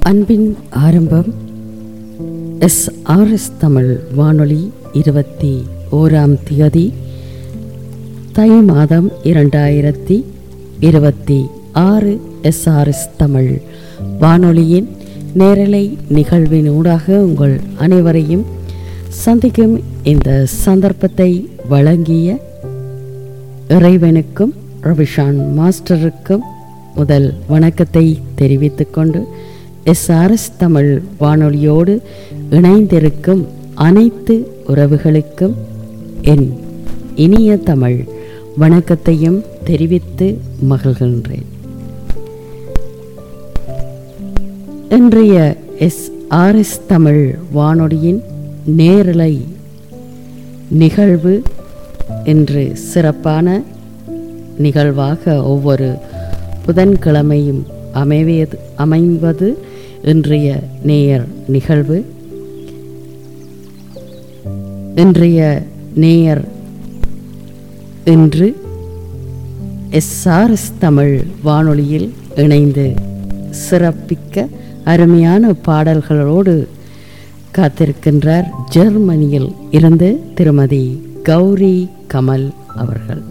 அன்பின் ஆரம்பம் S RS Tamil வானொலி இருபத்தி ஓராம் தேதி தை மாதம் இரண்டாயிரத்தி இருபத்தி ஆறு எஸ்ஆர்எஸ் தமிழ் வானொலியின் நேரலை நிகழ்வினூடாக உங்கள் அனைவரையும் சந்திக்கும் இந்த சந்தர்ப்பத்தை வழங்கிய இறைவனுக்கும் ரவிஷான் மாஸ்டருக்கும் முதல் வணக்கத்தை தெரிவித்துக்கொண்டு எஸ்ஆர்எஸ் தமிழ் வானொலியோடு இணைந்திருக்கும் அனைத்து உறவுகளுக்கும் என் இனிய தமிழ் வணக்கத்தையும் தெரிவித்து மகிழ்கின்றேன் இன்றைய எஸ்ஆர்எஸ் தமிழ் வானொலியின் நேரலை நிகழ்வு இன்று சிறப்பான நிகழ்வாக ஒவ்வொரு புதன்கிழமையும் அமைவது அமைவது இன்றைய நேயர் நிகழ்வு இன்றைய நேயர் இன்று எஸ்ஆர்எஸ் தமிழ் வானொலியில் இணைந்து சிறப்பிக்க அருமையான பாடல்களோடு காத்திருக்கின்றார் ஜெர்மனியில் இருந்து திருமதி கௌரி கமல் அவர்கள்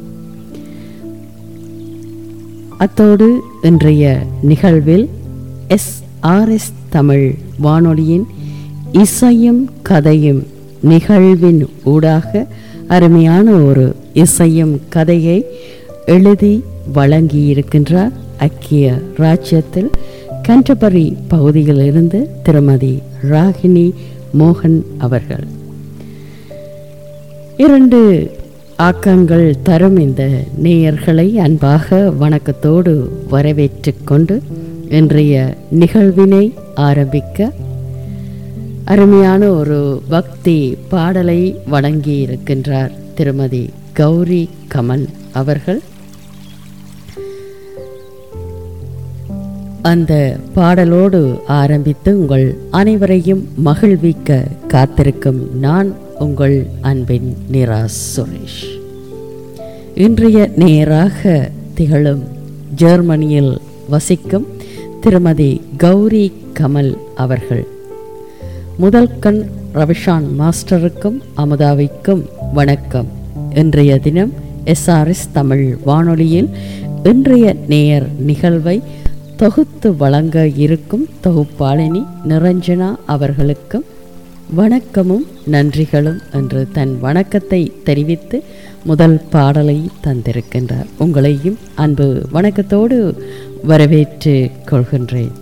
அத்தோடு இன்றைய நிகழ்வில் எஸ் ஆர்எஸ் தமிழ் வானொலியின் இசையும் கதையும் நிகழ்வின் ஊடாக அருமையான ஒரு இசையும் கதையை எழுதி வழங்கியிருக்கின்றார் ஐக்கிய ராஜ்யத்தில் கண்டபரி பகுதியிலிருந்து திருமதி ராகினி மோகன் அவர்கள் இரண்டு ஆக்கங்கள் தரும் இந்த நேயர்களை அன்பாக வணக்கத்தோடு வரவேற்று கொண்டு இன்றைய நிகழ்வினை ஆரம்பிக்க அருமையான ஒரு பக்தி பாடலை வழங்கி இருக்கின்றார் திருமதி கௌரி கமல் அவர்கள் அந்த பாடலோடு ஆரம்பித்து உங்கள் அனைவரையும் மகிழ்விக்க காத்திருக்கும் நான் உங்கள் அன்பின் நிரா சுரேஷ் இன்றைய நேராக திகழும் ஜெர்மனியில் வசிக்கும் திருமதி கௌரி கமல் அவர்கள் முதல் கண் ரவிஷான் மாஸ்டருக்கும் அமுதாவிக்கும் வணக்கம் இன்றைய தினம் எஸ்ஆர்எஸ் தமிழ் வானொலியில் இன்றைய நேயர் நிகழ்வை தொகுத்து வழங்க இருக்கும் தொகுப்பாளினி நிரஞ்சனா அவர்களுக்கும் வணக்கமும் நன்றிகளும் என்று தன் வணக்கத்தை தெரிவித்து முதல் பாடலை தந்திருக்கின்றார் உங்களையும் அன்பு வணக்கத்தோடு வரவேற்று கொள்கின்றேன்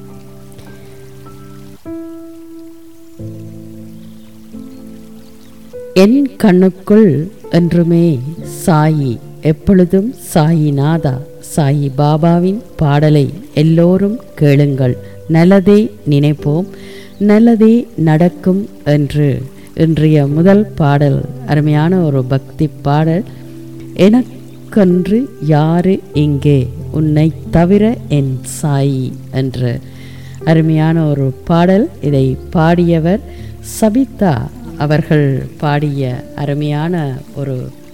என் கண்ணுக்குள் என்றுமே சாயி எப்பொழுதும் சாயி நாதா சாயி பாபாவின் பாடலை எல்லோரும் கேளுங்கள் நல்லதே நினைப்போம் நல்லதே நடக்கும் என்று இன்றைய முதல் பாடல் அருமையான ஒரு பக்தி பாடல் எனக்கென்று யாரு இங்கே உன்னை தவிர என் சாயி என்று அருமையான ஒரு பாடல் இதை பாடியவர் சபிதா அவர்கள் பாடிய அருமையான ஒரு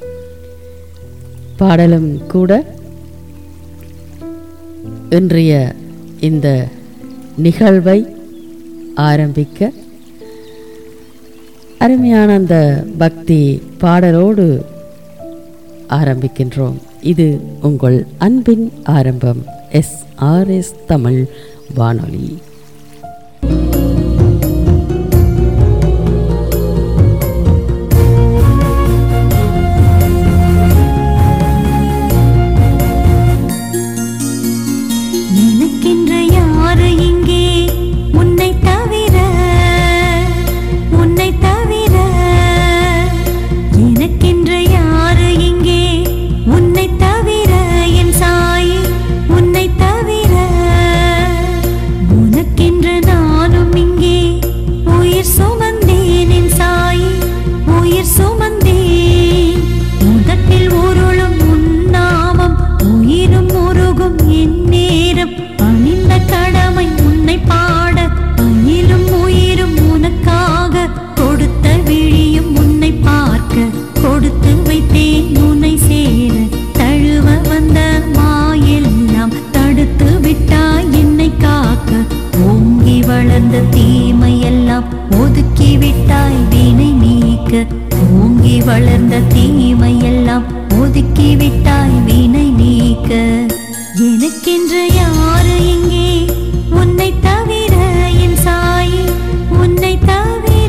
பாடலும் கூட இன்றைய இந்த நிகழ்வை ஆரம்பிக்க அருமையான அந்த பக்தி பாடலோடு ஆரம்பிக்கின்றோம் இது உங்கள் அன்பின் ஆரம்பம் எஸ் ஆர் எஸ் தமிழ் வானொலி எனக்கென்று யாரு இங்கே உன்னை தவிர உன்னை தவிர எனக்கென்று யாரு இங்கே உன்னை தவிர என் சாயி உன்னை தவிர உனக்கென்று நானும் இங்கே உயிர் சுமந்தேன் என் சாயி உயிர் சுமந்தேன் முதட்டில் உருளும் உன்னாமம் உயிரும் உருகும் என் நேரம் பணிந்த கடமை உன்னை பாட பயிலும் உயிரும் உனக்காக கொடுத்த விழியும் உன்னை பார்க்க கொடுத்து வைத்தேன் உன்னை சேர தழுவ வந்த மாயெல்லாம் தடுத்து விட்டாய் என்னை காக்க ஓங்கி வளர்ந்த தீமையெல்லாம் ஒதுக்கி விட்டாய் வினை நீக்க ஓங்கி வளர்ந்த தீமையெல்லாம் ஒதுக்கி விட்டாய் வினை நீக்க எனக்கென்று யாரு இங்கே உன்னை தவிர என் சாயி உன்னை தவிர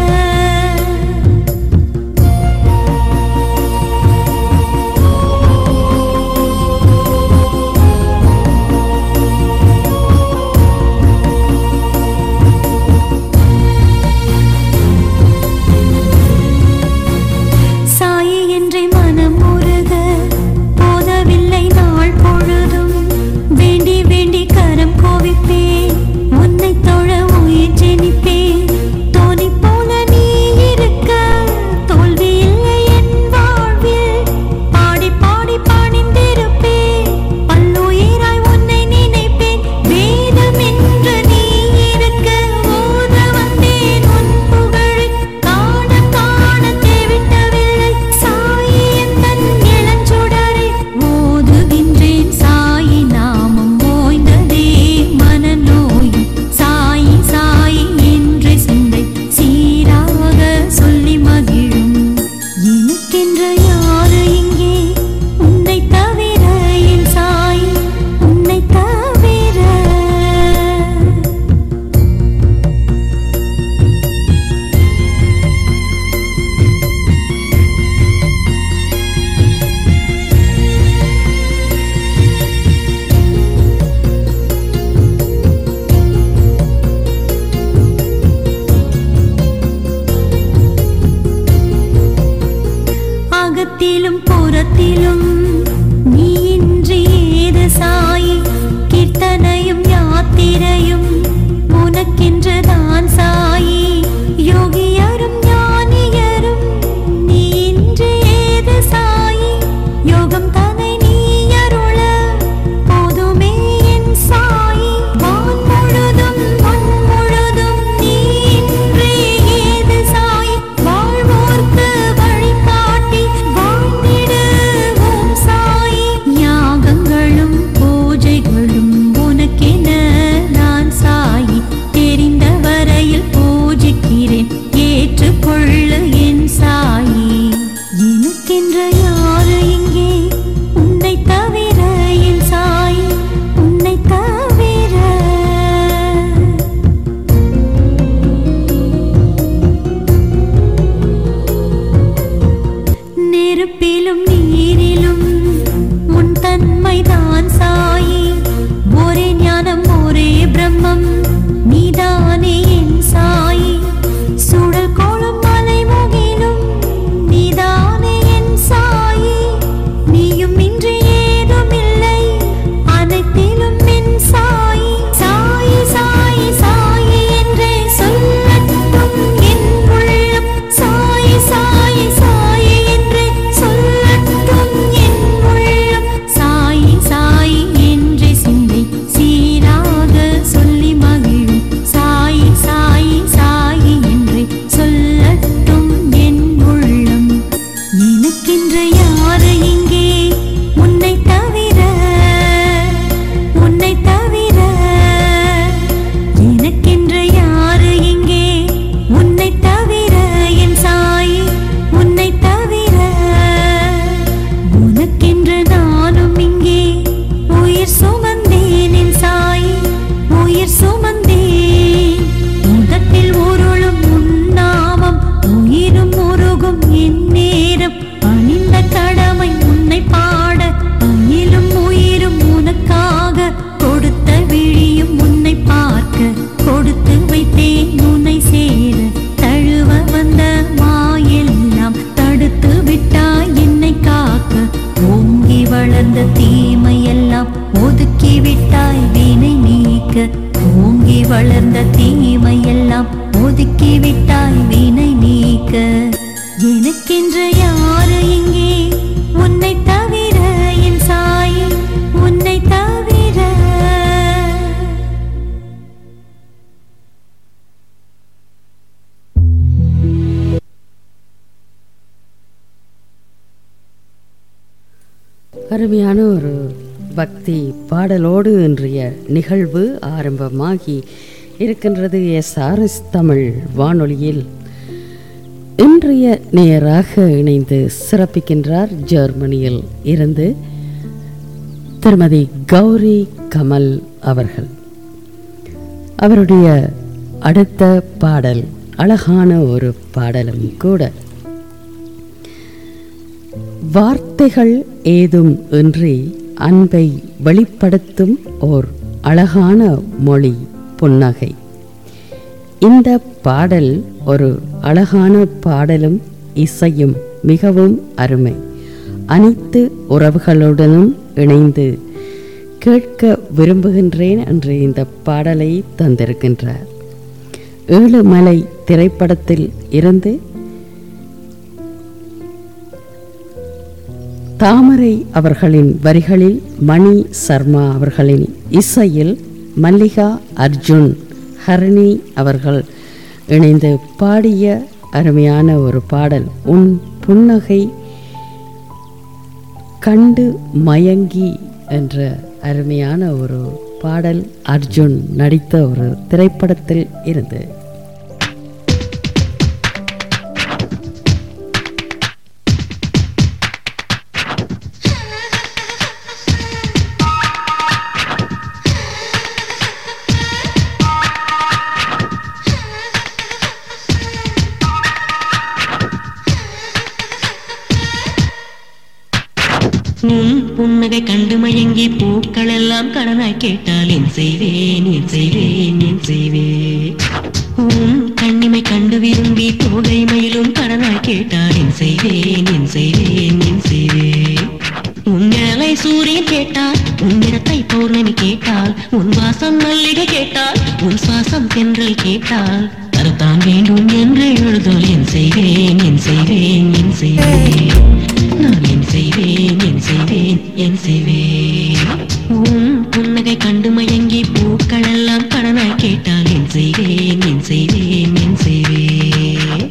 சாயி என்றே மனம் உருக போதவில்லை நாள் பொழுதும் வேண்டி வேண்டி கரம் கோவிப்பேன் உன்னை தொழ உயிர் ஜெனிப்பேன் தோணி போல நீ இருக்க தோல்வி இல்லை என் வாழ்வில் பாடி பாடி பாடிந்திருப்பேன் பல்லுயிராய் உன்னை நினைப்பேன் வேதம் என்று நீ இருக்க ஓத வந்தேன் உன் புகழை காண காண தேவிட்டவில்லை சாயி எந்தன் இளஞ்சுடரை ஓதுகின்றேன் சாயி நாமம் ஓய்ந்ததே மனநோயும் சாயி சாயி என்று சிந்தை சீராக சொல்லி மகிழும் எனக்கென்று யாரு இங்கே உன்னை தவிர என் சாயி உன்னை தவிர அகத்திலும் புறத்திலும் நீ இன்றி ஏது சாயி கீர்த்தனையும் யாத்திரையும் உனக்கென்று தான் சாயி யோகியரும் ஞானியரும் நீ இன்றி ஏது சாயி யோகம் தனை நீ அருள போதுமே என் சாயி வான் முழுதும் மண் முழுதும் நீ இன்றி ஏது சாயி வாழ்வோர்க்கு வழிகாட்டி வாழ்ந்திடு ஓம் சாயி யாகங்களும் பூஜைகளும் உனக்கென நான் சாயி தெரிந்த வரையில் பூஜிக்கிறேன் ஏற்றுக்கொள்ளு என் சாயி எனக்கென்று யாரு இங்கே உன்னை தவிர என் சாயி உன்னை தவிர நெருப்பிலும் நீரிலும் உன் தன்மை தான் சாயி ஒரே ஞானம் ஒரே பிரம்மம் நீதானே என் சாயி சுடல் கோளும் மலை முகிலும் நீதானே என் சாயி நீயும் இன்றி ஏதும் இல்லை அனைத்திலும் என் சாயி சாயி சாயி சாயி என்றே சொல்லட்டும் என் உள்ளம் சாயி சாயி சாயி என்றே சொல்லட்டும் என் உள்ளம் சாயி சாயி என்றே சிந்தை சீராக சொல்லி மகிழும் சாயி சாயி சாயி என்றே சொல்லட்டும் என் உள்ளம் எனக்கென்று யாரு இங்கே உன்னை தவிர உன்னை தவிர எனக்கென்று யாரு இங்கே உன்னை தவிர என் சாயி உன்னை தவிர உனக்கென்று நானும் இங்கே உயிர் சுமந்தேன் என் சாயி உயிர் சுமந்தேன் உதட்டில் உருளும் உன்னாமம் உயிரும் உருகும் என் நேரம் பணிந்த கடமை உன்னை பாட பயிலும் உயிரும் உனக்காக கொடுத்த விழியும் உன்னை பார்க்க கொடுத்து வைத்தேன் உன்னை சேர தழுவ வந்த மாயெல்லாம் தடுத்து விட்டாய் என்னை காக்க ஓங்கி வளர்ந்த தீமையெல்லாம் ஒதுக்கி விட்டாய் வினை நீக்க ஓங்கி வளர்ந்த தீமையெல்லாம் ஒதுக்கி விட்டாய் வினை நீக்க எனக்கென்று யாரு இங்கே உன்னை தவிர என் சாயி உன்னை தவிர அருமையான ஒரு பக்தி பாடலோடு இன்றைய நிகழ்வு ஆரம்பமாகி இருக்கின்றது எஸ்ஆர்எஸ் தமிழ் வானொலியில் இன்றைய நேராக இணைந்து சிறப்பிக்கின்றார் ஜெர்மனியில் இருந்து திருமதி கௌரி கமல் அவர்கள் அவருடைய அடுத்த பாடல் அழகான ஒரு பாடலும் கூட வார்த்தைகள் ஏதும் இன்றி அன்பை வெளிப்படுத்தும் ஓர் அழகான மொழி புன்னகை இந்த பாடல் ஒரு அழகான பாடலும் இசையும் மிகவும் அருமை அனைத்து உறவுகளுடனும் இணைந்து கேட்க விரும்புகின்றேன் என்று இந்த பாடலை தந்திருக்கின்றார் ஏழுமலை திரைப்படத்தில் இருந்து தாமரை அவர்களின் வரிகளில் மணி சர்மா அவர்களின் இசையில் மல்லிகா அர்ஜுன் ஹரணி அவர்கள் இணைந்து பாடிய அருமையான ஒரு பாடல் உன் புன்னகை கண்டு மயங்கி என்ற அருமையான ஒரு பாடல் அர்ஜுன் நடித்த ஒரு திரைப்படத்தில் இருந்து உன் புன்னகை கண்டு மயங்கி பூக்கள் எல்லாம் கடனாய் கேட்டால் என் செய்வேன் என் செய்வேன் என் செய்வேன் உன் கண்ணிமை கண்டு விரும்பி தோகை மயிலும் கடனாய் கேட்டால் என் செய்வேன் என் செய்வேன் என் செய்வேன் உன் நிழலை சூரியன் கேட்டால் உன் நிறத்தை பௌர்ணமி கேட்டால் உன் வாசம் மல்லிகை கேட்டால் உன் சுவாசம் தென்றல் கேட்டால் தரத்தான் வேண்டும் என்று எழுதல் என் செய்வேன் என் செய்வேன் என் செய்வேன் நான் என் செய்வேன் என் செய்வேன் என் செய்வேன் உன் புன்னகை கண்டு மயங்கி பூக்கள் எல்லாம் கடனாய் கேட்டால் என் செய்வேன் என் செய்வேன் என் செய்வேன்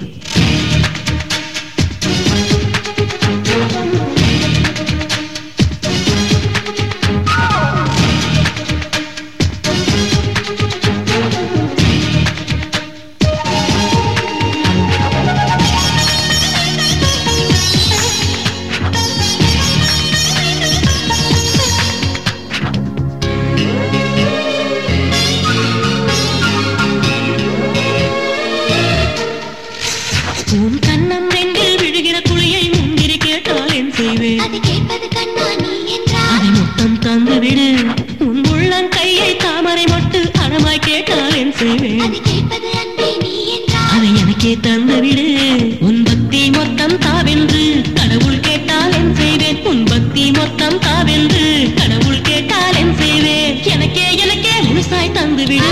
உன் கண்ணம் ரெண்டில் விழுகிற குழியை முந்திரி கேட்டால் என் செய்வேன் அது கேட்பது கண்ணா நீ என்றால் அதை முத்தம் தந்து விடு உன் உள்ளன் கையை தாமரை மொட்டு அறமாய் கேட்டால் என் செய்வேன் அது கேட்பது அன்பே நீ என்றால் அதை எனக்கே தந்து விடு உன் பக்தி மொத்தம் தாவென்று கடவுள் கேட்டால் என் செய்வேன் உன் பக்தி மொத்தம் தாவென்று கடவுள் கேட்டால் என் செய்வேன் எனக்கே எனக்கே முழுசாய் தந்து விடு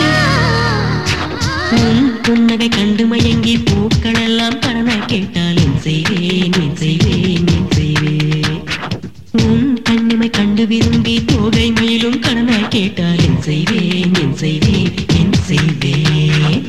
உன் புன்னகை கண்டு மயங்கி பூக்கள் எல்லாம் கடனாய் கேட்டால் என் செய்வேன் என் செய்வேன் என் செய்வேன் உன் கண்ணிமை கண்டு விரும்பி தோகை மயிலும் கடனாய் கேட்டால் என் செய்வேன் என் செய்வேன் என் செய்வேன்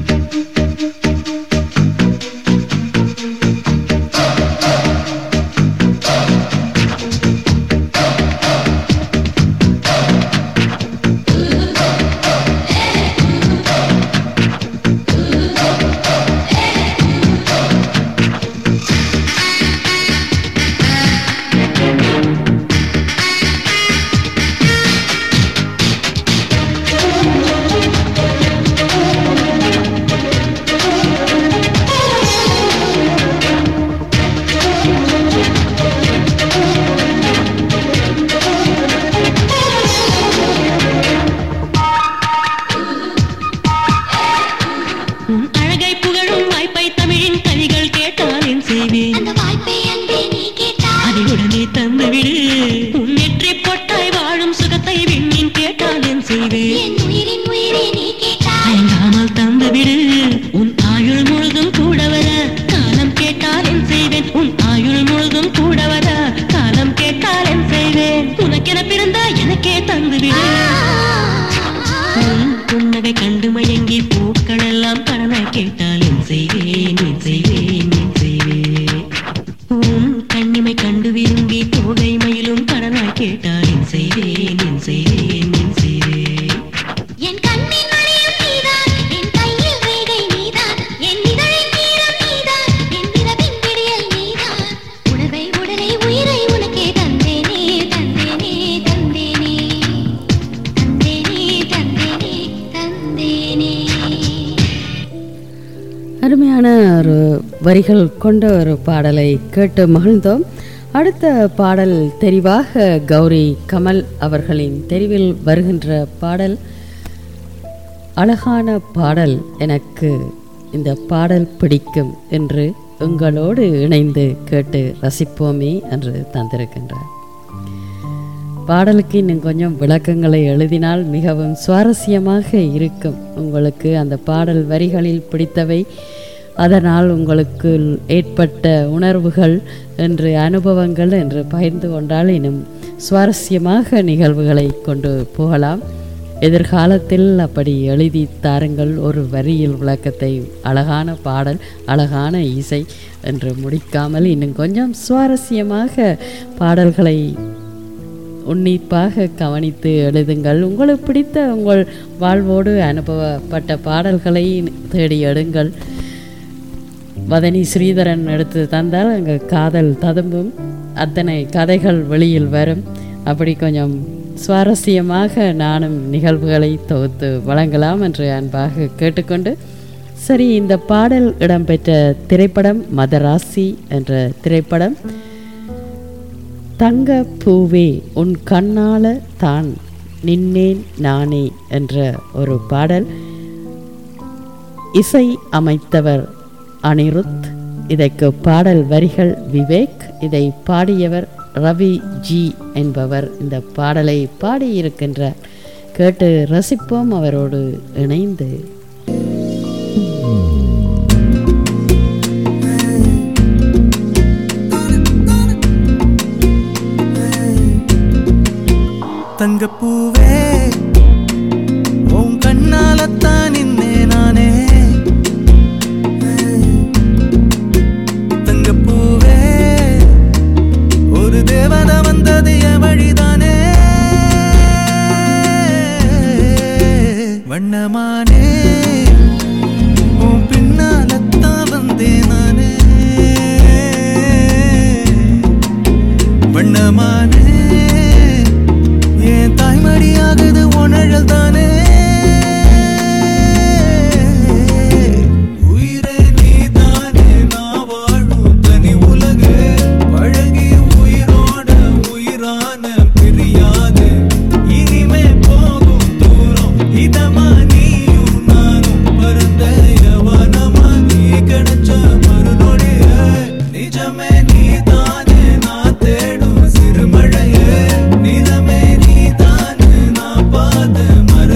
உன் அழகை புகழும் வாய்ப்பை தமிழின் கனிகள் கேட்டால் என் செய்வேன் அந்த வாய்ப்பை அன்பே நீ கேட்டால் அதை உடனே தந்து விடு உன் நெற்றி பொட்டாய் வாழும் சுகத்தை விண்ணின் கேட்டால் என் செய்வேன் என் உயிரின் உயிரே நீ கேட்டால் தயங்காமல் தந்து விடு உன் ஆயுள் முழுதும் கூட வர காலம் கேட்டால் என் செய்வேன் உன் ஆயுள் முழுதும் கூட வர காலம் கேட்டால் என் செய்வேன் உனக்கென பிறந்த எனக்கே தந்து விடு உன் புன்னகை கண்டு மயங்கி பூக்கள் எல்லாம் கடனாய் கேட்டால் என் செய்வேன் என் செய்வேன் என் செய்வேன் உன் கண்ணிமை கண்டு விரும்பி தோகை மயிலும் கடனாய் கேட்டால் என் செய்வேன் என் செய்வேன் என் செய்வேன் என் கண்ணின் மணியும் நீதான் அருமையான ஒரு வரிகள் கொண்ட ஒரு பாடலை கேட்டு மகிழ்ந்தோம் அடுத்த பாடல் தெரிவாக கௌரி கமல் அவர்களின் தெரிவில் வருகின்ற பாடல் அழகான பாடல் எனக்கு இந்த பாடல் பிடிக்கும் என்று உங்களோடு இணைந்து கேட்டு ரசிப்போமே என்று தந்திருக்கின்றார் பாடலுக்கு இன்னும் கொஞ்சம் விளக்கங்களை எழுதினால் மிகவும் சுவாரஸ்யமாக இருக்கும் உங்களுக்கு அந்த பாடல் வரிகளில் பிடித்தவை அதனால் உங்களுக்கு ஏற்பட்ட உணர்வுகள் என்று அனுபவங்கள் என்று பகிர்ந்து கொண்டால் இன்னும் சுவாரஸ்யமாக நிகழ்வுகளை கொண்டு போகலாம் எதிர்காலத்தில் அப்படி எழுதி தாருங்கள் ஒரு வரியில் விளக்கத்தை அழகான பாடல் அழகான இசை என்று முடிக்காமல் இன்னும் கொஞ்சம் சுவாரஸ்யமாக பாடல்களை உன்னிப்பாக கவனித்து எழுதுங்கள் உங்களுக்கு பிடித்த உங்கள் வாழ்வோடு அனுபவப்பட்ட பாடல்களை தேடி எடுங்கள் வதனி ஸ்ரீதரன் எடுத்து தந்தால் அங்கே காதல் ததும்பும் அத்தனை கதைகள் வெளியில் வரும் அப்படி கொஞ்சம் சுவாரஸ்யமாக நானும் நிகழ்வுகளை தொகுத்து வழங்கலாம் என்று அன்பாக கேட்டுக்கொண்டு சரி இந்த பாடல் இடம்பெற்ற திரைப்படம் மதராசி என்ற திரைப்படம் தங்க பூவே உன் கண்ணால தான் நின்னேன் நானே என்ற ஒரு பாடல் இசை அமைத்தவர் அனிருத் இதற்கு பாடல் வரிகள் விவேக் இதை பாடியவர் ரவி ஜி என்பவர் இந்த பாடலை பாடியிருக்கின்றார் கேட்டு ரசிப்போம் அவரோடு இணைந்து தங்கப்பூவே உன் கண்ணாலத்தான் நின்னே நானே தங்கப்பூவே ஒரு தேவதை வந்தது என் வழிதானே வண்ணமானே உன் பின்னாலத்தான் வந்தேன் நானே வண்ணமானே என் தாய்மடியாகுது உணழல் தானே உயிரே நீதானே நான் வாழும் தனி உலகு பழகி உயிரோட உயிரான பிரியாது இனிமே போகும் தூரம் இதமா நீயும் நானும் பரந்த யவனமா நீ கிடைச்ச மறுநொடிய நிஜமே நீதானே நான் தேடும் சிறுமழையே நிறமே நீதானே நான் பாத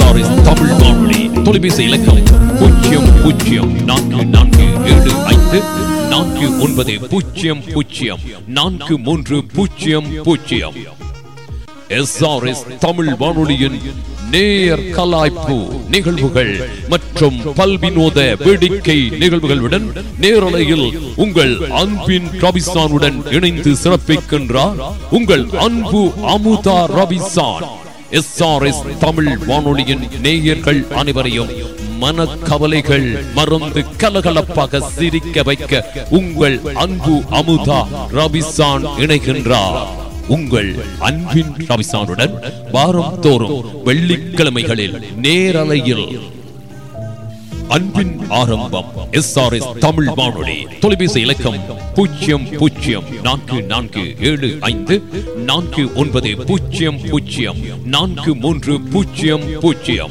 எஸ்ஆர்எஸ் தமிழ் வானொலி தொலைபேசி இலக்கம் பூஜ்ஜியம் பூஜ்ஜியம் நான்கு நான்கு ஏழு ஐந்து நான்கு ஒன்பது பூஜ்ஜியம் பூஜ்ஜியம் நான்கு மூன்று பூஜ்ஜியம் பூஜ்ஜியம் எஸ்ஆர்எஸ் தமிழ் வானொலியின் நேயர் கலாய்ப்பு நிகழ்வுகள் மற்றும் பல்வினோத வேடிக்கை நிகழ்வுகளுடன் நேரலையில் உங்கள் அன்பின் ரபிசானுடன் இணைந்து சிறப்பிக்கின்றார் உங்கள் அன்பு அமுதா ரபிசான் எஸ்ஆர்எஸ் தமிழ் வானொலியின் நேயர்கள் அனைவரையும் மனக்கவலைகள் மறந்து கலகலப்பாக சிரிக்க வைக்க உங்கள் அன்பு அமுதா ரபிசான் இணைகின்றார் உங்கள் அன்பின் ரவிசானுடன் வாரம் தோறும் வெள்ளிக்கிழமைகளில் நேரலையில் அன்பின் ஆரம்பம் எஸ் ஆர் எஸ் தமிழ் வானொலி தொலைபேசி இலக்கம் பூஜ்ஜியம் பூஜ்ஜியம் நான்கு நான்கு ஏழு ஐந்து நான்கு ஒன்பது பூஜ்ஜியம் பூஜ்ஜியம் நான்கு மூன்று பூஜ்ஜியம் பூஜ்ஜியம்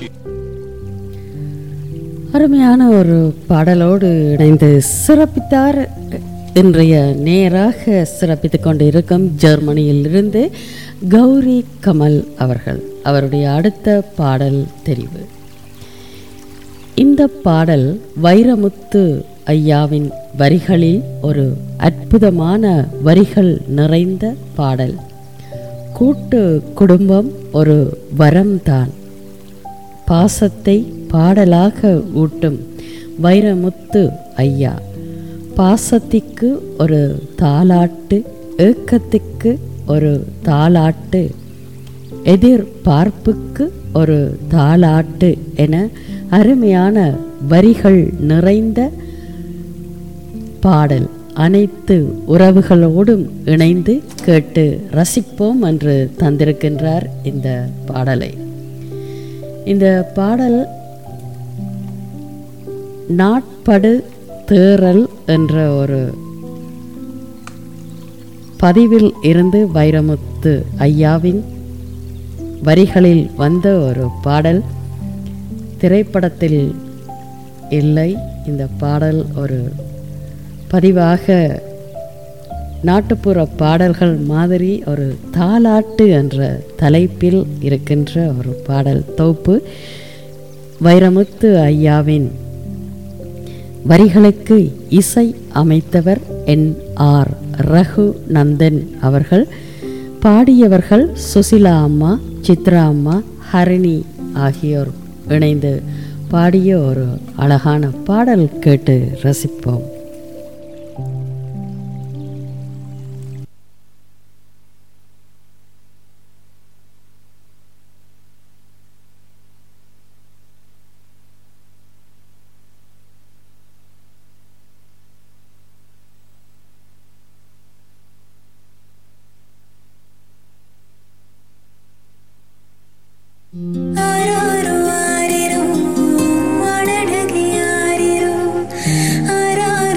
அருமையான ஒரு பாடலோடு இணைந்து சிறப்பித்தார் இன்றைய நேராக சிறப்பித்துக் கொண்டு இருக்கும் ஜெர்மனியில் இருந்து கௌரி கமல் அவர்கள் அவருடைய அடுத்த பாடல் தெரிவு இந்த பாடல் வைரமுத்து ஐயாவின் வரிகளில் ஒரு அற்புதமான வரிகள் நிறைந்த பாடல் கூட்டு குடும்பம் ஒரு வரம்தான் பாசத்தை பாடலாக ஊட்டும் வைரமுத்து ஐயா பாசத்திற்கு ஒரு தாலாட்டு ஏக்கத்துக்கு ஒரு தாலாட்டு எதிர்பார்ப்புக்கு ஒரு தாலாட்டு என அருமையான வரிகள் நிறைந்த பாடல் அனைத்து உறவுகளோடும் இணைந்து கேட்டு ரசிப்போம் என்று தந்திருக்கின்றார் இந்த பாடலை இந்த பாடல் நாட்படு தேறல் என்ற ஒரு பதிவில் இருந்து வைரமுத்து ஐயாவின் வரிகளில் வந்த ஒரு பாடல் திரைப்படத்தில் இல்லை இந்த பாடல் ஒரு பதிவாக நாட்டுப்புற பாடல்கள் மாதிரி ஒரு தாலாட்டு என்ற தலைப்பில் இருக்கின்ற ஒரு பாடல் தொகுப்பு வைரமுத்து ஐயாவின் வரிகளுக்கு இசை அமைத்தவர் என் ஆர் ரகு நந்தன் அவர்கள் பாடியவர்கள் சுசிலா அம்மா சித்ரா அம்மா ஹரிணி ஆகியோர் இணைந்து பாடிய ஒரு அழகான பாடல் கேட்டு ரசிப்போம் ஆராரோ ஆரிரோ அழகே ஆரிரோ ஆராரோ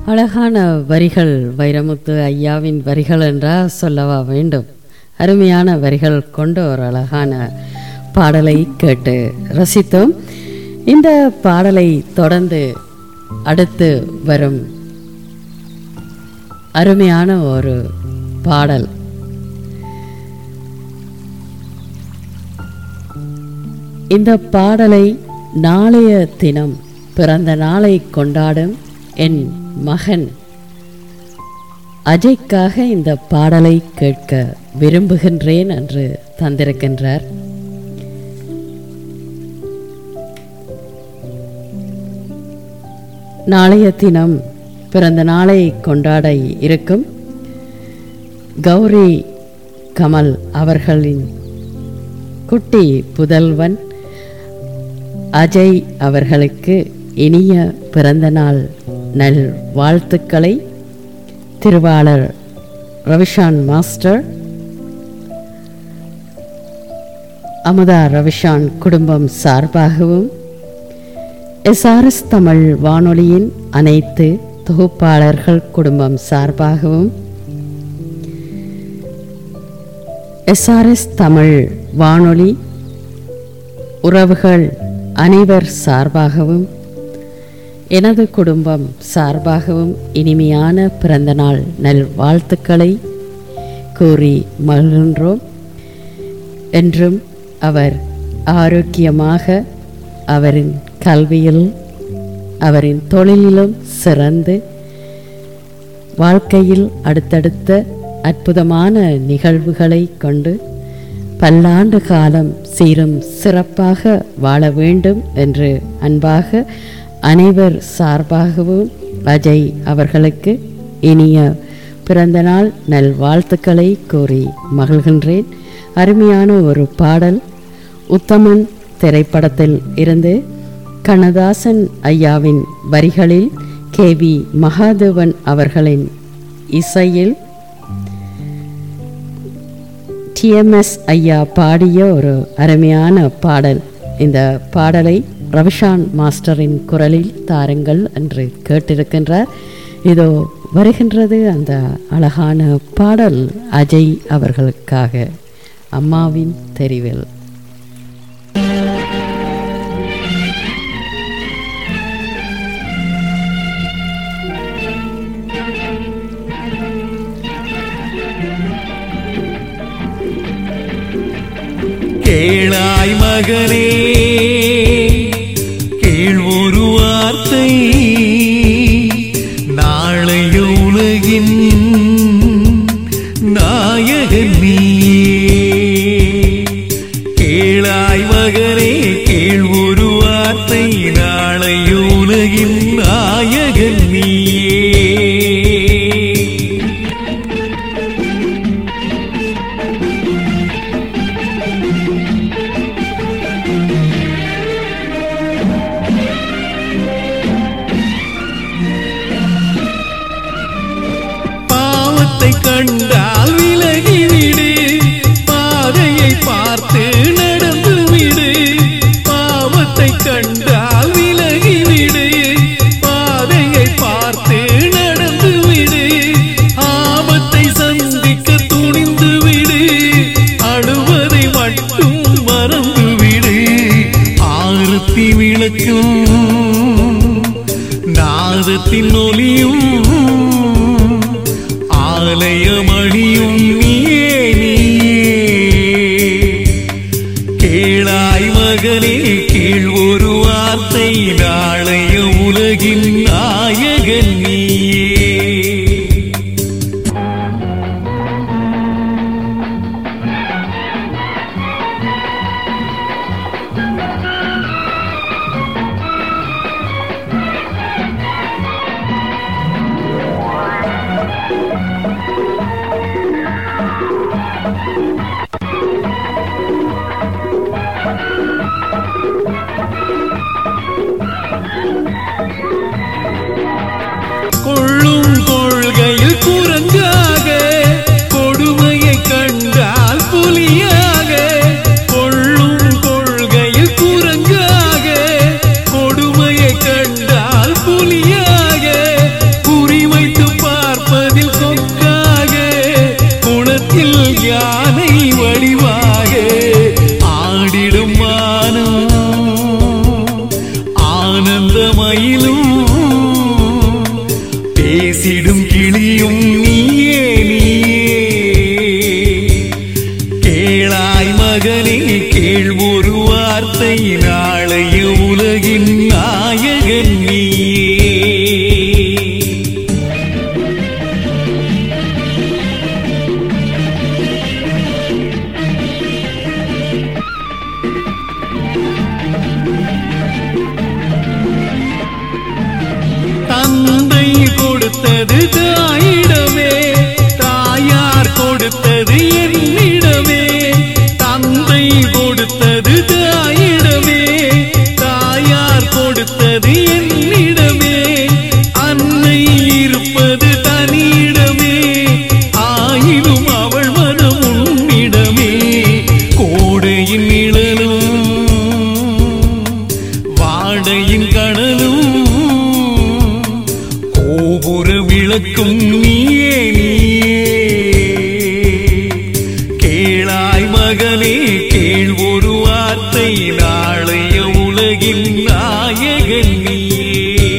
அழகான வரிகள் வைரமுத்து ஐயாவின் வரிகள் என்றால் சொல்லவா வேண்டும் அருமையான வரிகள் கொண்ட ஒரு அழகான பாடலை கேட்டு ரசித்தோம் இந்த பாடலை தொடர்ந்து அடுத்து வரும் அருமையான ஒரு பாடல் இந்த பாடலை நாளைய தினம் பிறந்த நாளை கொண்டாடும் என் மகன் அஜய்க்காக இந்த பாடலை கேட்க விரும்புகின்றேன் என்று தந்திருக்கின்றார் நாளைய தினம் பிறந்த நாளை கொண்டாட இருக்கும் கௌரி கமல் அவர்களின் குட்டி புதல்வன் அஜய் அவர்களுக்கு இனிய பிறந்தநாள் நல் வாழ்த்துக்களை திருவாளர் ரவிஷான் மாஸ்டர் அமுதா ரவிஷான் குடும்பம் சார்பாகவும் எஸ்ஆர்எஸ் தமிழ் வானொலியின் அனைத்து தொகுப்பாளர்கள் குடும்பம் சார்பாகவும் எஸ்ஆர்எஸ் தமிழ் வானொலி உறவுகள் அனைவர் சார்பாகவும் எனது குடும்பம் சார்பாகவும் இனிமையான பிறந்தநாள் நல் வாழ்த்துக்களை கூறி மகிழ்கின்றோம் என்றும் அவர் ஆரோக்கியமாக அவரின் கல்வியில் அவரின் தொழிலிலும் சிறந்து வாழ்க்கையில் அடுத்தடுத்த அற்புதமான நிகழ்வுகளை கொண்டு பல்லாண்டு காலம் சீரும் சிறப்பாக வாழ வேண்டும் என்று அன்பாக அனைவர் சார்பாகவும் அஜய் அவர்களுக்கு இனிய பிறந்தநாள் நல் வாழ்த்துக்களை கூறி மகிழ்கின்றேன் அருமையான ஒரு பாடல் உத்தமன் திரைப்படத்தில் இருந்து கண்ணதாசன் ஐயாவின் வரிகளில் கே வி மகாதேவன் அவர்களின் இசையில் டிஎம்எஸ் ஐயா பாடிய ஒரு அருமையான பாடல் இந்த பாடலை ரவிஷான் மாஸ்டரின் குரலில் தாருங்கள் என்று கேட்டிருக்கின்றார் இதோ வருகின்றது அந்த அழகான பாடல் அஜய் அவர்களுக்காக அம்மாவின் தெரிவில் கேளாய் மகனே கேள் ஒரு வார்த்தை நாளைய உலகின் நாயகன் நீயே கேளாய் மகனே கேள் ஒரு வார்த்தை நாளைய உலகின் நாயகன் நீயே பாவத்தை கண்டால் விலகிவிடு பாதையை பார்த்து நடந்து விடு பாவத்தை கண்டால் விலகிவிடு பாதையை பார்த்து நடந்து விடு ஆபத்தை சந்திக்க துணிந்து விடு அழுவதை மட்டும் மறந்து விடு ஆரத்தி விளக்கும் நாதத்தின் ஒலியும் ஆலயமணியும் நீயே நீயே கேளாய் மகனே கீழ் ஒரு வார்த்தை நாளைய உலகின் நாயகன் நீயே கொள்ளும் கொள்கையில் குரங்காக கொடுமையை கண்டால் புலியாக கொள்ளும் கொள்கையில் குரங்காக கொடுமையை கண்டால் புலியாக குறி பேசிடும் கிளியும் நீயே நீயே கேளாய் மகனே கேள் ஒரு வார்த்தை நாளைய உலகின் நாயகன் நீயே தந்தை கொடுத்தது தாயிடமே தாயார் கொடுத்தது என்னிடமே தந்தை கொடுத்தது தாயிடமே தாயார் கொடுத்தது என்னிடமே அன்னை இருப்பது தனியிடமே ஆயினும் அவள் மனம் உன்னிடமே கோடையின் நிழலும் வாடையின் கடலும் கோபுர விளக்கும் நீயே நீயே கேளாய் மகனே கேள் ஒரு வார்த்தை நாளைய உலகின் நாயகன் நீயே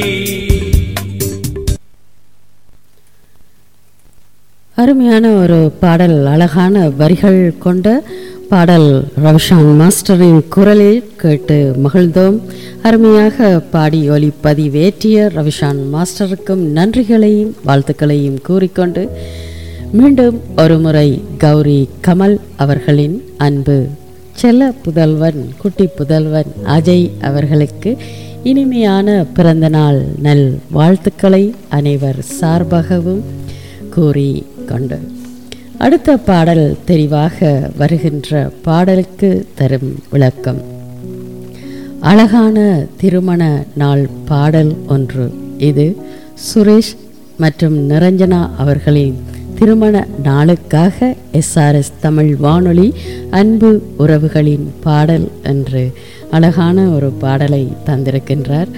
அருமையான ஒரு பாடல் அழகான வரிகள் கொண்ட பாடல் ரவிஷான் மாஸ்டரின் குரலில் கேட்டு மகிழ்ந்தோம் அருமையாக பாடி ஒலி பதிவேற்றிய ரவிஷான் மாஸ்டருக்கும் நன்றிகளையும் வாழ்த்துக்களையும் கூறிக்கொண்டு மீண்டும் ஒருமுறை கௌரி கமல் அவர்களின் அன்பு செல்ல புதல்வன் குட்டி புதல்வன் அஜய் அவர்களுக்கு இனிமையான பிறந்தநாள் நல் வாழ்த்துக்களை அனைவர் சார்பாகவும் கூறி கொண்டு அடுத்த பாடல் தெரிவாக வருகின்ற பாடலுக்கு தரும் விளக்கம் அழகான திருமண நாள் பாடல் ஒன்று இது சுரேஷ் மற்றும் நிரஞ்சனா அவர்களின் திருமண நாளுக்காக எஸ்ஆர்எஸ் தமிழ் வானொலி அன்பு உறவுகளின் பாடல் என்று அழகான ஒரு பாடலை தந்திருக்கின்றார்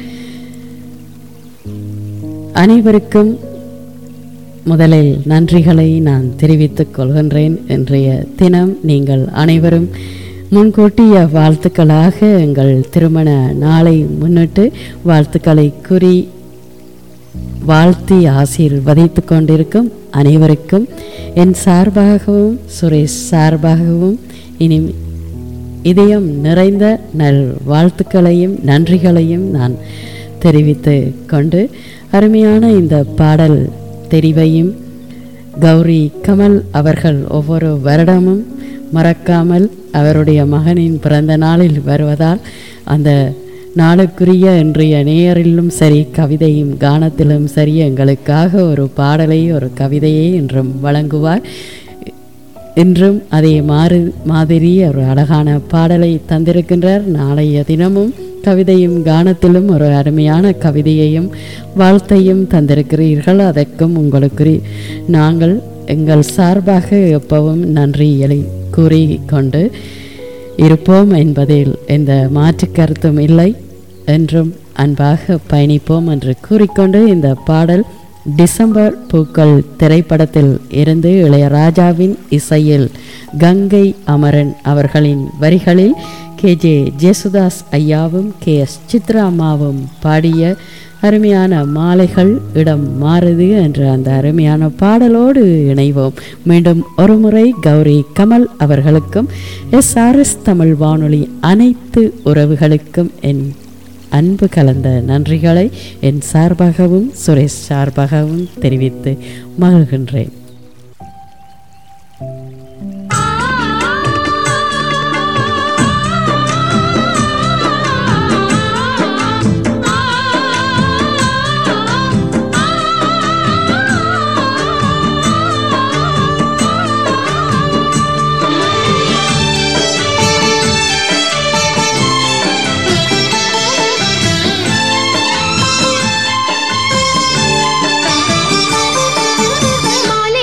அனைவருக்கும் முதலில் நன்றிகளை நான் தெரிவித்துக் கொள்கின்றேன் இன்றைய தினம் நீங்கள் அனைவரும் முன்கூட்டிய வாழ்த்துக்களாக எங்கள் திருமண நாளை முன்னிட்டு வாழ்த்துக்களை கூறி வாழ்த்தி ஆசீர்வதித்துக் கொண்டிருக்கும் அனைவருக்கும் என் சார்பாகவும் சுரேஷ் சார்பாகவும் இனி இதயம் நிறைந்த நல் வாழ்த்துக்களையும் நன்றிகளையும் நான் தெரிவித்து கொண்டு அருமையான இந்த பாடல் தெரிவையும் கௌரி கமல் அவர்கள் ஒவ்வொரு வருடமும் மறக்காமல் அவருடைய மகனின் பிறந்த நாளில் வருவதால் அந்த நாளுக்குரிய இன்றைய நேயரிலும் சரி கவிதையும் கானத்திலும் சரி எங்களுக்காக ஒரு பாடலை ஒரு கவிதையை இன்றும் வழங்குவார் இன்றும் அதே மாறு மாதிரி ஒரு அழகான பாடலை தந்திருக்கின்றார் நாளைய தினமும் கவிதையும் கானத்திலும் ஒரு அருமையான கவிதையையும் வாழ்த்தையும் தந்திருக்கிறீர்கள் அதற்கும் உங்களுக்கு நாங்கள் எங்கள் சார்பாக எப்பவும் நன்றி எலி கூறிக்கொண்டு இருப்போம் என்பதில் எந்த மாற்று கருத்தும் இல்லை என்றும் அன்பாக பயணிப்போம் என்று கூறிக்கொண்டு இந்த பாடல் டிசம்பர் பூக்கள் திரைப்படத்தில் இருந்து இளையராஜாவின் இசையில் கங்கை அமரன் அவர்களின் வரிகளில் கே ஜே ஜேசுதாஸ் ஐயாவும் கே எஸ் சித்ரா அம்மாவும் பாடிய அருமையான மாலைகள் இடம் மாறுது என்ற அந்த அருமையான பாடலோடு இணைவோம் மீண்டும் ஒருமுறை கௌரி கமல் அவர்களுக்கும் எஸ்ஆர்எஸ் தமிழ் வானொலி அனைத்து உறவுகளுக்கும் என் அன்பு கலந்த நன்றிகளை என் சார்பாகவும் சுரேஷ் சார்பாகவும் தெரிவித்து மகிழ்கின்றேன் மாலை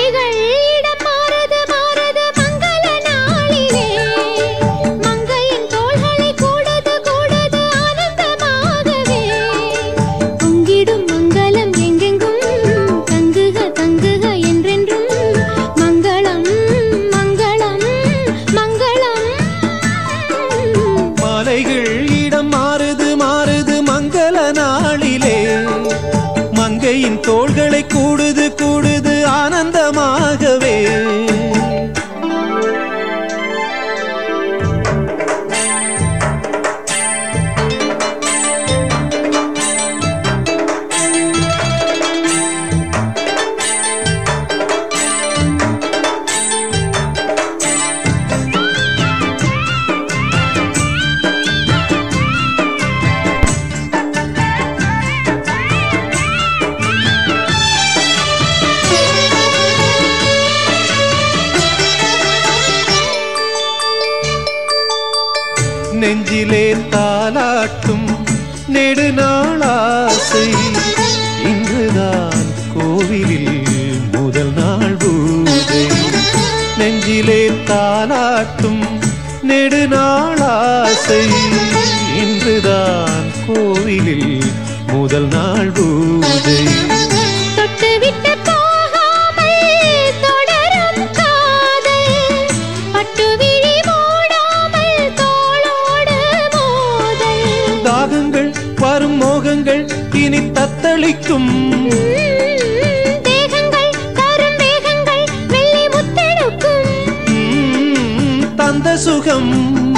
நெடுநாள் ஆசை இன்றுதான் கோவிலில் முதல் நாள் பூஜை நெஞ்சிலே தாலாட்டும் நெடுநாள் ஆசை இன்றுதான் கோவிலில் முதல் நாள் பூஜை தொட்டுவிட்டு போகாமல் தொடரும் காதல் பட்டுவிழி மூடாமல் தோளோடு மோதல் தாகங்கள் வரும் மோகங்கள் இனி தத்தளிக்கும் தேகங்கள் தரும் வேகங்கள் வெள்ளி முத்தெடுக்கும் ம், தந்த சுகம்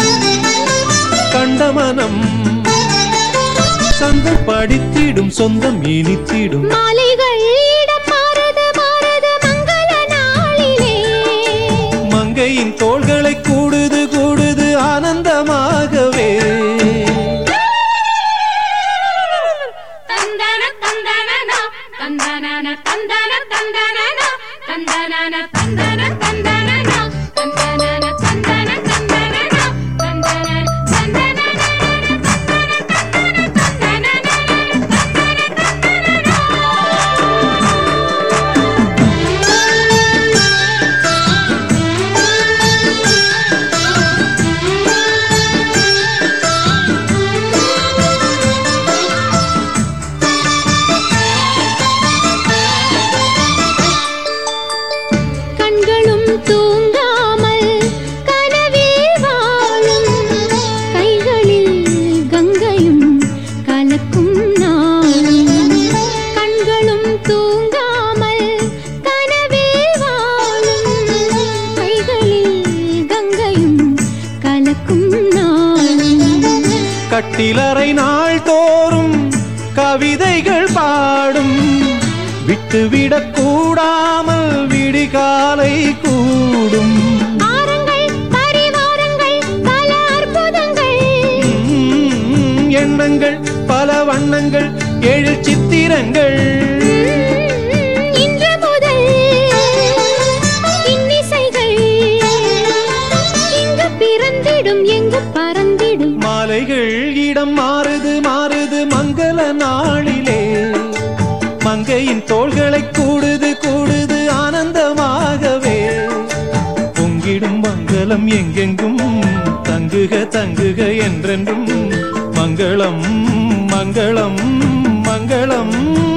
கண்ட மனம் சந்தம் படித்திடும் சொந்தம் இனித்திடும் மாலைகள் இடம் மாறுது மாறுது மங்கள நாளிலே மங்கையின் தோள்களை கூடுது கூடுது ஆனந்தமாகவே தந்தன தந்தனனா தந்தனன தந்தன தந்தனனா தந்தனன தந்தன தந்தனனா தந்தனன தந்தன தந்தனனா தந்தனன தந்தனன கண்களும் தூங்காமல் கனவில் வாழும் கைகளில் கங்கையும் கலக்கும் நாளும் கண்களும் தூங்காமல் கனவில் வாழும் கைகளில் கங்கையும் கலக்கும் நாளும் கட்டிலறை நாள் தோறும் கவிதைகள் பாடும் விட்டுவிடக் கூடாமல் விடிகாலை கூடும் ஆரங்கள் பரிவாரங்கள் பல அற்புதங்கள் ம், எண்ணங்கள் பல வண்ணங்கள் ஏழு சித்திரங்கள் இன்று முதல் இன்னிசைகள் இங்கு பிறந்திடும் எங்கு பறந்திடும் மாலைகள் இடம் மாறுது மாறுது மங்கள நாளிலே மங்கையின் தோள்களை கூடுது கூடுது ஆனந்தமாகவே பொங்கிடும் மங்களம் எங்கெங்கும் தங்குக தங்குக என்றென்றும் மங்களம் மங்களம் மங்களம்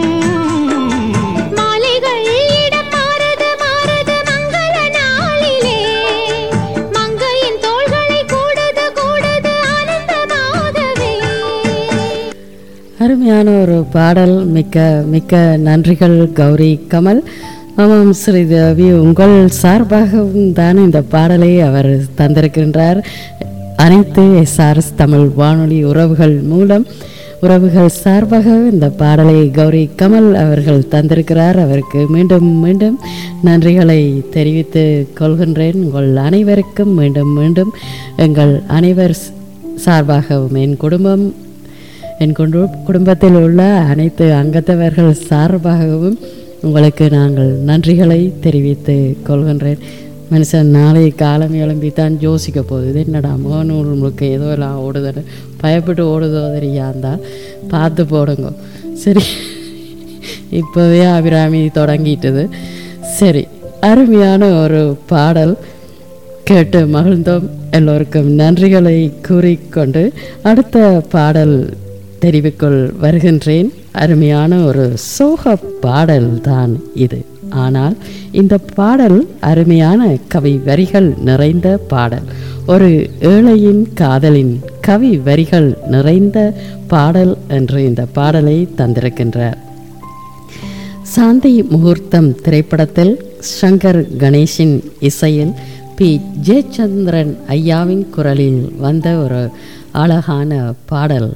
மாலைகள் இடம் மாறுது மாறுது மங்கள நாளிலே மங்கையின் தோள்களை கூடுது கூடுது ஆனந்தமாகவே அருமையான ஒரு பாடல் மிக்க மிக்க நன்றிகள் கௌரி கமல் ஆமாம் ஸ்ரீதேவி உங்கள் சார்பாகவும் தான் இந்த பாடலை அவர் தந்திருக்கின்றார் அனைத்து எஸ்ஆர்எஸ் தமிழ் வானொலி உறவுகள் மூலம் உறவுகள் சார்பாக இந்த பாடலை கௌரி கமல் அவர்கள் தந்திருக்கிறார் அவருக்கு மீண்டும் மீண்டும் நன்றிகளை தெரிவித்து கொள்கின்றேன் உங்கள் அனைவருக்கும் மீண்டும் மீண்டும் எங்கள் அனைவர் சார்பாகவும் என் குடும்பம் என் குடு குடும்பத்தில் உள்ள அனைத்து அங்கத்தவர்கள் சார்பாகவும் உங்களுக்கு நாங்கள் நன்றிகளை தெரிவித்து கொள்கின்றேன் மனுஷன் நாளை காலம் எழும்பித்தான் யோசிக்க போகுது என்னடா முகநூல் முழுக்க ஏதோ எல்லாம் ஓடுதுன்னு பயப்பட்டு ஓடுதோ தெரியாந்தால் பார்த்து போடுங்க சரி இப்போவே அபிராமி தொடங்கிட்டது சரி அருமையான ஒரு பாடல் கேட்டு மகிழ்ந்தோம் எல்லோருக்கும் நன்றிகளை கூறிக்கொண்டு அடுத்த பாடல் தெரிவுக்குள் வருகின்றேன் அருமையான ஒரு சோக பாடல் தான் இது ஆனால் இந்த பாடல் அருமையான கவி வரிகள் நிறைந்த பாடல் ஒரு ஏழையின் காதலின் கவி வரிகள் நிறைந்த பாடல் என்று இந்த பாடலை தந்திருக்கின்றார் சாந்தி முகூர்த்தம் திரைப்படத்தில் சங்கர் கணேஷின் இசையில் பி ஜெயச்சந்திரன் ஐயாவின் குரலில் வந்த ஒரு அழகான பாடல்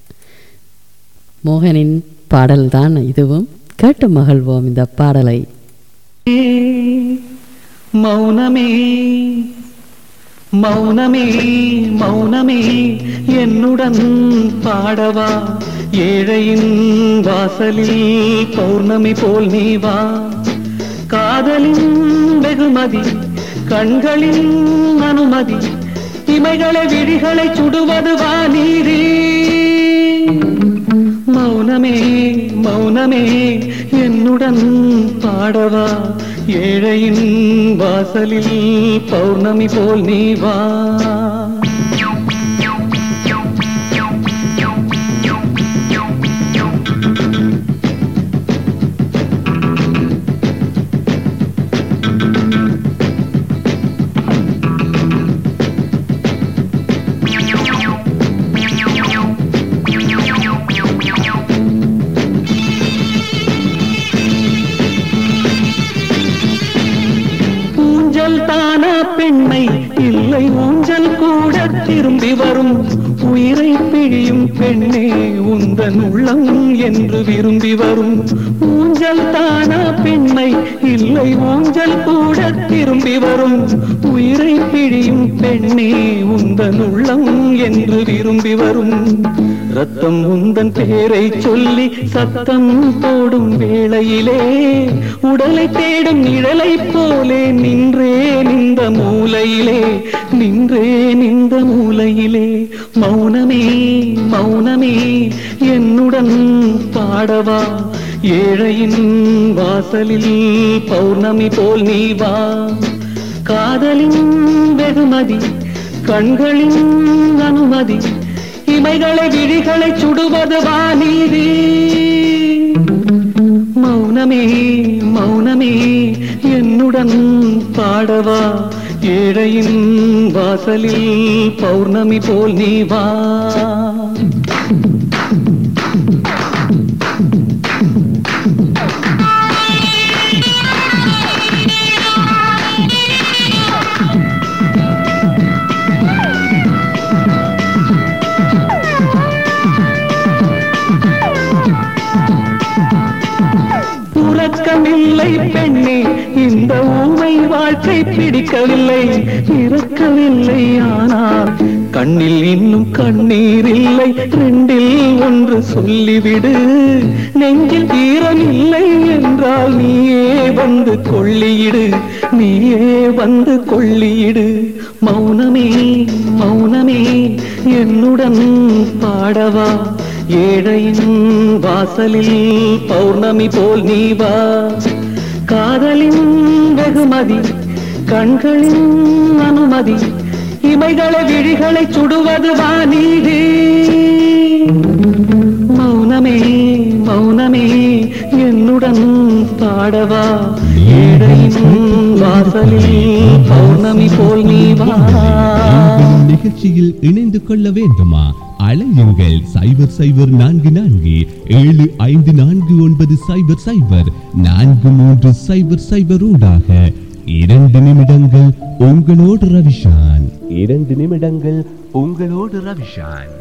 மோகனின் பாடல்தான் இதுவும் கேட்டு மகிழ்வோம் இந்த பாடலை மௌனமே மௌனமே மௌனமே என்னுடன் பாடவா ஏழையின் வாசலில் பௌர்ணமி போல் நீ வா காதலின் வெகுமதி கண்களின் அனுமதி இமைகளை விழிகளை சுடுவது வா நீரே மௌனமே மௌனமே என்னுடன் பாடவா ஏழையின் வாசலில் பௌர்ணமி போல் நீ வா ஊஞ்சல் தானா பெண்ணை இல்லை ஊஞ்சல் கூட திரும்பி வரும் உயிரை பிழியும் பெண்ணே உந்தன் உள்ளம் என்று விரும்பி வரும் ஊஞ்சல் தானா பெண்ணை இல்லை ஊஞ்சல் கூட திரும்பி வரும் உயிரை பிழியும் பெண்ணே உந்தன் உள்ளம் என்று விரும்பி வரும் ரத்தம் உந்தன் பேரை சொல்லி சத்தம் போடும் வேளையிலே உடலை தேடும் நிழலை போலே நின்றேன் இந்த மூலையிலே நின்றேன் இந்த மூலையிலே மௌனமே மௌனமே என்னுடன் பாடவா ஏழையின் வாசலில் பௌர்ணமி போல் நீ வா காதலின் வெகுமதி கண்களின் அனுமதி இமைகளை விழிகளை சுடுவது வானீதி மௌனமே மௌனமே என்னுடன் பாடவா ஏழையின் வாசலில் பௌர்ணமி போல் நீ வா உறக்கமில்லை பெண்ணே இந்த ஊமை வாழ்க்கை பிடிக்கவில்லை இறக்கவில்லை ஆனால் கண்ணில் இன்னும் கண்ணீர் இல்லை ரெண்டில் ஒன்று சொல்லிவிடு நெஞ்சில் ஈரம் இல்லை என்றால் நீயே வந்து கொள்ளியிடு நீயே வந்து கொள்ளியிடு மௌனமே மௌனமே என்னுடன் பாடவா ஏழையின் வாசலில் பௌர்ணமி போல் நீ வா காதலின் வெகுமதி கண்களின் அனுமதி இமைகளை விழிகளை சுடுவது வானீதி மௌனமே மௌனமே என்னுடன் பாடவா ஏழையின் வாசலில் பௌர்ணமி போல் நீ வா எங்கள் நிகழ்ச்சியில் இணைந்து கொள்ள வேண்டுமா அலையுங்கள் சைபர் சைபர் நான்கு நான்கு ஏழு ஐந்து நான்கு ஒன்பது சைபர் சைபர் நான்கு மூன்று சைபர் சைபர் ஊடாக இரண்டு நிமிடங்கள் உங்களோடு ரவிஷான் இரண்டு நிமிடங்கள் உங்களோடு ரவிஷான்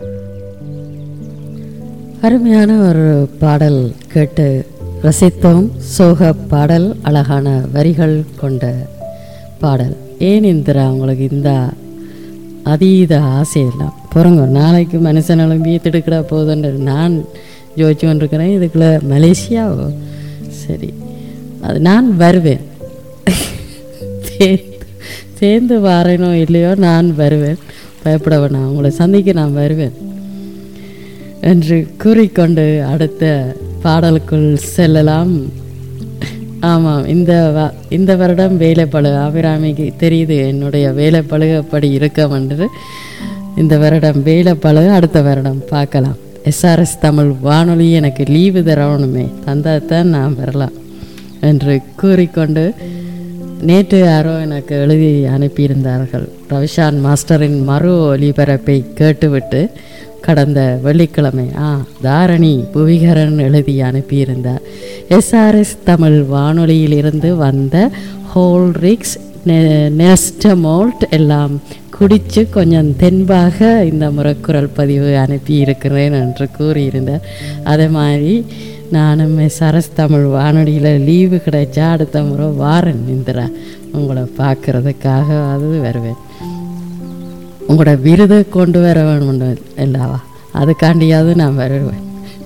அருமையான ஒரு பாடல் கேட்டு ரசித்தோம் சோக பாடல் அழகான வரிகள் கொண்ட பாடல் ஏன் இந்திரா உங்களுக்கு இந்த அதீத ஆசையெல்லாம் பொறுங்க நாளைக்கு மனுஷன் எழும்பி திடுக்கிட போகுதுன்ற நான் யோசிச்சு கொண்டிருக்கிறேன் இதுக்குள்ள மலேசியாவோ சரி அது நான் வருவேன் சேர்ந்து சேர்ந்து வாரேனோ இல்லையோ நான் வருவேன் பயப்பட வேணாம் உங்களை சந்திக்க நான் வருவேன் என்று கூறிக்கொண்டு அடுத்த பாடலுக்குள் செல்லலாம் ஆமாம் இந்த வ- இந்த வருடம் வேலைப்பழு அபிராமிக்கு தெரியுது என்னுடைய வேலைப்பழு அப்படி இருக்கும் என்று இந்த வருடம் வேலைப்பழு அடுத்த வருடம் பார்க்கலாம் எஸ்ஆர்எஸ் தமிழ் வானொலி எனக்கு லீவு தரணுமே தந்தால் தான் நான் வரலாம் என்று கூறிக்கொண்டு நேற்று யாரோ எனக்கு எழுதி அனுப்பியிருந்தார்கள் ரவிஷான் மாஸ்டரின் மறு ஒலிபரப்பை கேட்டுவிட்டு கடந்த வெள்ளிக்கிழமை ஆ தாரணி புவிகரன் எழுதி அனுப்பியிருந்தார் எஸ்ஆர்எஸ் தமிழ் வானொலியிலிருந்து வந்த ஹோல்ரிக்ஸ் நெஸ்டமோல்ட் எல்லாம் குடித்து கொஞ்சம் தென்பாக இந்த முறைக்குரல் பதிவு அனுப்பியிருக்கிறேன் என்று கூறியிருந்தார் அதே மாதிரி நானும் சரஸ் தமிழ் வானொலியில் லீவு கிடைச்சா அடுத்த முறை வாரன் இந்திரா உங்களை பார்க்கறதுக்காக அது வருவேன் உங்களோட விருதை கொண்டு வர வேணும் எல்லாவா அதுக்காண்டியாவது நான் வருவேன்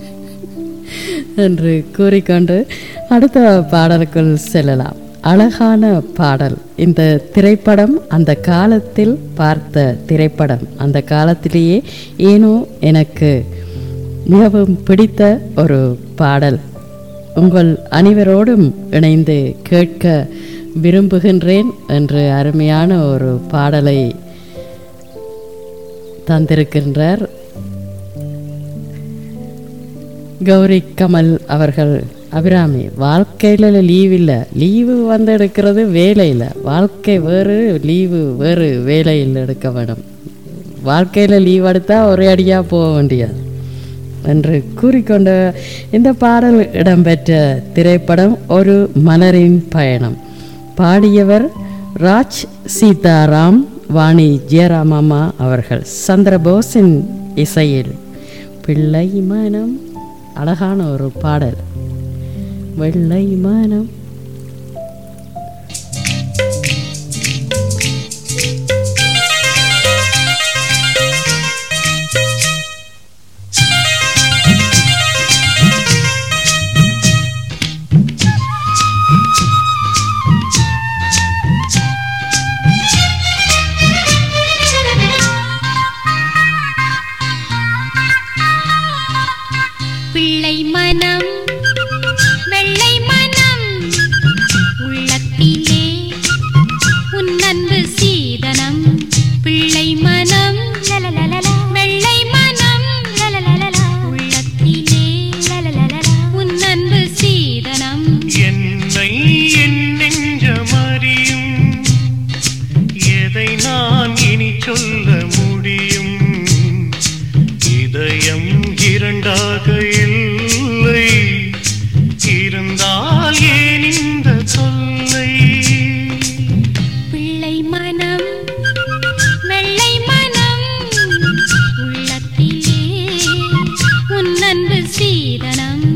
என்று கூறிக்கொண்டு அடுத்த பாடலுக்குள் செல்லலாம் அழகான பாடல் இந்த திரைப்படம் அந்த காலத்தில் பார்த்த திரைப்படம் அந்த காலத்திலேயே ஏனோ எனக்கு மிகவும் பிடித்த ஒரு பாடல் உங்கள் அனைவரோடும் இணைந்து கேட்க விரும்புகின்றேன் என்று அருமையான ஒரு பாடலை தந்திருக்கின்றார் கௌரி கமல் அவர்கள் அபிராமி வாழ்க்கையில் லீவ் இல்லை லீவு வந்து எடுக்கிறது வேலையில் வாழ்க்கை வேறு லீவு வேறு வேலையில் எடுக்க வேணும் வாழ்க்கையில் லீவ் எடுத்தால் ஒரே அடியாக போக வேண்டியது என்று கூறிக்கொண்ட இந்த பாடல் இடம்பெற்ற திரைப்படம் ஒரு மலரின் பயணம் பாடியவர் ராஜ் சீதாராம் வாணி ஜெயராமம்மா அவர்கள் சந்திரபோஸின் இசையில் பிள்ளை மனம் அழகான ஒரு பாடல் வெள்ளை மனம் பிள்ளை மனம் வெள்ளை மனம் உள்ளத்திலே உன் அன்பு சீதனம் பிள்ளை மனம் லலலலலா. வெள்ளை மனம் லலலலலா. உள்ளத்திலே லலலலலா. உன் அன்பு சீதனம் என்னை என் நெஞ்சமறியும் எதை நான் இனி சொல்ல முடியும் இதயம் இரண்டாக இல்லை இருந்தால் ஏன் இந்த சொல்லை பிள்ளை மனம் வெள்ளை மனம் உள்ளத்திலே உன் அன்பு சீதனம்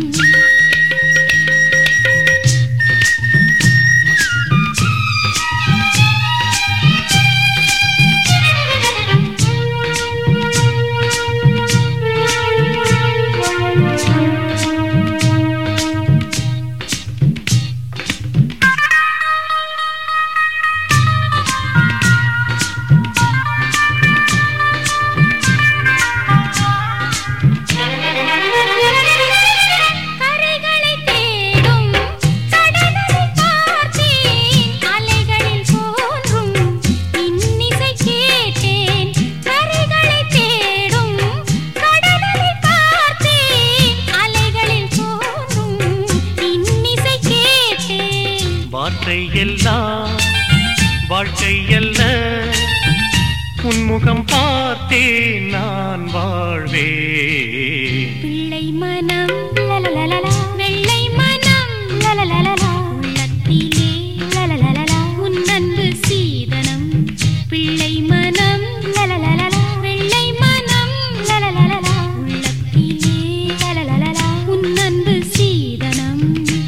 கரைகளை தேடும் கடலை பார்த்தேன் அலைகளில் தோன்றும் இன்னிசை கேட்டேன் கரைகளை தேடும் கடலை பார்த்தேன் அலைகளில் தோன்றும் இன்னிசை கேட்டேன் வார்த்தை எல்லாம் வாழ்க்கை அல்ல உன்முகம் பார்த்தே நான் வாழ்வேன் பிள்ளை மனம் லலலலலா. வெள்ளை மனம் லலலலலா. உள்ளத்திலே லலலலலா. உன் அன்பு சீதனம் பிள்ளை மனம் லலலலலா. வெள்ளை மனம் லலலலலா. உள்ளத்திலே லலலலலா. உன் அன்பு சீதனம்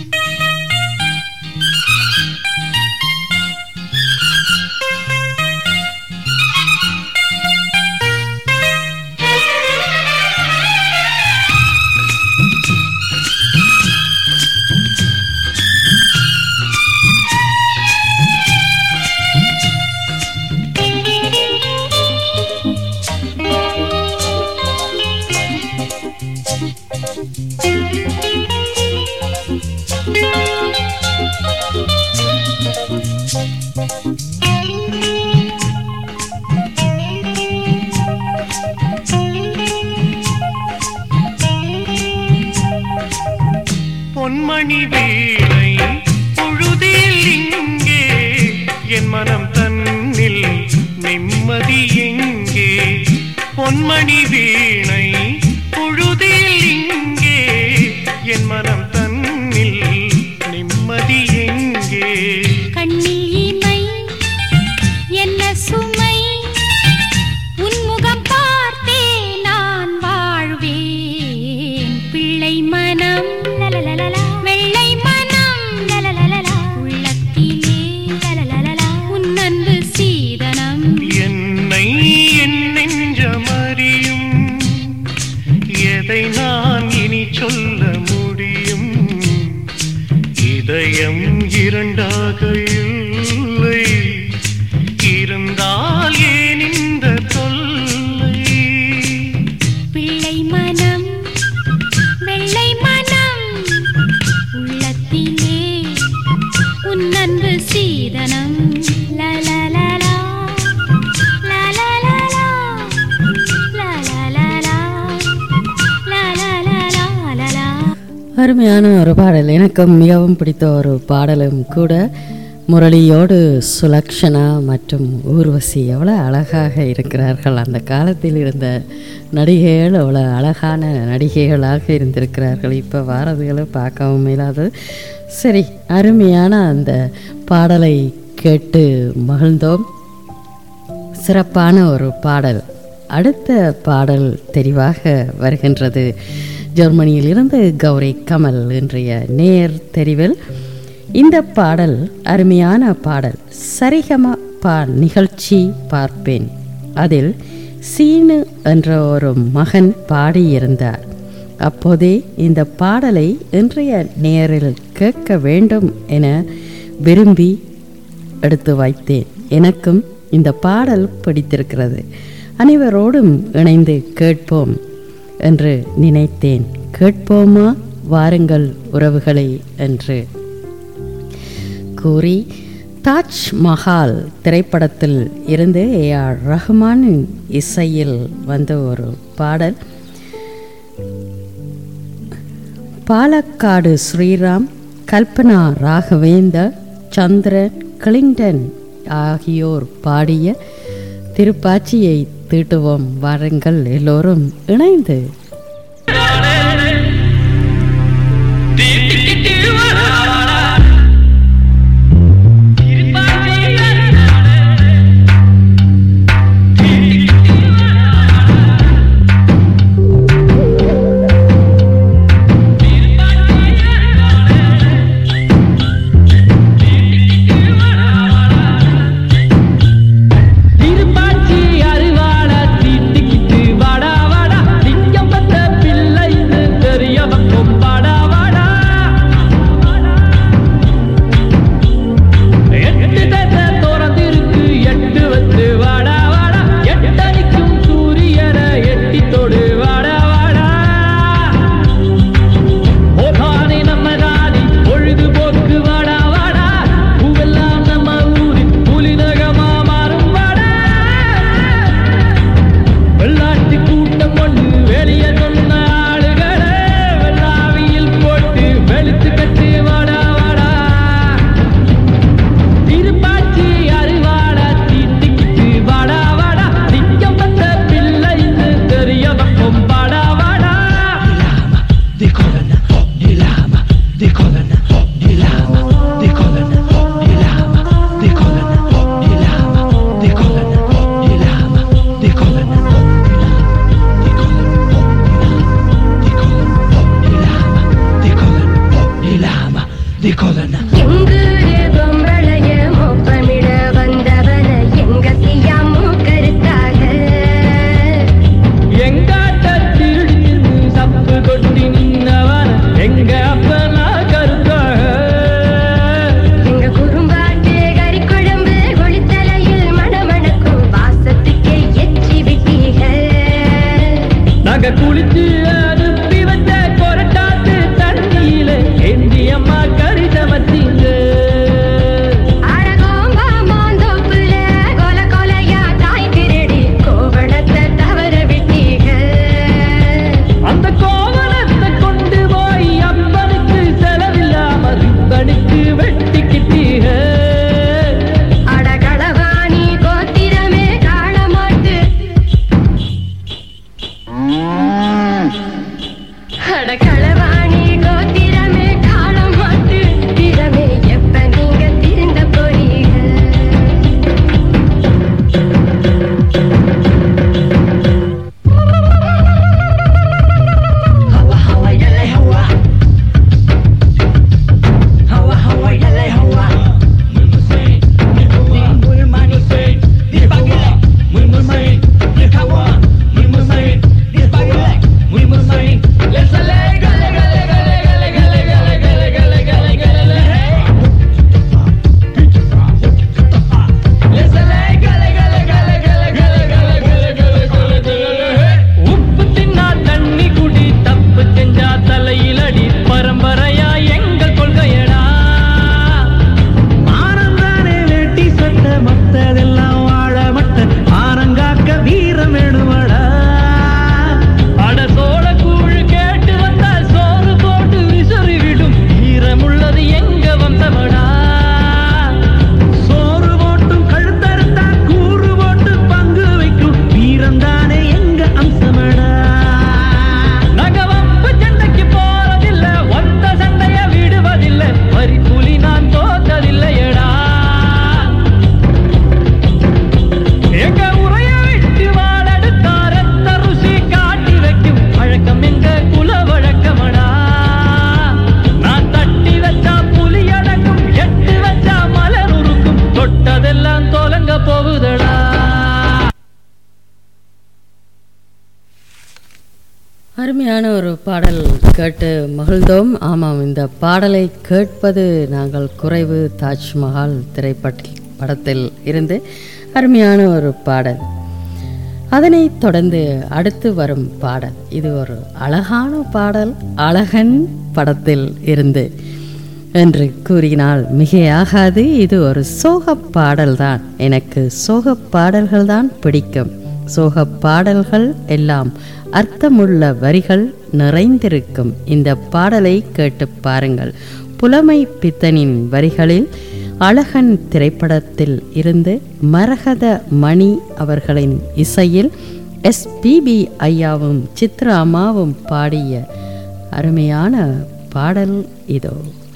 பொன்மணி வீணை பொழுதில் இங்கே என் மனம் தன்னில் நிம்மதி எங்கே பொன்மணி வீணை பொழுதில் இங்கே என் மனம் தன்னில் நிம்மதி எங்கே கண்ணில் இமை என்ன சுமை உன்முகம் பார்த்தே நான் வாழ்வேன் பிள்ளை மனம் லலலலலா. வெள்ளை மனம் லலலலலா. உள்ளத்திலே லலலலலா. உன் அன்பு சீதனம் என்னை என் நெஞ்சமறியும் எதை நான் இனி சொல்ல முடியும் இதயம் இரண்டாக இல்லை இருந்தால் ஏன் இந்த தொல்லை பிள்ளை மனம் நன்பு சீதனம் லலலலா, லலலலா, லலலலா, லலலலா. அருமையான ஒரு பாடல் எனக்கும் மிகவும் பிடித்த ஒரு பாடலும் கூட முரளியோடு சுலக்ஷனா மற்றும் ஊர்வசி எவ்வளோ அழகாக இருக்கிறார்கள் அந்த காலத்தில் இருந்த நடிகைகள் அவ்வளோ அழகான நடிகைகளாக இருந்திருக்கிறார்கள் இப்போ வாரதுகளை பார்க்கவும் இல்லாது சரி அருமையான அந்த பாடலை கேட்டு மகிழ்ந்தோம் சிறப்பான ஒரு பாடல் அடுத்த பாடல் தெரிவாக வருகின்றது ஜெர்மனியிலிருந்து கௌரி கமல் இன்றைய நேர் தெரிவில் இந்த பாடல் அருமையான பாடல் சரிகம பா நிகழ்ச்சி பார்ப்பேன் அதில் சீனு என்ற ஒரு மகன் பாடியிருந்தார் அப்போதே இந்த பாடலை இன்றைய நேரில் கேட்க வேண்டும் என விரும்பி எடுத்து வைத்தேன் எனக்கும் இந்த பாடல் பிடித்திருக்கிறது அனைவரோடும் இணைந்து கேட்போம் என்று நினைத்தேன் கேட்போமா வாருங்கள் உறவுகளை என்று கூறி தாஜ் மஹால் திரைப்படத்தில் இருந்து ஏ ஆர் ரஹ்மானின் இசையில் வந்த ஒரு பாடல் பாலக்காடு ஸ்ரீராம் கல்பனா ராகவேந்தர் சந்திரன் கிளிங்டன் ஆகியோர் பாடிய திருப்பாச்சியை தீட்டுவோம் வாருங்கள் எல்லோரும் இணைந்து திருப்பாச்சி அருவாள தீட்டிக்கிட்டு வாடா வாடா திங்கம்ப அருமையான ஒரு பாடல் கேட்டு மகிழ்ந்தோம் ஆமாம் இந்த பாடலை கேட்பது நாங்கள் குறைவு தாஜ்மஹால் திரைப்பட படத்தில் இருந்து அருமையான ஒரு பாடல் அதனைத் தொடர்ந்து அடுத்து வரும் பாடல் இது ஒரு அழகான பாடல் அழகன் படத்தில் இருந்து என்று கூறினால் மிகையாகாது இது ஒரு சோக பாடல்தான் எனக்கு சோக பாடல்கள் தான் பிடிக்கும் சோக பாடல்கள் எல்லாம் அர்த்தமுள்ள வரிகள் நிறைந்திருக்கும் இந்த பாடலை கேட்டு பாருங்கள் புலமை பித்தனின் வரிகளில் அழகன் திரைப்படத்தில் இருந்து மரகத மணி அவர்களின் இசையில் எஸ்பிபி ஐயாவும் சித்ரா அம்மாவும் பாடிய அருமையான பாடல் இதோ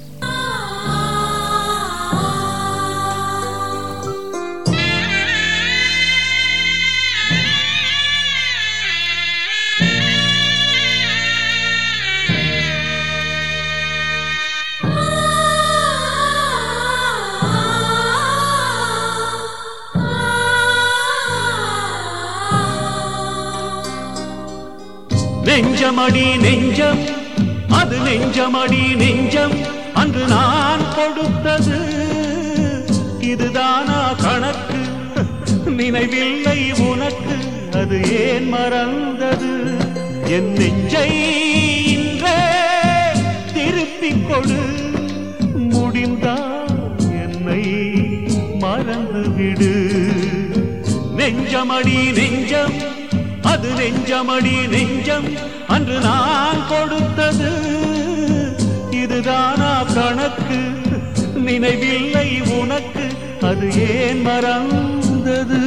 நெஞ்சமடி நெஞ்சம் அது நெஞ்சமடி நெஞ்சம் அன்று நான் கொடுத்தது இதுதானா கணக்கு நினைவில்லை உனக்கு அது ஏன் மறந்தது என் நெஞ்சை இன்றே திருப்பிக் கொடு முடிந்தால் என்னை மறந்து விடு நெஞ்சமடி நெஞ்சம் அது நெஞ்சமடி நெஞ்சம் அன்று நான் கொடுத்தது இதுதானா கணக்கு நினைவில்லை உனக்கு அது ஏன் மறந்தது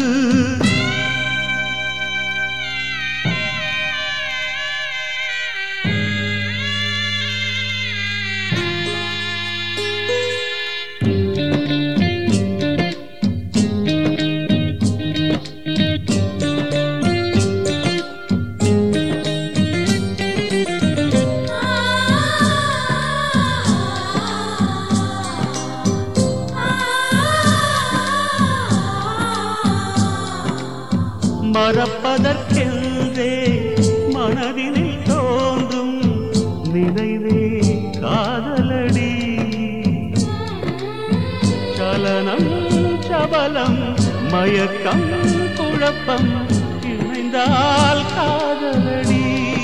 மறப்பதற்கென்றே மனதினில் தோன்றும் நினைவே காதலடி சலனம் சபலம் மயக்கம் குழப்பம் இணைந்தால் காதலடி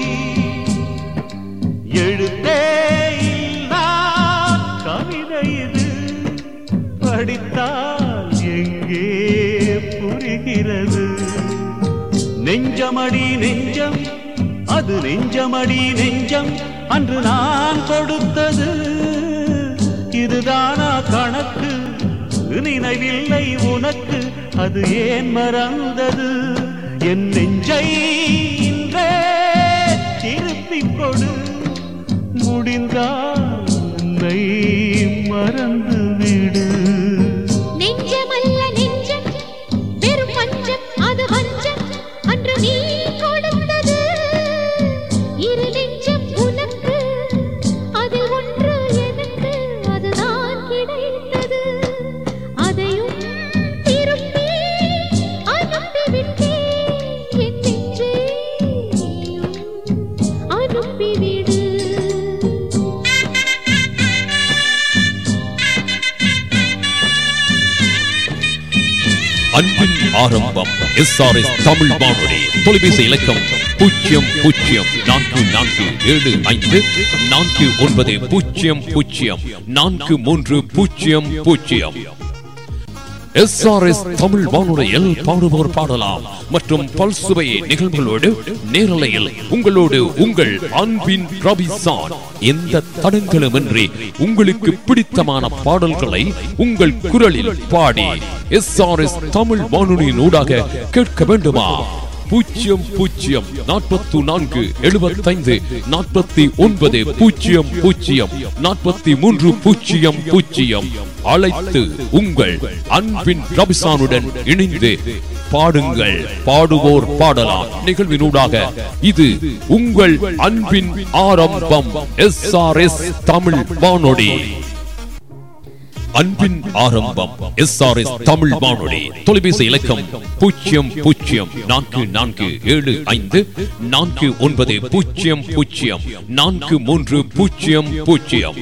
எழுத்தே இல்லா கவிதை இது படித்தால் எங்கே புரிகிறது நெஞ்சமடி நெஞ்சம் அது நெஞ்சமடி நெஞ்சம் அன்று நான் கொடுத்தது இதுதானா கணக்கு நினைவில்லை உனக்கு அது ஏன் மறந்தது என் நெஞ்சை இன்றே திருப்பிக் கொடு முடிந்தால் என்னை மறந்து விடு நெஞ்சமல்ல நெஞ்சம் வெறும் பஞ்சம் அது வஞ்சம் அன்று நீ கொடுத்தது இரு நெஞ்சம் உனக்கு அதில் ஒன்று எனக்கு அதுதான் கிடைத்தது அதையும் திருப்பி அனுப்பிவிட்டேன் என் நெஞ்சே நீயும் அனுப்பிவிடு அன்பின் ஆரம்பம் எஸ் ஆர் எஸ் தமிழ் வானொலி தொலைபேசி இலக்கம் பூஜ்ஜியம் பூஜ்ஜியம் நான்கு நான்கு ஏழு ஐந்து நான்கு ஒன்பது பூஜ்ஜியம் பூஜ்ஜியம் நான்கு மூன்று பூஜ்ஜியம் பூஜ்ஜியம் எஸ் ஆர் எஸ் தமிழ் வானொலியில் பாடுவோர் பாடலாம் மற்றும் பல்சுவை நிகழ்வுகளோடு நேரலையில் உங்களோடு உங்கள் அன்பின் ரபிசான் எந்த தடங்களுமின்றி உங்களுக்கு பிடித்தமான பாடல்களை உங்கள் குரலில் பாடி எஸ் ஆர் எஸ் தமிழ் வானொலியின் ஊடாக கேட்க வேண்டுமா பூஜ்ஜியம் பூஜ்ஜியம் நாற்பத்தி நான்கு எழுபத்தைந்து நாற்பத்தி ஒன்பது பூஜ்ஜியம் பூஜ்ஜியம் நாற்பத்தி மூன்று பூஜ்ஜியம் பூஜ்ஜியம் அழைத்து உங்கள் அன்பின் ரபிசானுடன் இணைந்து பாடுங்கள் பாடுவோர் பாடலாம் நிகழ்வினூடாக இது உங்கள் அன்பின் ஆரம்பம் எஸ் ஆர் எஸ் தமிழ் வானொலி அன்பின் ஆரம்பம் எஸ் ஆர் எஸ் தமிழ் வானொலி தொலைபேசி இலக்கம் பூஜ்ஜியம் பூஜ்ஜியம் நான்கு நான்கு ஏழு ஐந்து நான்கு ஒன்பது பூஜ்ஜியம் பூஜ்ஜியம் நான்கு மூன்று பூஜ்ஜியம் பூஜ்ஜியம்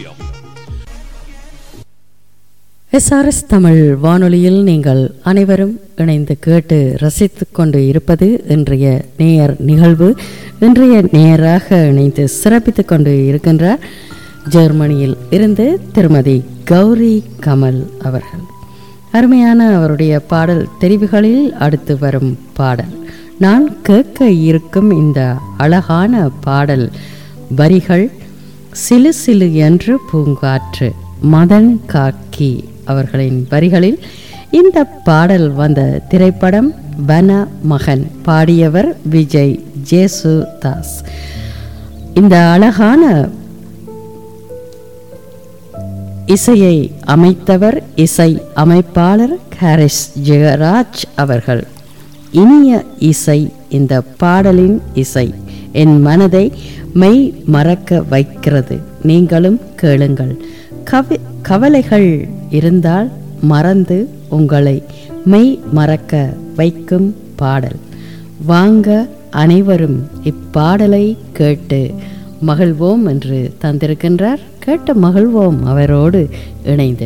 எஸ்ஆர்எஸ் தமிழ் வானொலியில் நீங்கள் அனைவரும் இணைந்து கேட்டு ரசித்துக் கொண்டு இருப்பது இன்றைய நேயர் நிகழ்வு இன்றைய நேயராக இணைந்து சிறப்பித்துக் கொண்டு இருக்கின்றார் ஜெர்மனியில் இருந்து திருமதி கௌரி கமல் அவர்கள் அருமையான அவருடைய பாடல் தெரிவுகளில் அடுத்து வரும் பாடல் நான் கேட்க இருக்கும் இந்த அழகான பாடல் வரிகள் சிலு சிலு என்று பூங்காற்று மதன் காக்கி அவர்களின் வரிகளில் இந்த பாடல் வந்த திரைப்படம் வன மகன் பாடியவர் விஜய் ஜேசுதாஸ் இந்த அழகான இசையை அமைத்தவர் இசை அமைப்பாளர் ஹாரிஸ் ஜெயராஜ் அவர்கள் இனிய இசை இந்த பாடலின் இசை என் மனதை மெய் மறக்க வைக்கிறது நீங்களும் கேளுங்கள் கவி கவலைகள் இருந்தால் மறந்து உங்களை மெய் மறக்க வைக்கும் பாடல் வாங்க அனைவரும் இப்பாடலை கேட்டு மகிழ்வோம் என்று தந்திருக்கின்றார் கேட்டு மகிழ்வோம் அவரோடு இணைந்து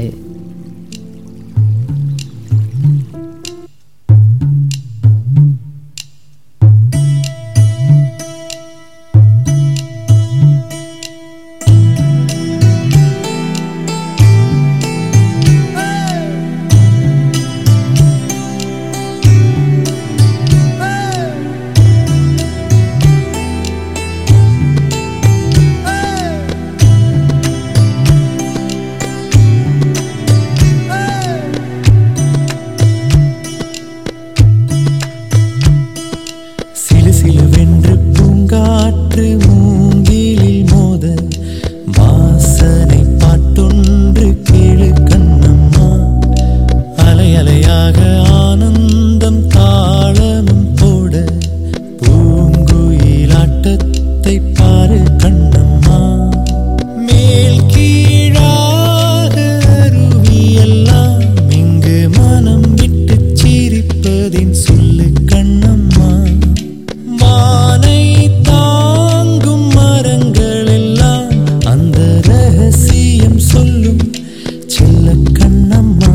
சிலு சிலுவென்று பூங்காற்று மூங்கிலில் மோத வாசனை பாட்டொன்று கேளு கண்ணம்மா அலை அலையாக ஆனந்தம் தாளமும் போட பூங்குயிலாட்டத்தை பாரு கண்ணம்மா மேல் கீழாக அருவியெல்லாம் இங்கு மனம் விட்டு சிரிப்பதின் சொல்லு கண்ணம்மா வானை தாங்கும் மரங்கள் எல்லாம் அந்த ரகசியம் சொல்லும் செல்ல கண்ணம்மா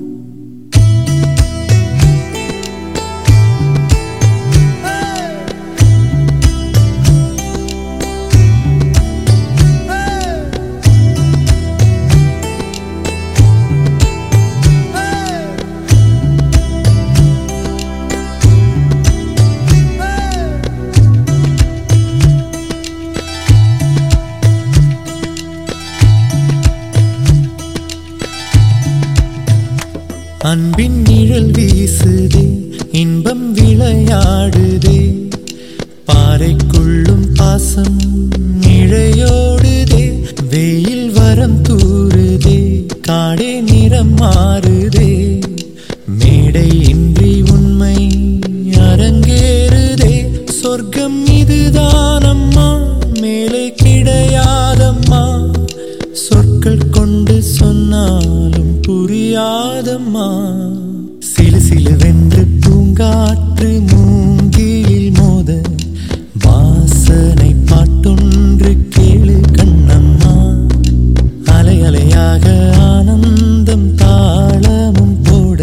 அன்பின் நிழல் வீசுதே இன்பம் விளையாடுதே பாறைக்குள்ளும் பாசம் இழையோடுதே வெயில் வரம் தூறுதே காடே நிறம் மாறுதே மேடை இன்றி உண்மை அரங்கேறுதே சொர்க்கம் இதுதானம்மா மேலே கிடையாதம்மா சொற்கள் கொண்டு சொன்னாலும் புரியாதம்மா சிலு சிலுவென்று பூங்காற்று மூங்கிலில் மோத வாசனை பாட்டொன்று கேளு கண்ணம்மா அலை அலையாக ஆனந்தம் தாளமும் போட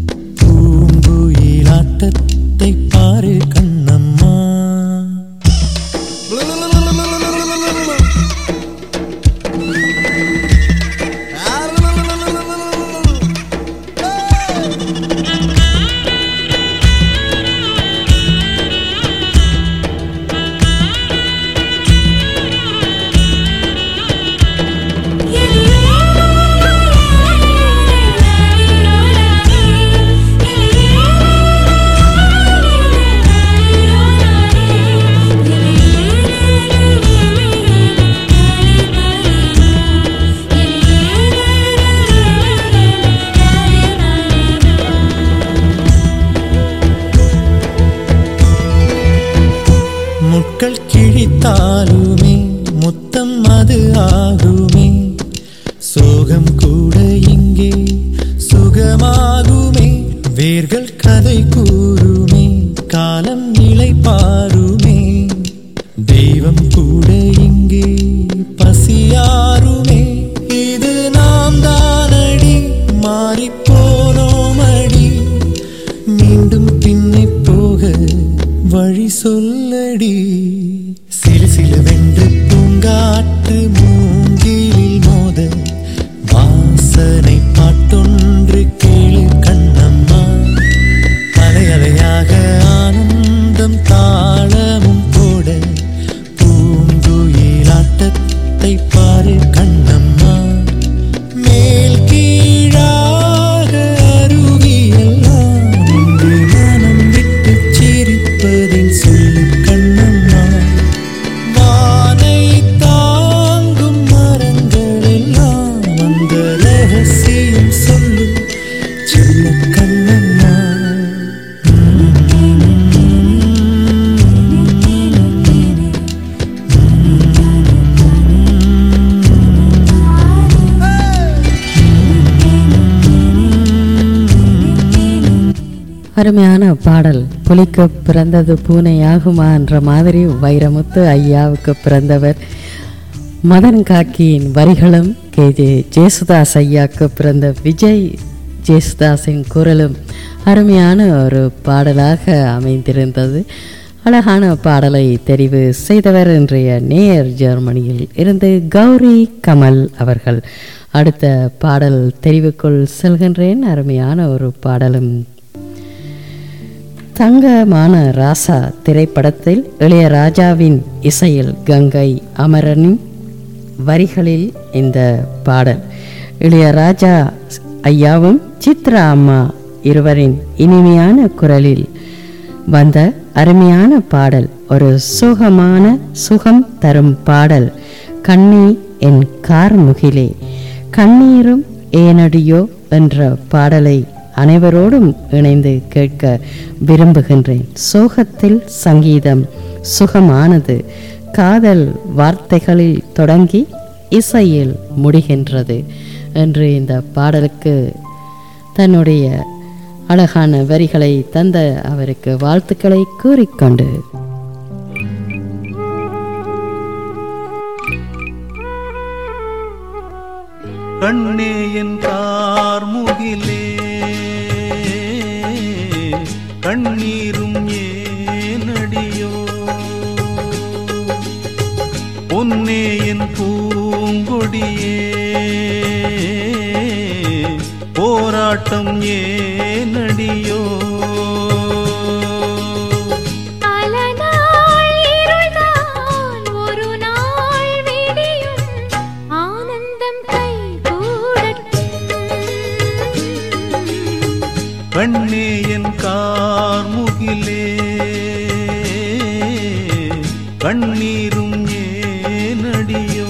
பூங்குயிலாட்டத்தை பாரு கண்ணம்மா முட்கள் கிழித்தாலுமே முத்தம் அது ஆகுமே சோகம் கூட இங்கே வேர்கள் கதை கூறுமே காலம் நிலை பாருமே தெய்வம் கூட இங்கே பசியாருமே இது நாம் தானடி மாறிப்போனோம் அடி மீண்டும் பின்னை போக வழி சொல்லடி சிலு சிலுவென்று பூங்காற்று மூங்கிலில் மோத வாசனை பாட்டொன்று கேளு கண்ணம்மா அலை அலையாக ஆனந்தம் தாளமும் போட பூங்குயிலாட்டத்தை பாரு கண்ணம்மா மேல் கீழாக அருவியெல்லாம் இங்கு மனம் விட்டு சிரிப்பதில் சொல்லு கண்ணம்மா வானை தாங்கும் மரங்கள் எல்லாம் அந்த ரகசியம் சொல்லு செல்ல கண்ணம்மா அருமையான பாடல் புலிக்கு பிறந்தது பூனையாகுமா என்ற மாதிரி வைரமுத்து ஐயாவுக்கு பிறந்தவர் மதன் காக்கியின் வரிகளும் கே ஜே ஜேசுதாஸ் ஐயாவுக்கு பிறந்த விஜய் ஜேசுதாஸின் குரலும் அருமையான ஒரு பாடலாக அமைந்திருந்தது அழகான பாடலை தெரிவு செய்தவர் இன்றைய நேர் ஜெர்மனியில் இருந்து கௌரி கமல் அவர்கள் அடுத்த பாடல் தெரிவுக்குள் செல்கின்றேன் அருமையான ஒரு பாடலும் தங்கமான ராசா திரைப்படத்தில் இளையராஜாவின் இசையில் கங்கை அமரனின் வரிகளில் இந்த பாடல் இளையராஜா ஐயாவும் சித்ரா அம்மா இருவரின் இனிமையான குரலில் வந்த அருமையான பாடல் ஒரு சுகமான சுகம் தரும் பாடல் கண்ணி என் கார்முகிலே கண்ணீரும் ஏனடியோ என்ற பாடலை அனைவரோடும் இணைந்து கேட்க விரும்புகின்றேன் சோகத்தில் சங்கீதம் சுகமானது காதல் வார்த்தைகளில் தொடங்கி இசையில் முடிகின்றது என்று இந்த பாடலுக்கு தன்னுடைய அழகான வரிகளை தந்த அவருக்கு வாழ்த்துக்களை கூறிக்கொண்டு கண்ணே என் கார்முகிலே கண்ணீரும் ஏனடியோ பொன்னே என் பூங்கொடியே போராட்டம் ஏனடியோ பல நாள் இருள்தான் ஒரு நாள் விடியும் ஆனந்தம் கை கண்ணே என் கார்முகிலே கண்ணீரும் ஏனடியோ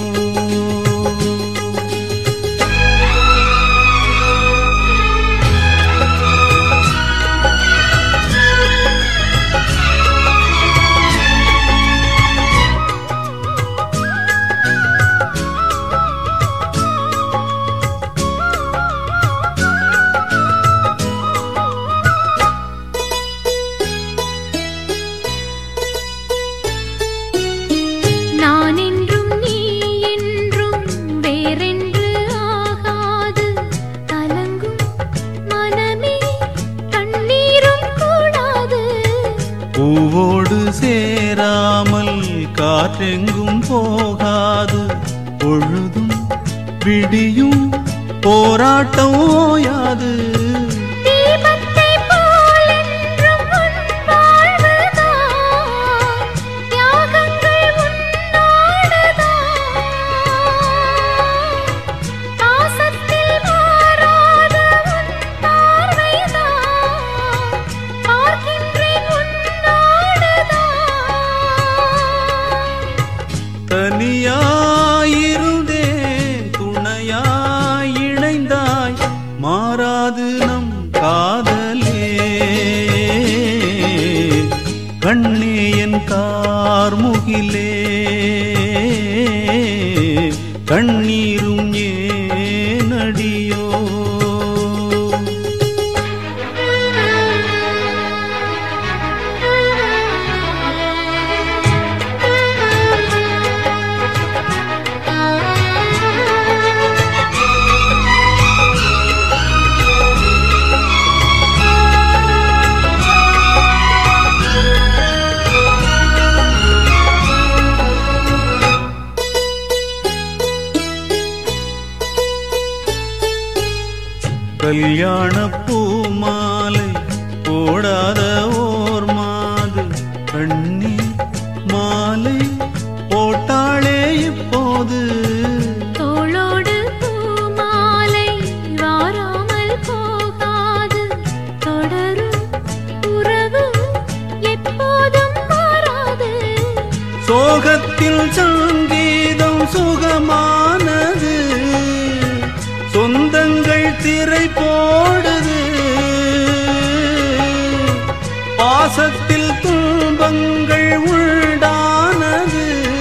நான் என்றும் நீ என்றும் வேறென்று ஆகாது கலங்கும் மனமே கண்ணீரும் கூடாது பூவோடு சேராமல் காற்றெங்கும் போகாது பொழுதும் விடியும் போராட்டம் ஓயாது தீபத்தை போல் என்றும் உன் வாழ்வுதான் தியாகங்கள் உன்னோடுதான் பாசத்தில் மாறாத உன் பார்வைதான் பார்க்கின்றேன் உன்னோடுதான் தனியாயிருந்தேன் துணையாய் இணைந்தாய் மாறாது நம் காதலே கண்ணே என் கார்முகிலே கண்ணீரும் ஏனடியோ கல்யாண பூமாலை போடாத ஓர் மாது கண்ணீர் மாலை போட்டாளே இப்போது தோளோடு பூமாலை வாராமல் போகாது தொடரும் உறவு எப்போதும் மாறாது சோகத்தில் சங்கீதம் சுகமானது சொந்தங்கள் திரை போடுது பாசத்தில் துன்பங்கள் உண்டானது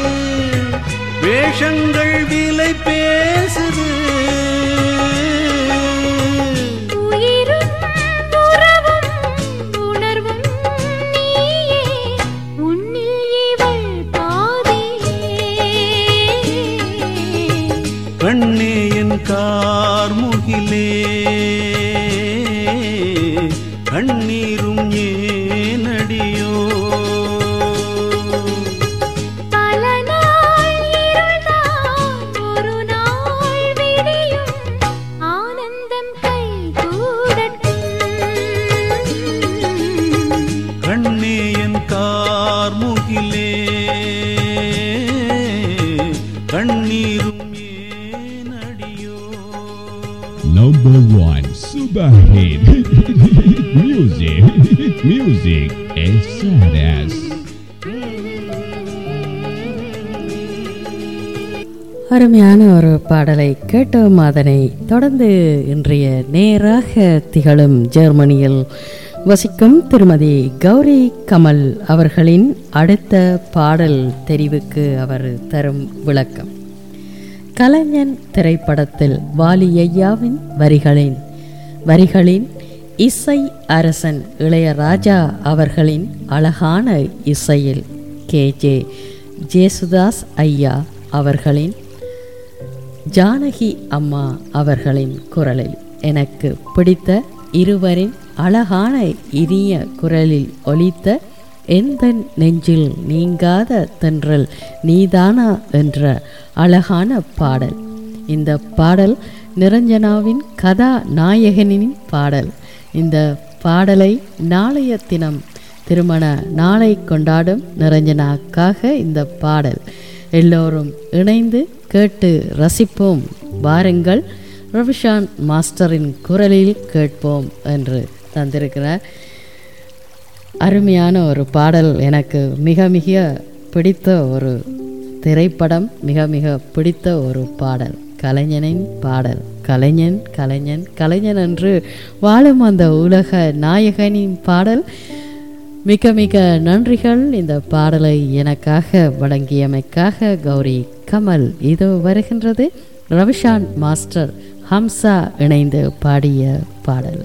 வேஷங்கள் விலை பேசுது உயிரும் உறவும் உணர்வும் நீயே உன்னில் இவள் பாதியே கண்ணே என் கார்முகிலே கண்ணீரும் ஏனடியோ பல நாள் இருள்தான் ஒரு நாள் விடியும் ஆனந்தம் கைகூடட்டும் கண்ணே என் கார்முகிலே கண்ணீரும் ஏனடியோ Number one super hit music music SRS அருமையான ஒரு பாடலை கேட்டோம் அதனை தொடர்ந்து இன்றைய நேராக திகழும் ஜெர்மனியில் வசிக்கும் திருமதி கௌரி கமல் அவர்களின் அடுத்த பாடல் தெரிவுக்கு அவர் தரும் விளக்கம் கலைஞன் திரைப்படத்தில் வாலி ஐயாவின் வரிகளின் வரிகளின் இசை அரசன் இளையராஜா அவர்களின் அழகான இசையில் கே ஜே ஜேசுதாஸ் ஐயா அவர்களின் ஜானகி அம்மா அவர்களின் குரலில் எனக்கு பிடித்த இருவரின் அழகான இனிய குரலில் ஒலித்த எந்த நெஞ்சில் நீங்காத தென்றல் நீதானா என்ற அழகான பாடல் இந்த பாடல் நிரஞ்சனாவின் கதாநாயகனின் பாடல் இந்த பாடலை நாளைய தினம் திருமண நாளை கொண்டாடும் நிரஞ்சனாக்காக இந்த பாடல் எல்லோரும் இணைந்து கேட்டு ரசிப்போம் வாருங்கள் ரவிஷான் மாஸ்டரின் குரலில் கேட்போம் என்று தந்திருக்கிறார் அருமையான ஒரு பாடல் எனக்கு மிக மிக பிடித்த ஒரு திரைப்படம் மிக மிக பிடித்த ஒரு பாடல் கலைஞனின் பாடல் கலைஞன் கலைஞன் கலைஞன் என்று வாழும் அந்த உலக நாயகனின் பாடல் மிக மிக நன்றிகள் இந்த பாடலை எனக்காக வழங்கியமைக்காக கௌரி கமல் இது வருகின்றது ரவிஷான் மாஸ்டர் ஹம்சா இணைந்து பாடிய பாடல்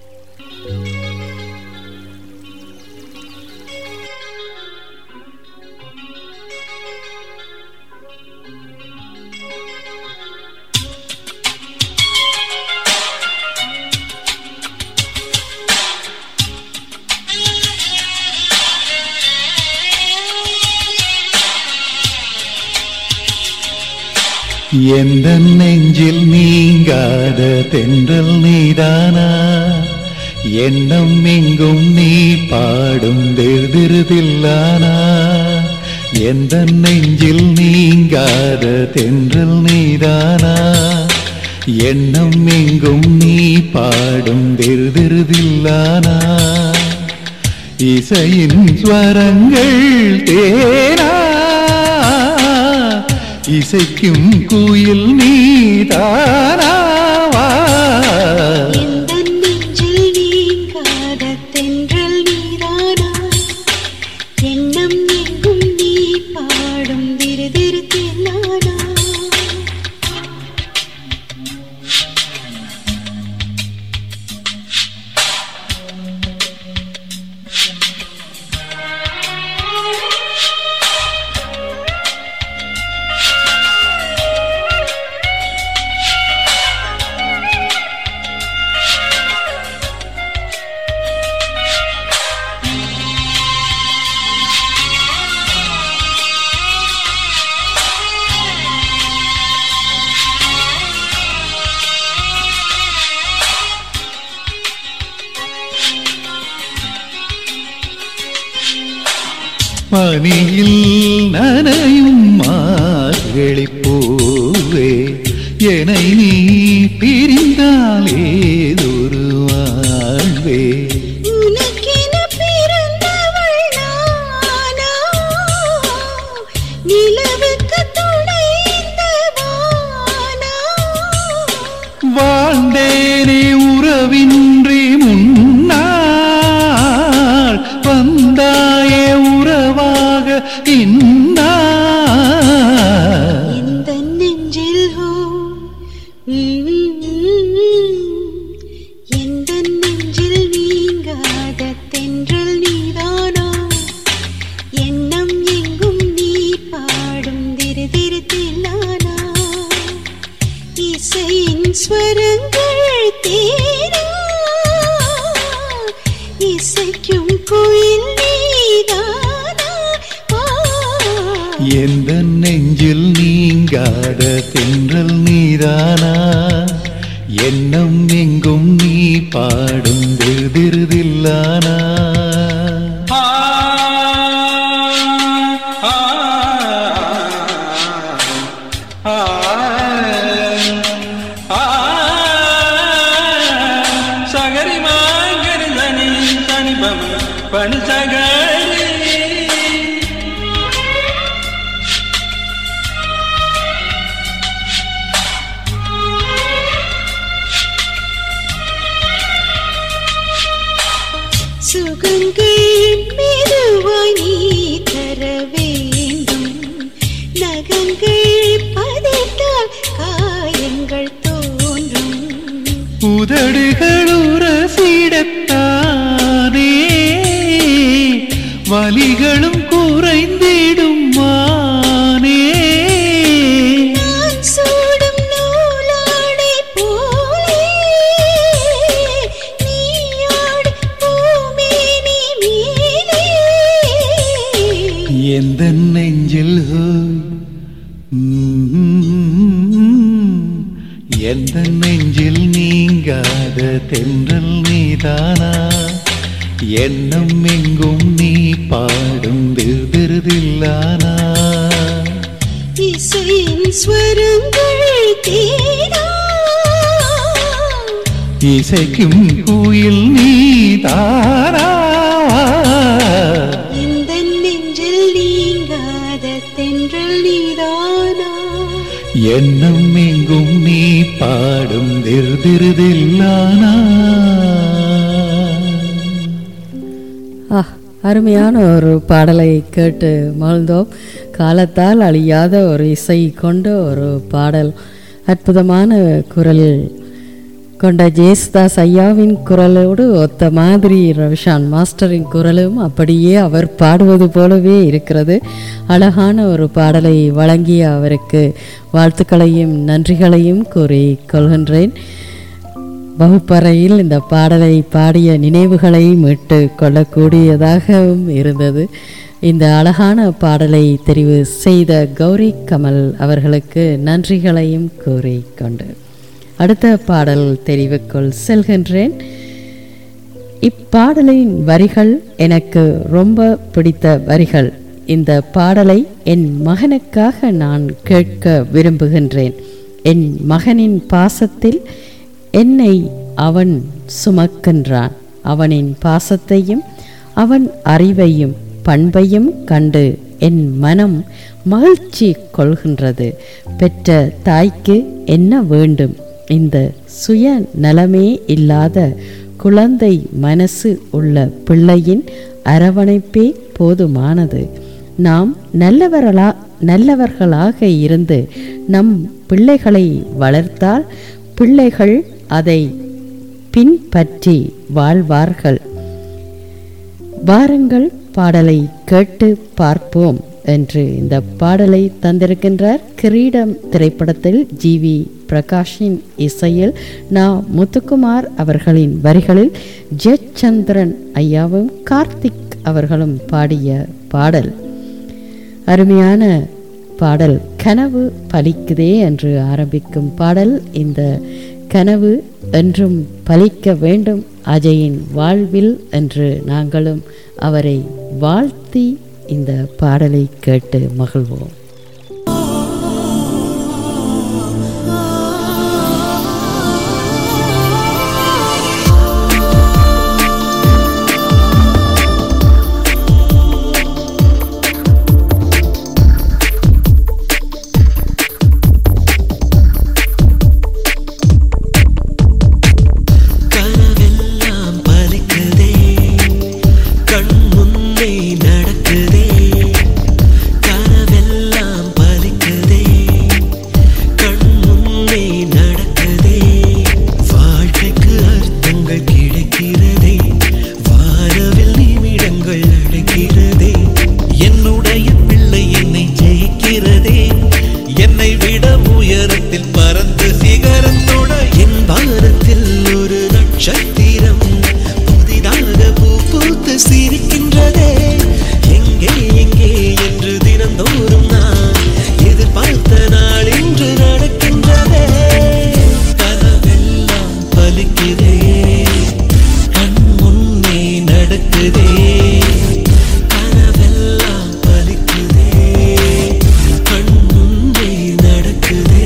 எந்த நெஞ்சில் நீங்காத தென்றல் நீதானா எண்ணம் எங்கும் நீ பாடும் திருதிருதில்லானா எந்த நெஞ்சில் நீங்காத தென்றல் நீதானா எண்ணம் எங்கும் நீ பாடும் திருதிருதில்லானா இசையின் ஸ்வரங்கள் தேனா இசைக்கும் குயில் நீதானாவா எந்தன் நெஞ்சில் நீங்காத தென்றல் நீதானா எண்ணம் எங்கும் நீ பாடும் திருதிரு தென்னானா ஆ பனியில் நனையும் மார்கழிப் பூவே என்னை நீ பிரிந்தால் ஏதொரு வாழ்வே உனக்கென பிறந்தவள் நானா? நிலவுக்கு துணை இந்த வானா? வாழ்ந்தேனே உறவின்றி முன்னாள் வந்தாயே உறவாக இந்நாள் இந்த நெஞ்சில் ஹோ, ம், எந்த நெஞ்சில் நீங்காத தென்றல் நீதானா எண்ணம் எங்கும் நீ பாடும் திரு திரு தில்லானா இசையின் ஸ்வரங்கள் தேனா இசைக்கும் கோயில் நீதானா ஆ. எந்த நெஞ்சில் நீங்காத தென்றல் நீதானா எண்ணம் எங்கும் நீ பாடும் திருதிருதில்லானா சகரி மாங்கரி தனி தனி பம பனி சகரி சுகங்கள் மெதுவாய் நீ தர வேண்டும் நகங்கள் பதித்தால் காயங்கள் தோன்றும் உதடுகள் உரசிடத்தானே வலிகளும் குறைந்திடும் மானே நான் சூடும் நூலாடை போலே நீயாடு பூமேனி மேலே எந்த நெஞ்சில் ஹோய் ம்ம். எந்த நெஞ்சில் நீங்காத தென்றல் நீதானா எண்ணம் எங்கும் நீ பாடும் திருதிருதில்லானா இசையின் ஸ்வரங்கள் தேனா இசைக்கும் குயில் நீதானா இந்த நெஞ்சில் நீங்காத தென்றல் நீதானா எண்ணம் எங்கும் நீ பாடும் திருதிருதில்லானா ஆ அருமையான ஒரு பாடலை கேட்டு மகிழ்ந்தோம் காலத்தால் அழியாத ஒரு இசை கொண்ட ஒரு பாடல் அற்புதமான குரல் கொண்ட ஜேசுதாஸ் ஐயாவின் குரலோடு ஒத்த மாதிரி ரவிஷான் மாஸ்டரின் குரலும் அப்படியே அவர் பாடுவது போலவே இருக்கிறது அழகான ஒரு பாடலை வழங்கிய அவருக்கு வாழ்த்துக்களையும் நன்றிகளையும் கூறி கொள்கின்றேன் வகுப்பறையில் இந்த பாடலை பாடிய நினைவுகளை மீட்டு கொள்ளக்கூடியதாகவும் இருந்தது இந்த அழகான பாடலை தெரிவு செய்த கௌரி கமல் அவர்களுக்கு நன்றிகளையும் கூறிக்கொண்டு அடுத்த பாடல் தெரிவுக்குள் செல்கின்றேன் இப்பாடலின் வரிகள் எனக்கு ரொம்ப பிடித்த வரிகள் இந்த பாடலை என் மகனுக்காக நான் கேட்க விரும்புகின்றேன் என் மகனின் பாசத்தில் என்னை அவன் சுமக்கின்றான் அவனின் பாசத்தையும் அவன் அறிவையும் பண்பையும் கண்டு என் மனம் மகிழ்ச்சி கொள்கின்றது பெற்ற தாய்க்கு என்ன வேண்டும் இந்த சுய நலமே இல்லாத குழந்தை மனசு உள்ள பிள்ளையின் அரவணைப்பே போதுமானது நாம் நல்லவர்களா நல்லவர்களாக இருந்து நம் பிள்ளைகளை வளர்த்தால் பிள்ளைகள் அதை பின்பற்றி வாழ்வார்கள் வாருங்கள் பாடலை கேட்டு பார்ப்போம் என்று இந்த பாடலை தந்திருக்கின்றார் கிரீடம் திரைப்படத்தில் ஜி வி பிரகாஷின் இசையில் நா முத்துக்குமார் அவர்களின் வரிகளில் ஜெயச்சந்திரன் ஐயாவும் கார்த்திக் அவர்களும் பாடிய பாடல் அருமையான பாடல் கனவு பலிக்குதே என்று ஆரம்பிக்கும் பாடல் இந்த கனவு என்றும் பலிக்க வேண்டும் அஜயின் வாழ்வில் என்று நாங்களும் அவரை வாழ்த்தி இந்த பாடலை கேட்டு மகிழ்வோம் கனவெல்லாம் பலிக்குதே கண் முன்னே நடக்குதே கனவெல்லாம் பலிக்குதே கண் முன்னே நடக்குதே வாழ்க்கைக்கு அர்த்தங்கள் கிடைக்கிறதே வானவில் நிமிடங்கள் நடக்கிறதே என்னுடைய பிள்ளை என்னை ஜெயிக்கிறதே என்னை விட உயரத்தில் பறந்து சிகரத்தோட என் வானத்தில் ஒரு நட்சத்திரம் புதிதாக பூ பூத்து சிரிக்கின்றதே எங்கே எங்கே என்று தினந்தோறும் நான் எதிர்பார்த்த நாள் இன்று நடக்கின்றதே கனவெல்லாம் பலிக்குதே கண் முன்னே நடக்குதே கனவெல்லாம் பலிக்குதே கண் முன்னே நடக்குதே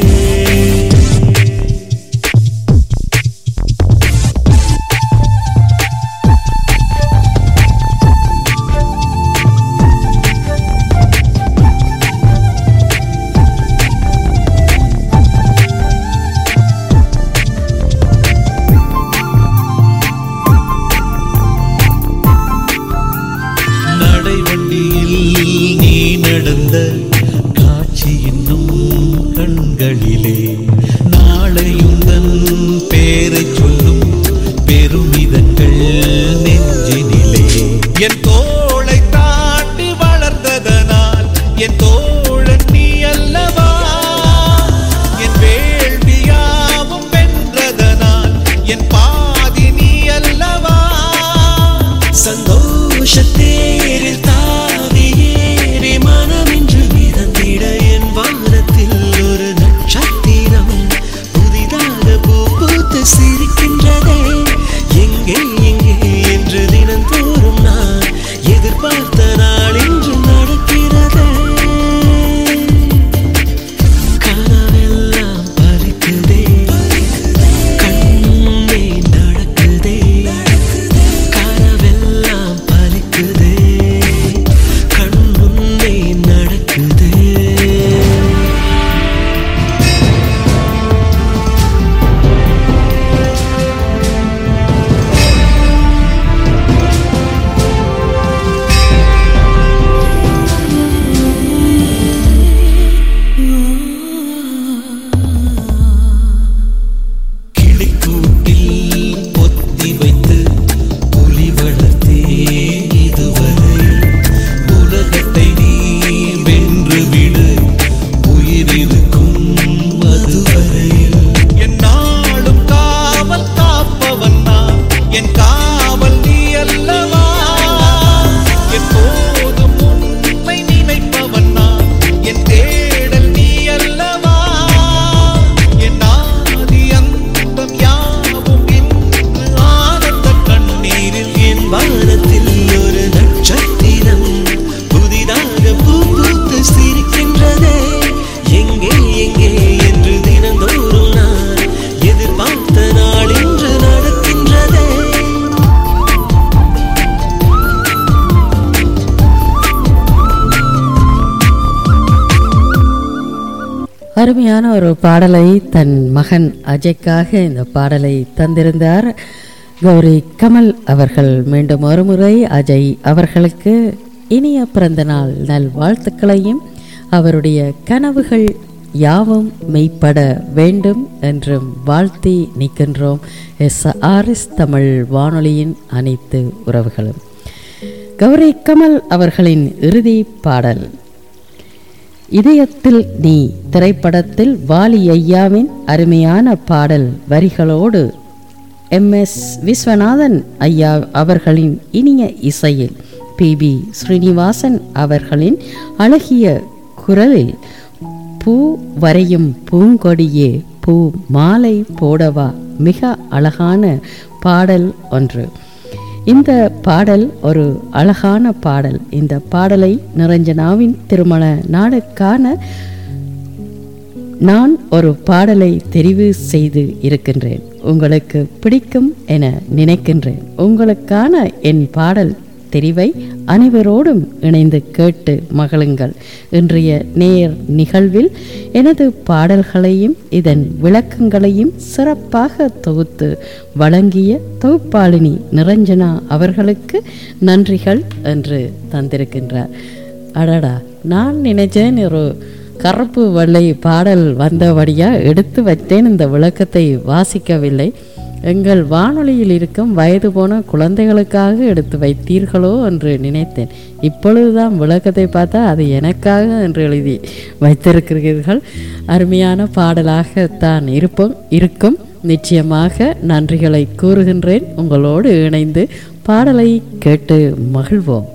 நடைவண்டியில் நீ நடந்த காட்சி இன்னும் கண்களிலே நாளையுந்தன் பேரை சொல்லும் பெருமிதங்கள் நெஞ்சினிலே என் தோளை தாண்டி வளர்ந்ததனால் என் தோழன் நீ அல்லவா என் வேள்வியாவும் வென்றதனால் என் பாதி நீ அல்லவா சந்தோஷத்தேரில் தாவி ஏறி மனமின்று மிதந்திட என் வானத்தில் ஒரு நட்சத்திரம் புதிதாக பூ பூத்து சிரிக்கின்றதே எங்கே எங்கே என்று தினந்தோறும் நான் எதிர்பார்த்த நாள் இன்று நடக்கிறதே கனவெல்லாம் பறிக்குதே கண்ணே நடக்குதே கனவெல்லாம் பலிக்குதே கண் முன்னே நடக்குதே கிளிக்கூட்டில் பொத்தி வைத்து புலி வளர்த்தே இதுவரை உலகத்தை நீ வென்று விடு உயிரிருக்கும் அதுவரையில் என் நாளும் காவல் காப்பவன் நான் என் காவல் நீ அல்லவா எப்போதும் உன்னை நினைப்பவன் நான் என் தேடல் நீ அல்லவா என் ஆதி அந்தம் யாவும் இன்று ஆனந்த கண்ணீரில் என் வானத்தில் ஒரு நட்சத்திரம் புதிதாக பூ பூத்து சிரிக்கின்றதே எங்கே எங்கே என்று தினந்தோறும் நான் எதிர்பார்த்த நாள் இன்று நடக்கின்றதே அருமையான ஒரு பாடலை தன் மகன் அஜய்க்காக இந்த பாடலை தந்திருந்தார் கௌரி கமல் அவர்கள் மீண்டும் ஒருமுறை அஜய் அவர்களுக்கு இனிய பிறந்த நாள் நல்வாழ்த்துக்களையும் அவருடைய கனவுகள் யாவும் மெய்ப்பட வேண்டும் என்றும் வாழ்த்தி நிற்கின்றோம் எஸ் ஆர்எஸ் தமிழ் வானொலியின் அனைத்து உறவுகளும் கௌரி கமல் அவர்களின் இறுதி பாடல் இதயத்தில் நீ திரைப்படத்தில் வாலி ஐயாவின் அருமையான பாடல் வரிகளோடு எம் எஸ் விஸ்வநாதன் ஐயா அவர்களின் இனிய இசையில் பி பி ஸ்ரீனிவாசன் அவர்களின் அழகிய குரலில் பூ வரையும் பூங்கொடியே பூ மாலை போடவா மிக அழகான பாடல் ஒன்று இந்த பாடல் ஒரு அழகான பாடல் இந்த பாடலை நிரஞ்சனாவின் திருமண நாளுக்கான நான் ஒரு பாடலை தெரிவு செய்து இருக்கின்றேன் உங்களுக்கு பிடிக்கும் என நினைக்கின்றேன் உங்களுக்கான என் பாடல் தெரிவை அனைவரோடும் இணைந்து கேட்டு மகளுங்கள் இன்றைய நேர் நிகழ்வில் எனது பாடல்களையும் இதன் விளக்கங்களையும் சிறப்பாக தொகுத்து வழங்கிய தொகுப்பாளினி நிரஞ்சனா அவர்களுக்கு நன்றிகள் என்று தந்திருக்கின்றார் அடடா நான் நினைச்சேன் ஒரு கருப்பு வெள்ளை பாடல் வந்தபடியாக எடுத்து வைத்தேன் இந்த விளக்கத்தை வாசிக்கவில்லை எங்கள் வானொலியில் இருக்கும் வயது போன குழந்தைகளுக்காக எடுத்து வைத்தீர்களோ என்று நினைத்தேன் இப்பொழுதுதான் விளக்கத்தை பார்த்தா அது எனக்காக என்று எழுதி வைத்திருக்கிறீர்கள் அருமையான பாடலாகத்தான் இருப்போம் இருக்கும் நிச்சயமாக நன்றிகளை கூறுகின்றேன் உங்களோடு இணைந்து பாடலை கேட்டு மகிழ்வோம்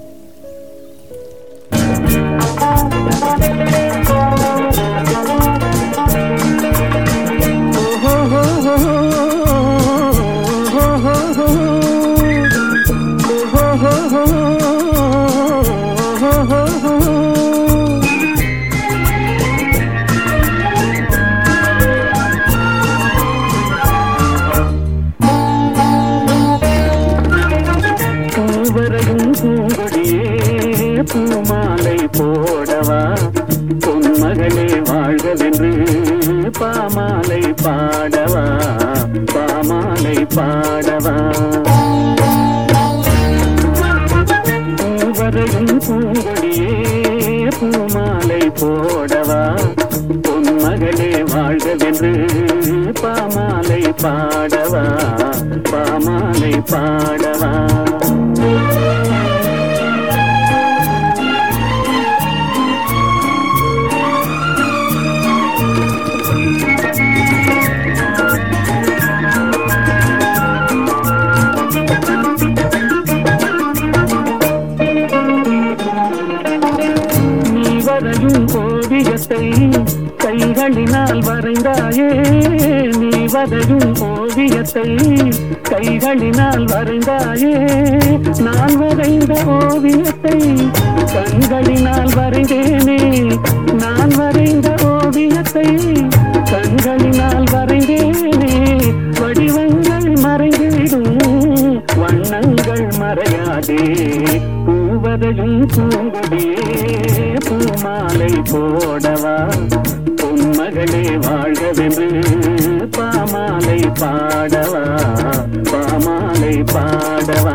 பூவரையும் பூங்கொடியே பூமாலை போடவா பொன்மகளே வாழ்கவென்று பாமாலை பாடவா பாமாலை பாடவா பூவரையும் பூங்கொடியே பூமாலை போடவா பொன்மகளே வாழ்கவென்று பாமாலை பாடவா பாமாலை பாடவா நீ வரையும் ஓவியத்தை கைகளினால் வரைந்தாயே நீ வரையும் ஓவியத்தை கைகளினால் வரைந்தாயே நான் வரைந்த ஓவியத்தை கண்களினால் வரைந்தேனே நான் வரைந்த ஓவியத்தை கண்களினால் வரைந்தேனே வடிவங்கள் மறைந்துவிடும் வண்ணங்கள் மறையாதே பூவதையும் பூங்குடியே பூமாலை போடவா பொன்மகளே வாழ்கவென்று பாமாலை பாடவா பாமாலை பாடவா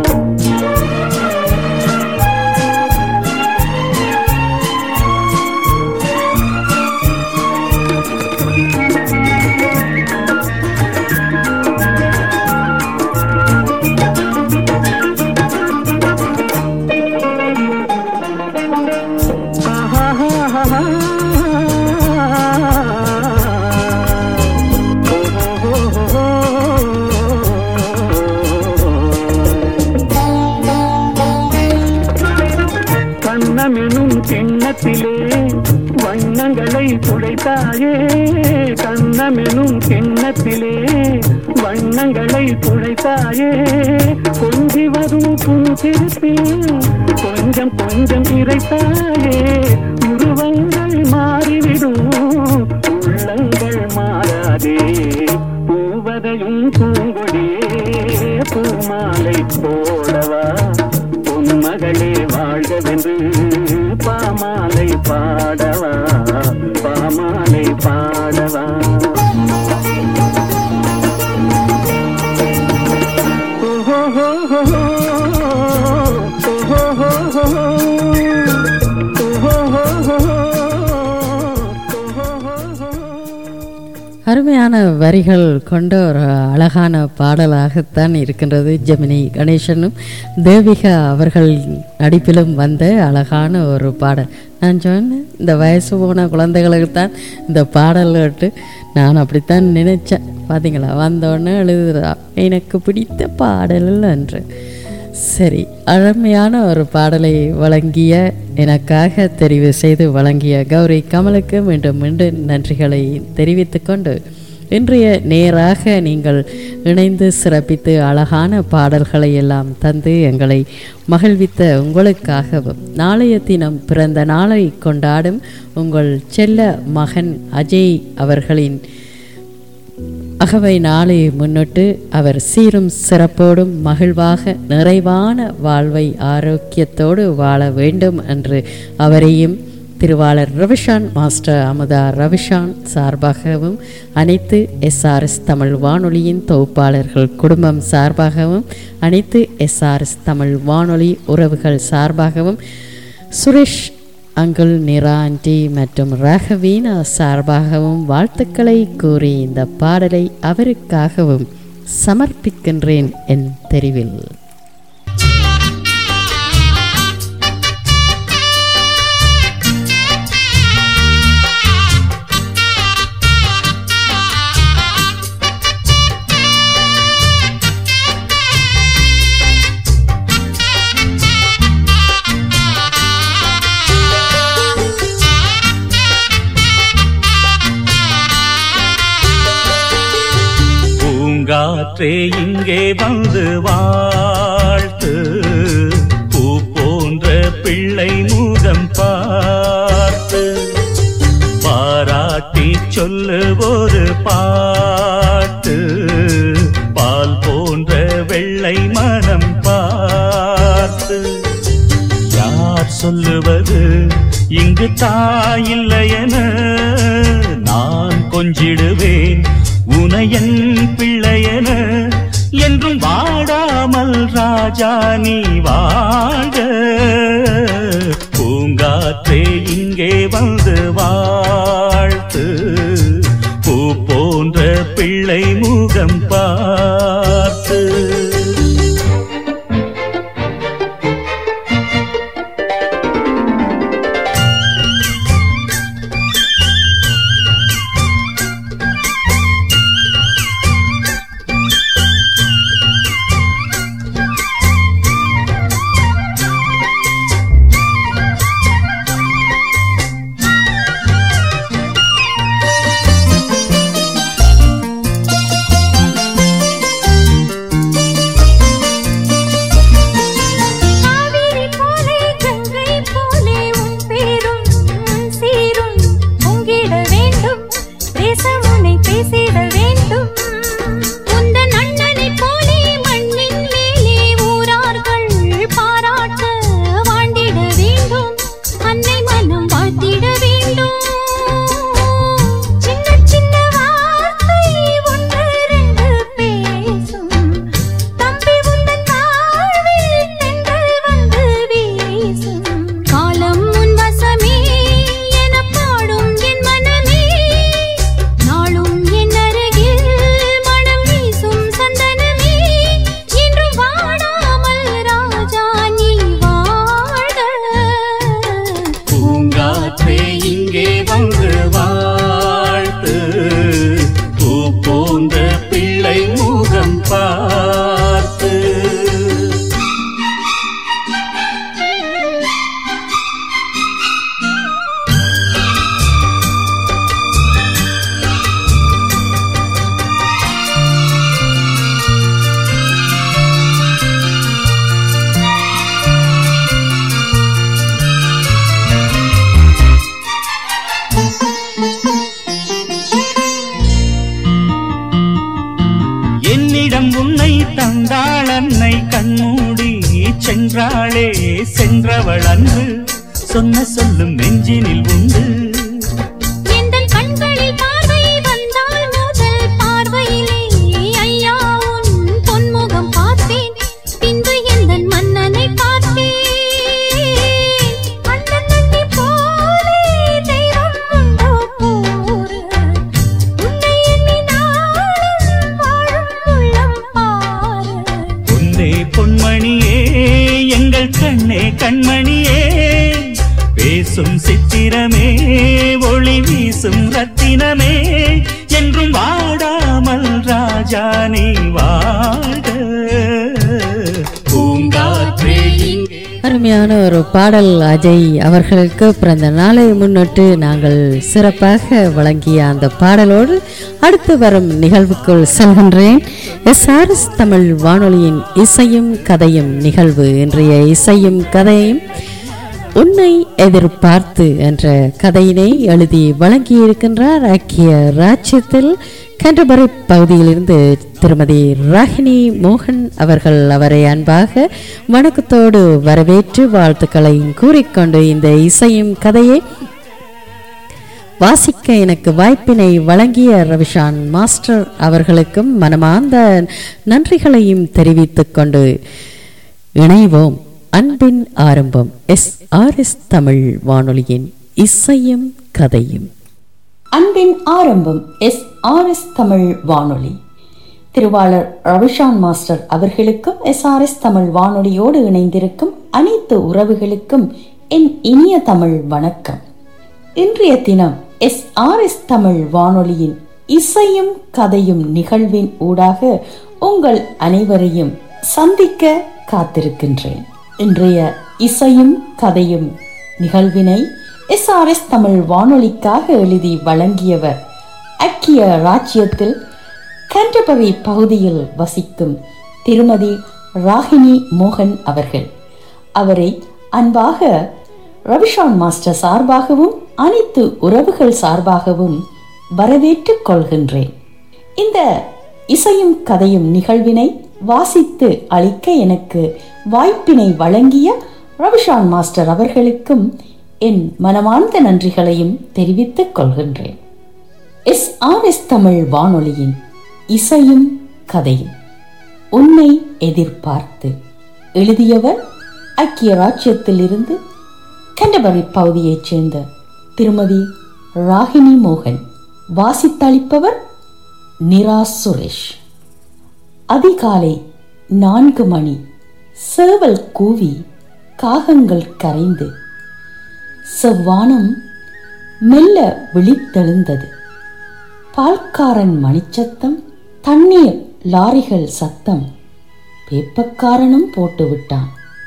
கண்ணமெனும் கிண்ணத்திலே வண்ணங்களை துடைத்தாயே கண்ணமெனும் கிண்ணத்திலே வண்ணங்களை துடைத்தாயே கொஞ்சி வரும் புன்சிரிப்பில் கொஞ்சம் கொஞ்சம் இறைத்தாயே உருவங்கள் மாறிவிடும் உள்ளங்கள் மாறாதே பூவதையும் பூங்கொடியே பூமாலை போடவா பொன்மகளே வாழ்கவென்று பாமாலை பாடவா பாமாலை பாடவா அருமையான வரிகள் கொண்ட ஒரு அழகான பாடலாகத்தான் இருக்கின்றது ஜெமினி கணேசனும் தேவிகா அவர்கள் நடிப்பிலும் வந்த அழகான ஒரு பாடல் நான் சொன்னேன் இந்த வயசு போன குழந்தைகளுக்கு தான் இந்த பாடல் கேட்டு நான் அப்படித்தான் நினைச்சேன் பார்த்தீங்களா வந்தோடனே எழுதுறா எனக்கு பிடித்த பாடல் என்று சரி அருமையான ஒரு பாடலை வழங்கிய எனக்காக தெரிவு செய்து வழங்கிய கௌரி கமலுக்கு மீண்டும் மீண்டும் நன்றிகளை தெரிவித்துக்கொண்டு இன்றைய நேராக நீங்கள் இணைந்து சிறப்பித்து அழகான பாடல்களை எல்லாம் தந்து எங்களை மகிழ்வித்த உங்களுக்காகவும் நாளைய தினம் பிறந்த நாளை கொண்டாடும் உங்கள் செல்ல மகன் அஜய் அவர்களின் அகவை நாளை முன்னிட்டு அவர் சீரும் சிறப்போடும் மகிழ்வாக நிறைவான வாழ்வை ஆரோக்கியத்தோடு வாழ வேண்டும் என்று அவரையும் திருவாளர் ரவிஷான் மாஸ்டர் அமுதா ரவிஷான் சார்பாகவும் அனைத்து எஸ்ஆர்எஸ் தமிழ் வானொலியின் தொகுப்பாளர்கள் குடும்பம் சார்பாகவும் அனைத்து எஸ்ஆர்எஸ் தமிழ் வானொலி உறவுகள் சார்பாகவும் சுரேஷ் அங்குள் நிரா ஆண்டி மற்றும் ராகவீனா சார்பாகவும் வாழ்த்துக்களை கூறி இந்த பாடலை அவருக்காகவும் சமர்ப்பிக்கின்றேன் என் தெரிவில் பூங்காற்றே இங்கே வந்து வாழ்த்து பூ போன்ற பிள்ளை முகம் பார்த்து பாராட்டி சொல்லு ஒரு பாட்டு பால் போன்ற வெள்ளை மனம் பார்த்து யார் சொல்லுவது இங்கு தாயில்லையென நான் கொஞ்சிடுவேன் உனையன் பிள்ளையென என்றும் வாடாமல் ராஜா நீ வாழ பூங்காற்றே இங்கே வந்து வாழ்த்து பூ போன்ற பிள்ளை முகம் பார்த்து காவிரி போலே கங்கை போலே உன் பேரும் சீரும் பொங்கிட வேண்டும் தேசமுனை பேசிட வேண்டும் உந்தன் அண்ணனைப் போலே மண்ணின் மேலே ஊரார்கள் பாராட்ட வாழ்ந்திட வேண்டும் அன்னை மனம் வாழ்த்திட வேண்டும் சின்ன சின்ன வார்த்தை ஒன்று ரெண்டு பேசும் தம்பி உந்தன் வாழ்வில் தென்றல் வந்து வீசும் காலம் உன் வசமே எனப் பாடும் என் மனமே நாளும் என் அருகில் மனம் வீசும் சந்தனமே என்றும் வாடாமல் ராஜா நீ வாழ பூங்காற்றே இங்கே வந்து வாழ்த்து பூ போன்ற பிள்ளை முகம் பார்த்து என்னிடம் உன்னை தந்தாள் அன்னை கண்மூடி சென்றாளே சென்றவள் அன்று சொன்ன சொல்லும் நெஞ்சினில் உண்டு எந்தன் கண்களில் பார்வை வந்தால் முதல் பார்வையிலே ஐயா உன் பொன்முகம் பார்த்தேன் பின்பு எந்தன் மன்னனை பார்த்தேன் அண்ணன் நந்தி போலே தெய்வம் உண்டோ கூறு உன்னை எண்ணி நாளும் வாழும் உள்ளம் பாரு பொன்னே பொன்மணியே எங்கள் கண்ணே கண்மணியே பேசும் சித்திரமே ஒளி வீசும் ரத்தினமே என்றும் வாடாமல் ராஜா நீ வாழ பூங்காற்றே இங்கே அருமையான ஒரு பாடல் அஜய் அவர்களுக்கு பிறந்த நாளை முன்னிட்டு நாங்கள் சிறப்பாக வழங்கிய அந்த பாடலோடு அடுத்து வரும் நிகழ்வுக்குள் செல்கின்றேன் எஸ்ஆர்எஸ் தமிழ் வானொலியின் இசையும் கதையும் நிகழ்வு இன்றைய இசையும் கதையும் உன்னை எதிர்பார்த்து என்ற கதையினை எழுதி வழங்கியிருக்கின்றார் ஐக்கிய ராஜ்யத்தில் கண்டபரை பகுதியிலிருந்து திருமதி ராகினி மோகன் அவர்கள் அவரை அன்பாக வணக்கத்தோடு வரவேற்று வாழ்த்துக்களை கூறிக்கொண்டு இந்த இசையும் கதையை வாசிக்க எனக்கு வாய்ப்பினை வழங்கிய ரவிஷான் மாஸ்டர் அவர்களுக்கும் மனமார்ந்த நன்றிகளையும் தெரிவித்துக் கொண்டு இணைவோம் அன்பின் ஆரம்பம் எஸ் ஆர் எஸ் தமிழ் வானொலியின் இசையும் கதையும் அன்பின் ஆரம்பம் எஸ் ஆர் எஸ் தமிழ் வானொலி திருவாளர் ரவிஷான் மாஸ்டர் அவர்களுக்கும் எஸ் ஆர் எஸ் தமிழ் வானொலியோடு இணைந்திருக்கும் அனைத்து உறவுகளுக்கும் என் இனிய தமிழ் வணக்கம் இன்றைய தினம் எஸ் ஆர் எஸ் தமிழ் வானொலியின் இசையும் கதையும் நிகழ்வின் ஊடாக உங்கள் அனைவரையும் சந்திக்க காத்திருக்கின்றேன் இன்றைய இசையும் கதையும் நிகழ்வினை எஸ் ஆர் எஸ் தமிழ் வானொலிக்காக எழுதி வழங்கியவர் ஐக்கிய ராஜ்யத்தில் கேண்டபரி பகுதியில் வசிக்கும் திருமதி ராகினி மோகன் அவர்கள் அவரை அன்பாக ரவிஷான் மாஸ்டர் சார்பாகவும் அனைத்து உறவுகள் சார்பாகவும் வரவேற்றுக் கொள்கின்றேன் இந்த இசையும் கதையும் நிகழ்வினை வாசித்து அளிக்க எனக்கு வாய்ப்பினை வழங்கிய ரவிஷான் மாஸ்டர் அவர்களுக்கும் என் மனமார்ந்த நன்றிகளையும் தெரிவித்துக் கொள்கின்றேன் எஸ் ஆர் எஸ் தமிழ் வானொலியின் இசையும் கதையும் உன்னை எதிர்பார்த்து எழுதியவர் ஐக்கிய ராஜ்யத்திலிருந்து கண்டபரி பகுதியைச் சேர்ந்த திருமதி ராகினி மோகன் வாசித்தளிப்பவர் நிரா சுரேஷ் அதிகாலை நான்கு மணி சேவல் கூவி காகங்கள் கரைந்து செவ்வானம் மெல்ல விழித்தெழுந்தது பால்காரன் மணிச்சத்தம் தண்ணீர் லாரிகள் சத்தம் பேப்பக்காரனும் போட்டு விட்டான்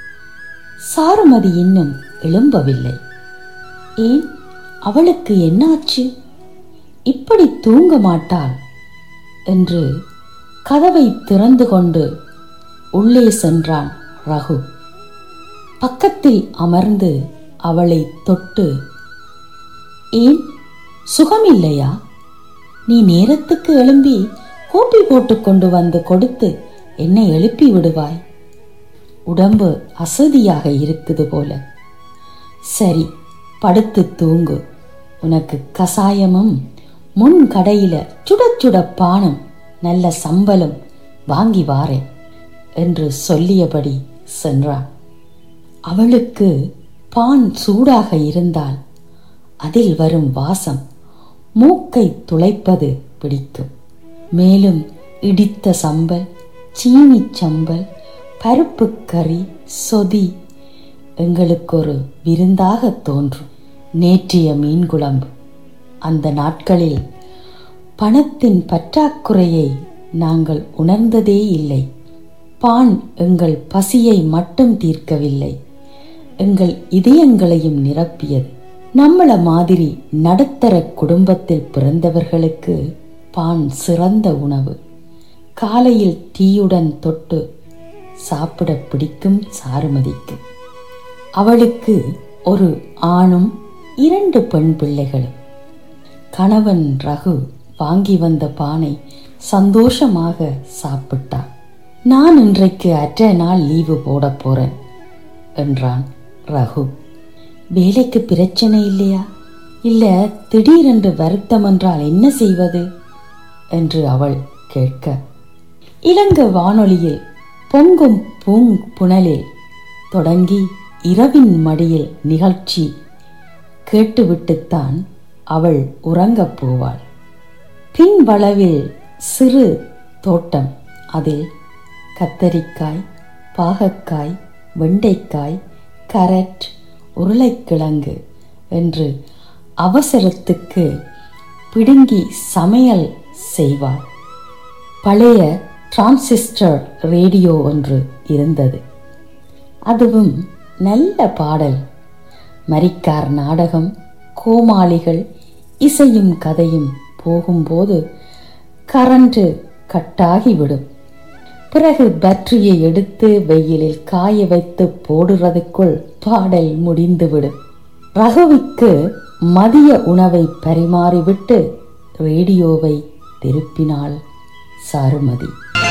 சாருமதி இன்னும் எழும்பவில்லை ஏன் அவளுக்கு என்னாச்சு இப்படி தூங்க மாட்டாள் என்று கதவை திறந்து கொண்டு உள்ளே சென்றான் ரகு பக்கத்தில் அமர்ந்து அவளை தொட்டு ஏன் சுகமில்லையா நீ நேரத்துக்கு எழும்பி கூப்பி போட்டு கொண்டு வந்து கொடுத்து என்னை எழுப்பி விடுவாய் உடம்பு அசதியாக இருக்குது போல சரி படுத்து தூங்கு உனக்கு கசாயமும் முன் கடையில சுட சுட பானம் நல்ல சம்பளம் வாங்கி வாரேன் என்று சொல்லியபடி சென்றான் அவளுக்கு பான் சூடாக இருந்தால் அதில் வரும் வாசம் மூக்கை துளைப்பது பிடிக்கும் மேலும் இடித்த சம்பல் சீனி சம்பல் பருப்பு கறி சொதி எங்களுக்கு ஒரு விருந்தாக தோன்றும் நேற்றைய மீன் குழம்பு அந்த நாட்களில் பணத்தின் பற்றாக்குறையை நாங்கள் உணர்ந்ததே இல்லை பான் எங்கள் பசியை மட்டும் தீர்க்கவில்லை எங்கள் இதயங்களையும் நிரப்பியது நம்மள மாதிரி நடுத்தர குடும்பத்தில் பிறந்தவர்களுக்கு பான் சிறந்த உணவு காலையில் டீயுடன் தொட்டு சாப்பிட பிடிக்கும் சாருமதிக்கு அவளுக்கு ஒரு ஆணும் இரண்டு பெண் பிள்ளைகளும் கணவன் ரகு வாங்கி வந்த பானை சந்தோஷமாக சாப்பிட்டான் நான் இன்றைக்கு அற்ற நாள் லீவு போட போறேன் என்றான் ரகு வேலைக்கு பிரச்சனை இல்லையா இல்ல திடீரென்று வருத்தம் என்றால் என்ன செய்வது என்று அவள் கேட்க இலங்கை வானொலியில் பொங்கும் பூங் புனலில் தொடங்கி இரவின் மடியில் நிகழ்ச்சி கேட்டுவிட்டுத்தான் அவள் உறங்கப் போவாள் பின்வளவில் சிறு தோட்டம் அதில் கத்தரிக்காய் பாகக்காய் வெண்டைக்காய் கரட் உருளைக்கிழங்கு என்று அவசரத்துக்கு பிடுங்கி சமையல் செய்வாள் பழைய டிரான்சிஸ்டர் ரேடியோ ஒன்று இருந்தது அதுவும் நல்ல பாடல் மரிக்கார் நாடகம் கோமாளிகள் இசையும் கதையும் போகும்போது கரண்ட் கட்டாகிவிடும் பிறகு பேட்டரியை எடுத்து வெயிலில் காய வைத்து போடுறதுக்குள் பாடல் முடிந்துவிடும் ரகுவிக்கு மதிய உணவை பரிமாறிவிட்டு ரேடியோவை திருப்பினாள் சாருமதி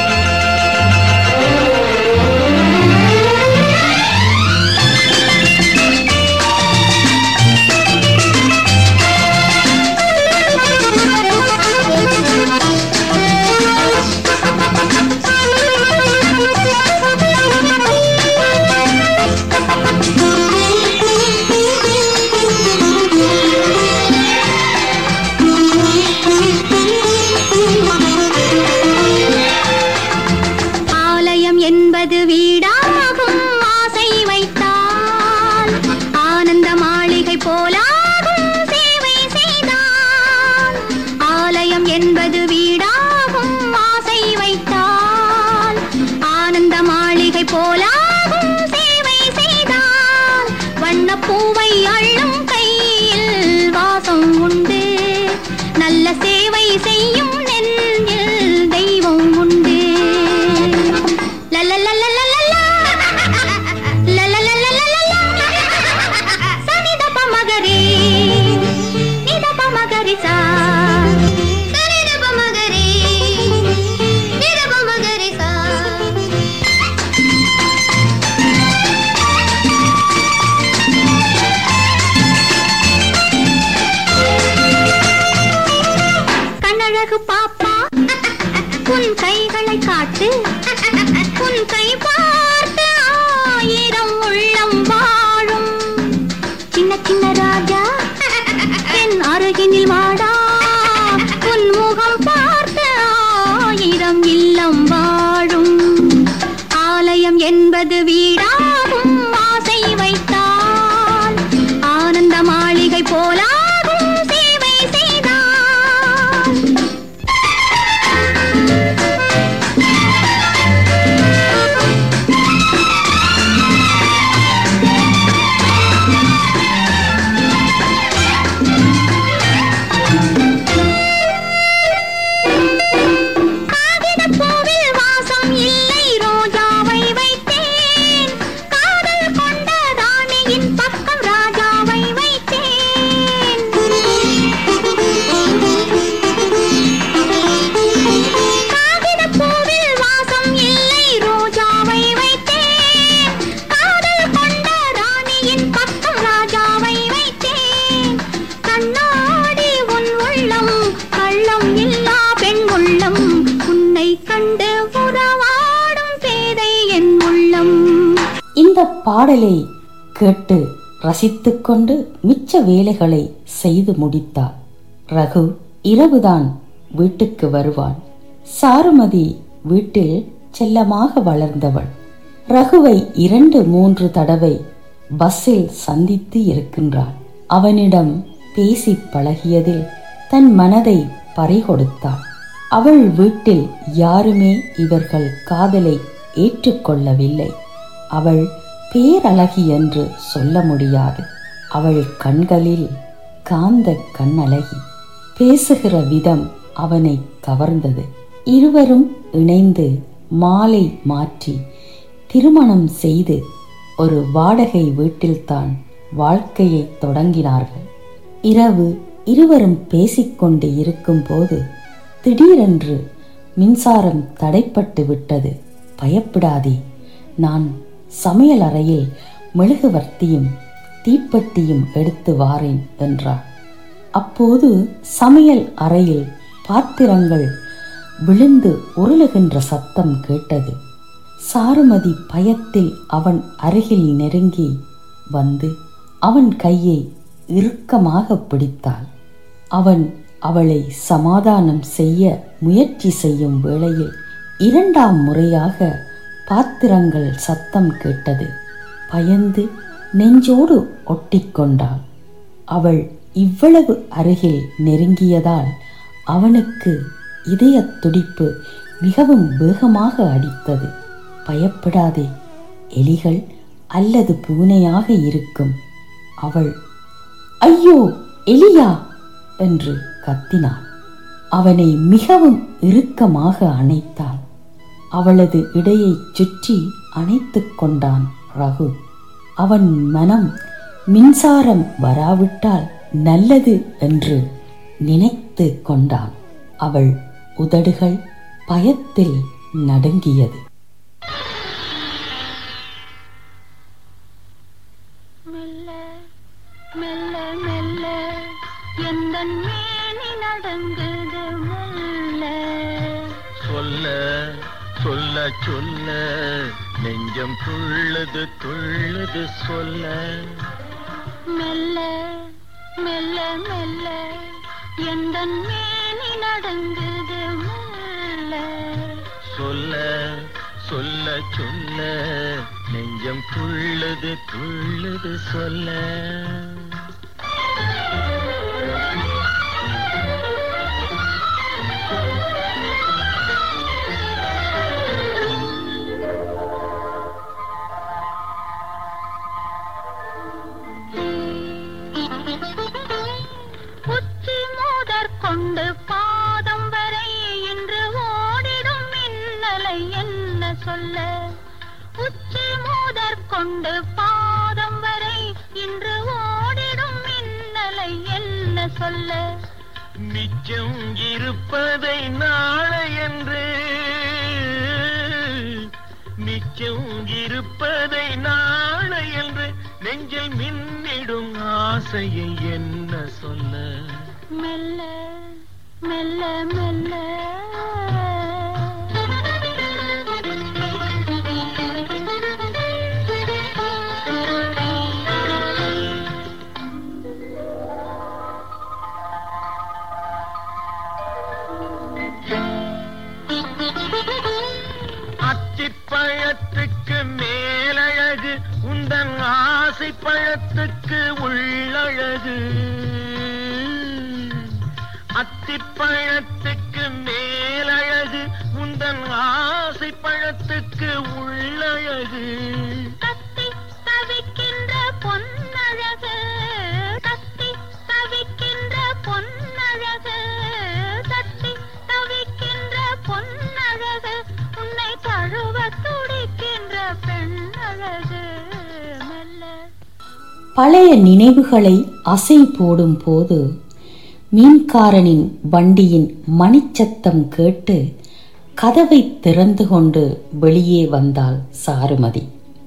ஆலயம் என்பது வீடாகும் ஆசை வைத்தால் ஆனந்த மாளிகை போலாகும் சேவை செய்தால் ஆலயம் என்பது வீடாகும் ஆசை வைத்தால் ஆனந்த மாளிகை போலாகும் சேவை செய்தால் வண்ணப்பூவை அள்ளும் கையில் வாசம் உண்டு நல்ல சேவை செய்யும் நெஞ்சில் தெய்வம் உண்டு லலலலலலலா. லலலலலலலா. சனிதப மகரி. நிதப மகரி சா. சரிதப மகரி. நிதப மகரி சா. கண்ணழகு பாப்பா உன் கைகளை காட்டு உன் கை பார்த்து ஆயிரம் உள்ளம் வாழும் சின்ன சின்ன ராஜா என் அருகினில் வாடா உன் முகம் பார்த்து ஆயிரம் இல்லம் வாழும் ஆலயம் என்பது வீடாகும் ஆசை வைத்தால் ஆனந்த மாளிகை போலாகும் சேவை செய்தால் காகிதப்பூவில் வாசம் இல்லை ரோஜாவை வைத்தேன் காதல் கொண்ட ராணியின் பக்கம் ராஜாவை வைத்தேன் காகிதப்பூவில் வாசம் இல்லை ரோஜாவை வைத்தேன் காதல் கொண்ட ராணியின் பக்கம் ராஜாவை வைத்தேன் கண்ணாடி உன் உள்ளம் கள்ளம் இல்லா பெண் உள்ளம் உன்னை கண்டு உறவாடும் பேதை என் உள்ளம் இந்த பாடலை கேட்டு ரசித்துக்கொண்டு மிச்ச வேலைகளை செய்து முடித்தார் ரகு இரவுதான் வீட்டுக்கு வருவான் சாருமதி வீட்டில் செல்லமாக வளர்ந்தவள் ரகுவை இரண்டு மூன்று தடவை பஸ்ஸில் சந்தித்து இருக்கின்றாள் அவனிடம் பேசி பழகியதில் தன் மனதை பறிகொடுத்தாள் அவள் வீட்டில் யாருமே இவர்கள் காதலை ஏற்றுக்கொள்ளவில்லை அவள் பேரழகி என்று சொல்ல முடியாது அவள் கண்களில் காந்த கண்ணழகி பேசுகிற விதம் அவனை கவர்ந்தது இருவரும் இணைந்து மாலை மாற்றி திருமணம் செய்து ஒரு வாடகை வீட்டில்தான் வாழ்க்கையை தொடங்கினார்கள் இரவு இருவரும் பேசிக்கொண்டு இருக்கும்போது திடீரென்று மின்சாரம் தடைப்பட்டு விட்டது பயப்படாதே நான் சமையல் அறையில் மெழுகுவர்த்தியும் தீப்பெட்டியும் எடுத்து வாரேன் என்றார் அப்போது சமையல் அறையில் பாத்திரங்கள் விழுந்து உருளுகின்ற சத்தம் கேட்டது சாருமதி பயத்தில் அவன் அருகில் நெருங்கி வந்து அவன் கையை இறுக்கமாக பிடித்தாள் அவன் அவளை சமாதானம் செய்ய முயற்சி செய்யும் வேளையில் இரண்டாம் முறையாக பாத்திரங்கள் சத்தம் கேட்டது பயந்து நெஞ்சோடு ஒட்டிக்கொண்டாள் அவள் இவ்வளவு அருகில் நெருங்கியதால் அவனுக்கு இதயத் துடிப்பு மிகவும் வேகமாக அடித்தது பயப்படாதே எலிகள் அல்லது பூனையாக இருக்கும் அவள் ஐயோ எலியா என்று கத்தினாள் அவனை மிகவும் இறுக்கமாக அணைத்தாள் அவளது இடையைச் சுற்றி அணைத்துக் கொண்டான் ரகு அவன் மனம் மின்சாரம் வராவிட்டால் நல்லது என்று நினைத்து கொண்டான் அவள் உதடுகள் பயத்தில் நடுங்கியது மெல்ல மெல்ல மெல்ல எந்த மேனி நடங்குது மெல்ல சொல்ல சொல்ல சொல்ல நெஞ்சம் துள்ளுது துள்ளுது சொல்ல மெல்ல மெல்ல மெல்ல எந்த மேனி நடங்குது மெல்ல சொல்ல சொல்ல சொல்ல நெஞ்சம் துள்ளுது துள்ளுது சொல்ல உச்சி மூதற் கொண்டு பாதம் வரை இன்று ஓடிடும் மின்னலை என்ன சொல்ல உச்சி மூதற் கொண்டு பாதம் வரை இன்று ஓடிடும் மின்னலை என்ன சொல்ல மிச்சம் இருப்பதை நாளை என்று மிச்சம் இருப்பதை நாளை என்று நெஞ்சில் மின்னிடும் ஆசையை என்ன சொல்ல மெல்ல மெல்ல மெல்ல அத்திப்பழத்துக்கு மேலழகு உந்தன் ஆசை பழத்துக்கு உள்ளழகு அத்திப்பழத்துக்கு மேலழகு உந்தன் ஆசை பழத்துக்கு உள்ளழகு கத்தி தவிக்கின்ற பொன்னழகு கத்தி தவிக்கின்ற பொன்னழகு தத்தி தவிக்கின்ற பொன்னழகு உன்னை தழுவ துடிக்கின்ற பெண்ணழகு மெல்ல பழைய நினைவுகளை அசை போடும் போது மீன்காரனின் வண்டியின் மணிச்சத்தம் கேட்டு கதவை திறந்து கொண்டு வெளியே வந்தாள் சாருமதி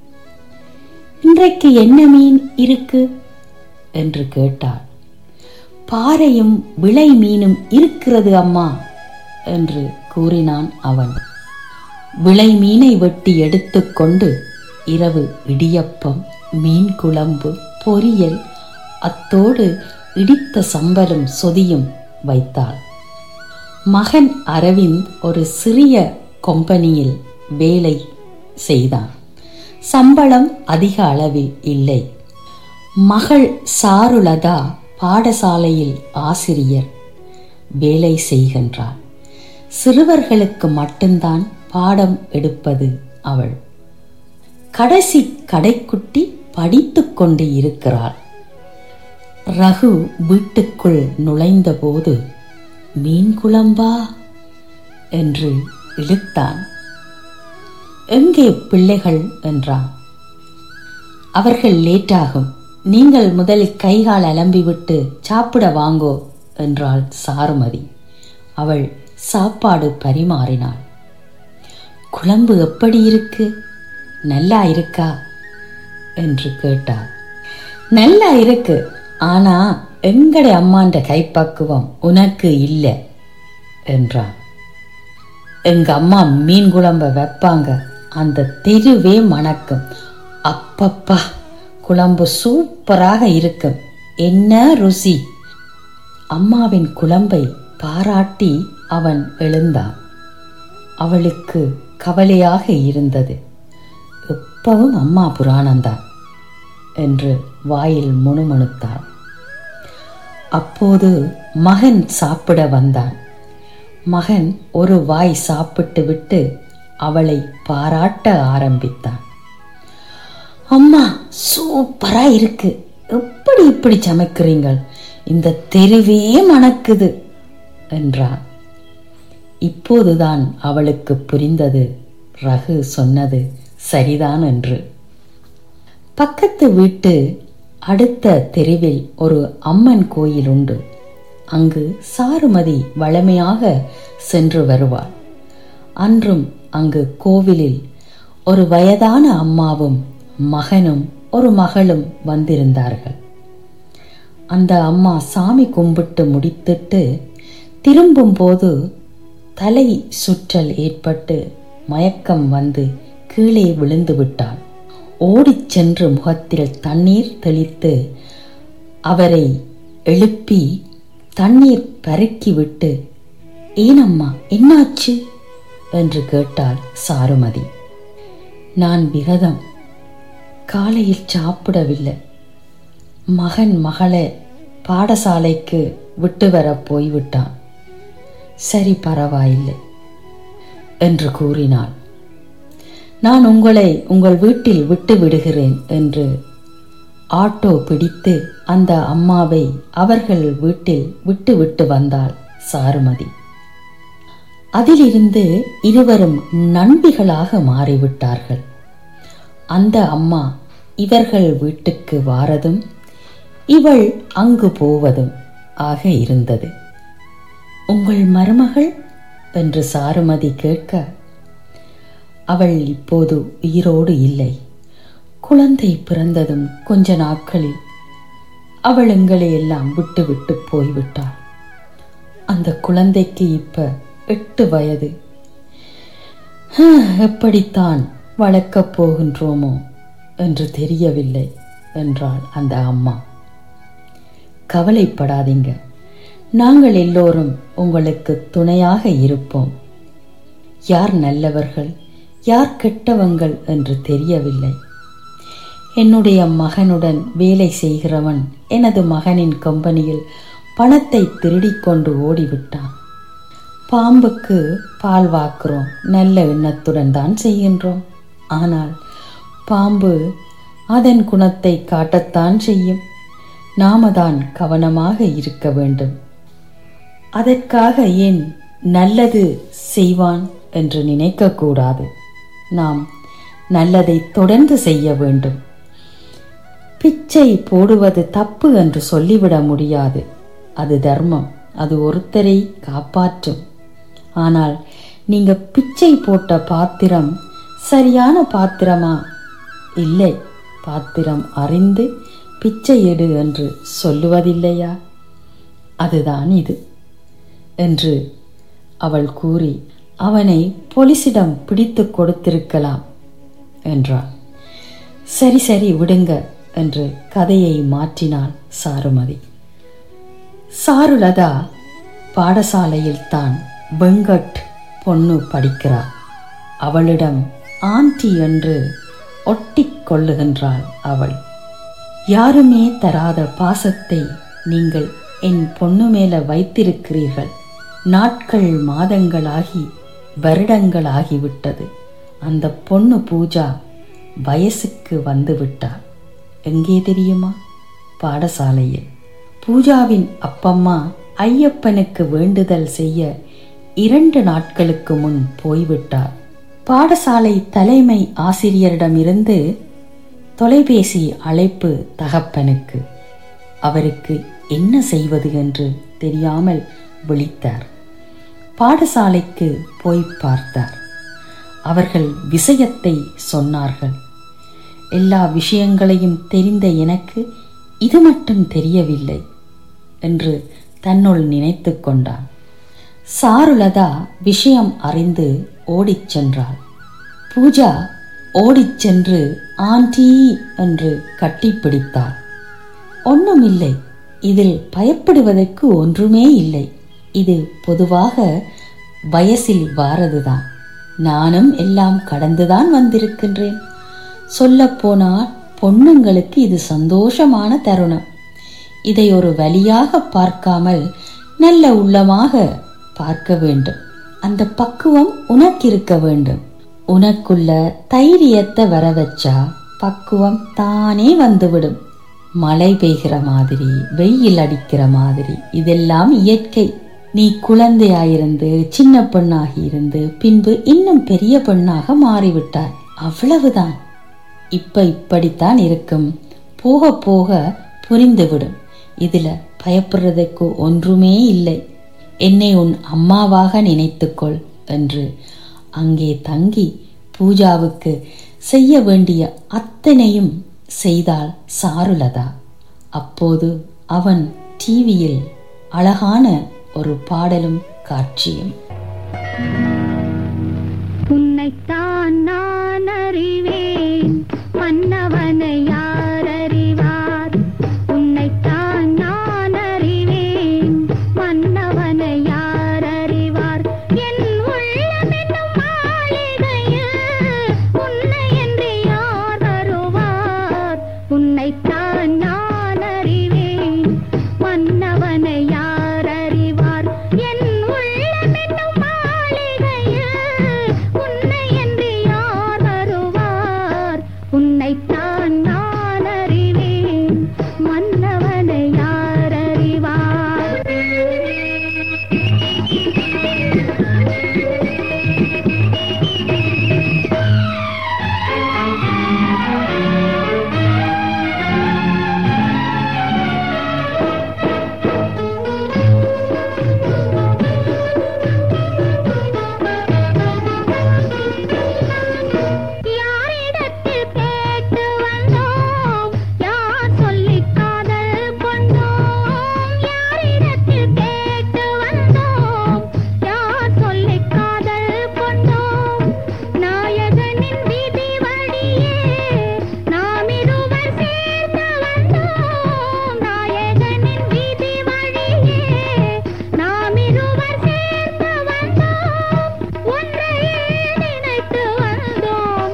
இன்றைக்கு என்ன மீன் இருக்கு என்று கேட்டாள் பாறையும் விளை மீனும் இருக்கிறது அம்மா என்று கூறினான் அவன் விளை மீனை வெட்டி எடுத்துக்கொண்டு இரவு இடியப்பம் மீன் குழம்பு பொரியல் அத்தோடு இடித்த சம்பலும் சொதியும் வைத்தாள் மகன் அரவிந்த் ஒரு சிறிய கொம்பனியில் வேலை செய்தான் சம்பளம் அதிக அளவில் இல்லை மகள் சாருலதா பாடசாலையில் ஆசிரியர் வேலை செய்கின்றாள் சிறுவர்களுக்கு மட்டும்தான் பாடம் எடுப்பது அவள் கடைசி கடைக்குட்டி படித்துக் கொண்டு இருக்கிறாள் ரகு வீட்டுக்குள் நுழைந்தபோது மீன் குழம்பா என்று இழுத்தான் எங்கே பிள்ளைகள் என்றான் அவர்கள் லேட்டாகும் நீங்கள் முதலில் கைகால் அலம்பிவிட்டு சாப்பிட வாங்கோ என்றாள் சாருமதி அவள் சாப்பாடு பரிமாறினாள் குழம்பு எப்படி இருக்கு நல்லா இருக்கா என்று கேட்டாள் நல்லா இருக்கு ஆனா எங்கட அம்மாண்ட கைப்பக்குவம் உனக்கு இல்லை என்றான் எங்க அம்மா மீன் குழம்ப வைப்பாங்க அந்த தெருவே மணக்கும் அப்பப்பா குழம்பு சூப்பராக இருக்கும் என்ன ருசி அம்மாவின் குழம்பை பாராட்டி அவன் எழுந்தான் அவளுக்கு கவலையாக இருந்தது எப்பவும் அம்மா புராணம்தான் என்று வாயில் முணுமுணுத்தாள் அப்போது மகன் சாப்பிட வந்தான் மகன் ஒரு வாய் சாப்பிட்டு விட்டு அவளை பாராட்ட ஆரம்பித்தான் அம்மா சூப்பரா இருக்கு எப்படி இப்படி சமைக்கிறீங்கள் இந்த தெருவே மணக்குது என்றார் இப்போதுதான் அவளுக்கு புரிந்தது ரகு சொன்னது சரிதான் என்று பக்கத்து வீட்டு அடுத்த தெருவில் ஒரு அம்மன் கோயில் உண்டு அங்கு சாருமதி வளமையாக சென்று வருவாள் அன்றும் அங்கு கோவிலில் ஒரு வயதான அம்மாவும் மகனும் ஒரு மகளும் வந்திருந்தார்கள் அந்த அம்மா சாமி கும்பிட்டு முடித்துட்டு திரும்பும் போது தலை சுற்றல் ஏற்பட்டு மயக்கம் வந்து கீழே விழுந்து விட்டாள் ஓடிச் சென்று முகத்தில் தண்ணீர் தெளித்து அவரை எழுப்பி தண்ணீர் பருக்கிவிட்டு ஏனம்மா என்னாச்சு என்று கேட்டாள் சாருமதி நான் விரதம் காலையில் சாப்பிடவில்லை மகன் மகளை பாடசாலைக்கு விட்டு வர போய்விட்டான் சரி பரவாயில்லை என்று கூறினாள் நான் உங்களை உங்கள் வீட்டில் விட்டு விடுகிறேன் என்று ஆட்டோ பிடித்து அந்த அம்மாவை அவர்கள் வீட்டில் விட்டு விட்டு வந்தாள் சாருமதி அதிலிருந்து இருவரும் நண்பிகளாக மாறிவிட்டார்கள் அந்த அம்மா இவர்கள் வீட்டுக்கு வாரதும் இவள் அங்கு போவதும் ஆக இருந்தது உங்கள் மருமகள் என்று சாருமதி கேட்க அவள் இப்போது உயிரோடு இல்லை குழந்தை பிறந்ததும் கொஞ்ச நாட்களில் அவள் எங்களை எல்லாம் விட்டு விட்டு போய்விட்டாள் அந்த குழந்தைக்கு இப்ப எட்டு வயது எப்படித்தான் வளர்க்கப் போகின்றோமோ என்று தெரியவில்லை என்றாள் அந்த அம்மா கவலைப்படாதீங்க நாங்கள் எல்லோரும் உங்களுக்கு துணையாக இருப்போம் யார் நல்லவர்கள் யார் கெட்டவங்கள் என்று தெரியவில்லை என்னுடைய மகனுடன் வேலை செய்கிறவன் எனது மகனின் கம்பெனியில் பணத்தை திருடிக் கொண்டு ஓடிவிட்டான் பாம்புக்கு பால் வாக்குறோம் நல்ல எண்ணத்துடன் தான் செய்கின்றோம் ஆனால் பாம்பு அதன் குணத்தை காட்டத்தான் செய்யும் நாம தான் கவனமாக இருக்க வேண்டும் அதற்காக ஏன் நல்லது செய்வான் என்று நினைக்கக்கூடாது நாம் நல்லதை தொடர்ந்து செய்ய வேண்டும் பிச்சை போடுவது தப்பு என்று சொல்லிவிட முடியாது அது தர்மம் அது ஒருத்தரை காப்பாற்றும் ஆனால் நீங்க பிச்சை போட்ட பாத்திரம் சரியான பாத்திரமா இல்லை பாத்திரம் அறிந்து பிச்சை எடு என்று சொல்லுவதில்லையா அதுதான் இது என்று அவள் கூறி அவனை போலீசிடம் பிடித்து கொடுத்திருக்கலாம் என்றாள் சரி சரி விடுங்க என்று கதையை மாற்றினாள் சாருமதி சாருலதா பாடசாலையில் தான் வெங்கட் பொண்ணு படிக்கிறாள் அவளிடம் ஆண்டி என்று ஒட்டிக் கொள்ளுகின்றாள் அவள் யாருமே தராத பாசத்தை நீங்கள் என் பொண்ணு மேல வைத்திருக்கிறீர்கள் நாட்கள் மாதங்களாகி வருடங்களாகிவிட்டது அந்த பொண்ணு பூஜா வயசுக்கு வந்து விட்டாள் எங்கே தெரியுமா பாடசாலையில் பூஜாவின் அப்பம்மா ஐயப்பனுக்கு வேண்டுதல் செய்ய இரண்டு நாட்களுக்கு முன் போய்விட்டார் பாடசாலை தலைமை ஆசிரியரிடமிருந்து தொலைபேசி அழைப்பு தகப்பனுக்கு அவருக்கு என்ன செய்வது என்று தெரியாமல் விழித்தார் பாடசாலைக்கு போய் பார்த்தார் அவர்கள் விஷயத்தை சொன்னார்கள் எல்லா விஷயங்களையும் தெரிந்த எனக்கு இது மட்டும் தெரியவில்லை என்று தன்னுள் நினைத்து கொண்டான் சாருலதா விஷயம் அறிந்து ஓடிச் சென்றாள் பூஜா ஓடிச் சென்று ஆண்டி என்று கட்டிப்பிடித்தாள் ஒண்ணுமில்லை இதில் பயப்படுவதற்கு ஒன்றுமே இல்லை இது பொதுவாக வயசில் வாரதுதான் நானும் எல்லாம் கடந்துதான் வந்திருக்கின்றேன் சொல்லப்போனால் பொண்ணுங்களுக்கு இது சந்தோஷமான தருணம் இதை ஒரு வழியாக பார்க்காமல் நல்ல உள்ளமாக பார்க்க வேண்டும் அந்த பக்குவம் உனக்கு இருக்க வேண்டும் உனக்குள்ள தைரியத்தை வர வச்சா பக்குவம் தானே வந்துவிடும் மழை பெய்கிற மாதிரி வெயில் அடிக்கிற மாதிரி இதெல்லாம் இயற்கை நீ குழந்தையாயிருந்து சின்ன பெண்ணாகி இருந்து பின்பு இன்னும் பெரிய பெண்ணாக மாறிவிட்டாய் அவ்வளவுதான் இப்ப இப்படித்தான் இருக்கும் போக போக புரிந்துவிடும் இதுல பயப்படுறதுக்கு ஒன்றுமே இல்லை என்னை உன் அம்மாவாக நினைத்துக்கொள் என்று அங்கே தங்கி பூஜாவுக்கு செய்ய வேண்டிய அத்தனையும் செய்தாள் சாருலதா அப்போது அவன் டிவியில் அழகான ஒரு பாடலும் காட்சியும் உன்னைத்தான் நான் அறிவேன் மன்னவனை யார் அறிவார் உன்னைத்தான் நான் அறிவேன் மன்னவனை யார் அறிவார் என் உள்ளம் என்னும் மாளிகையில் உன்னை என்று யார் வருவார் உன்னைத்தான் நான் அறிவேன் மன்னவனை யார் அறிவார் என் உள்ளம் என்னும் மாளிகையில் உன்னை என்று யார் வருவார் உன்னைத்தான் நான் அறிவேன் மன்னவனை யார் அறிவார் யாரிடத்தில் கேட்டு வந்தோம் யார் சொல்லி காதல் கொண்டோம் யாரிடத்தில் கேட்டு வந்தோம் யார் சொல்லி காதல் கொண்டோம் நாயகனின் விதி வழியே நாம் இருவர் சேர்ந்து வந்தோம் நாயகனின் விதி வழியே நாம் இருவர் சேர்ந்து வந்தோம் ஒன்றையே நினைத்து வந்தோம்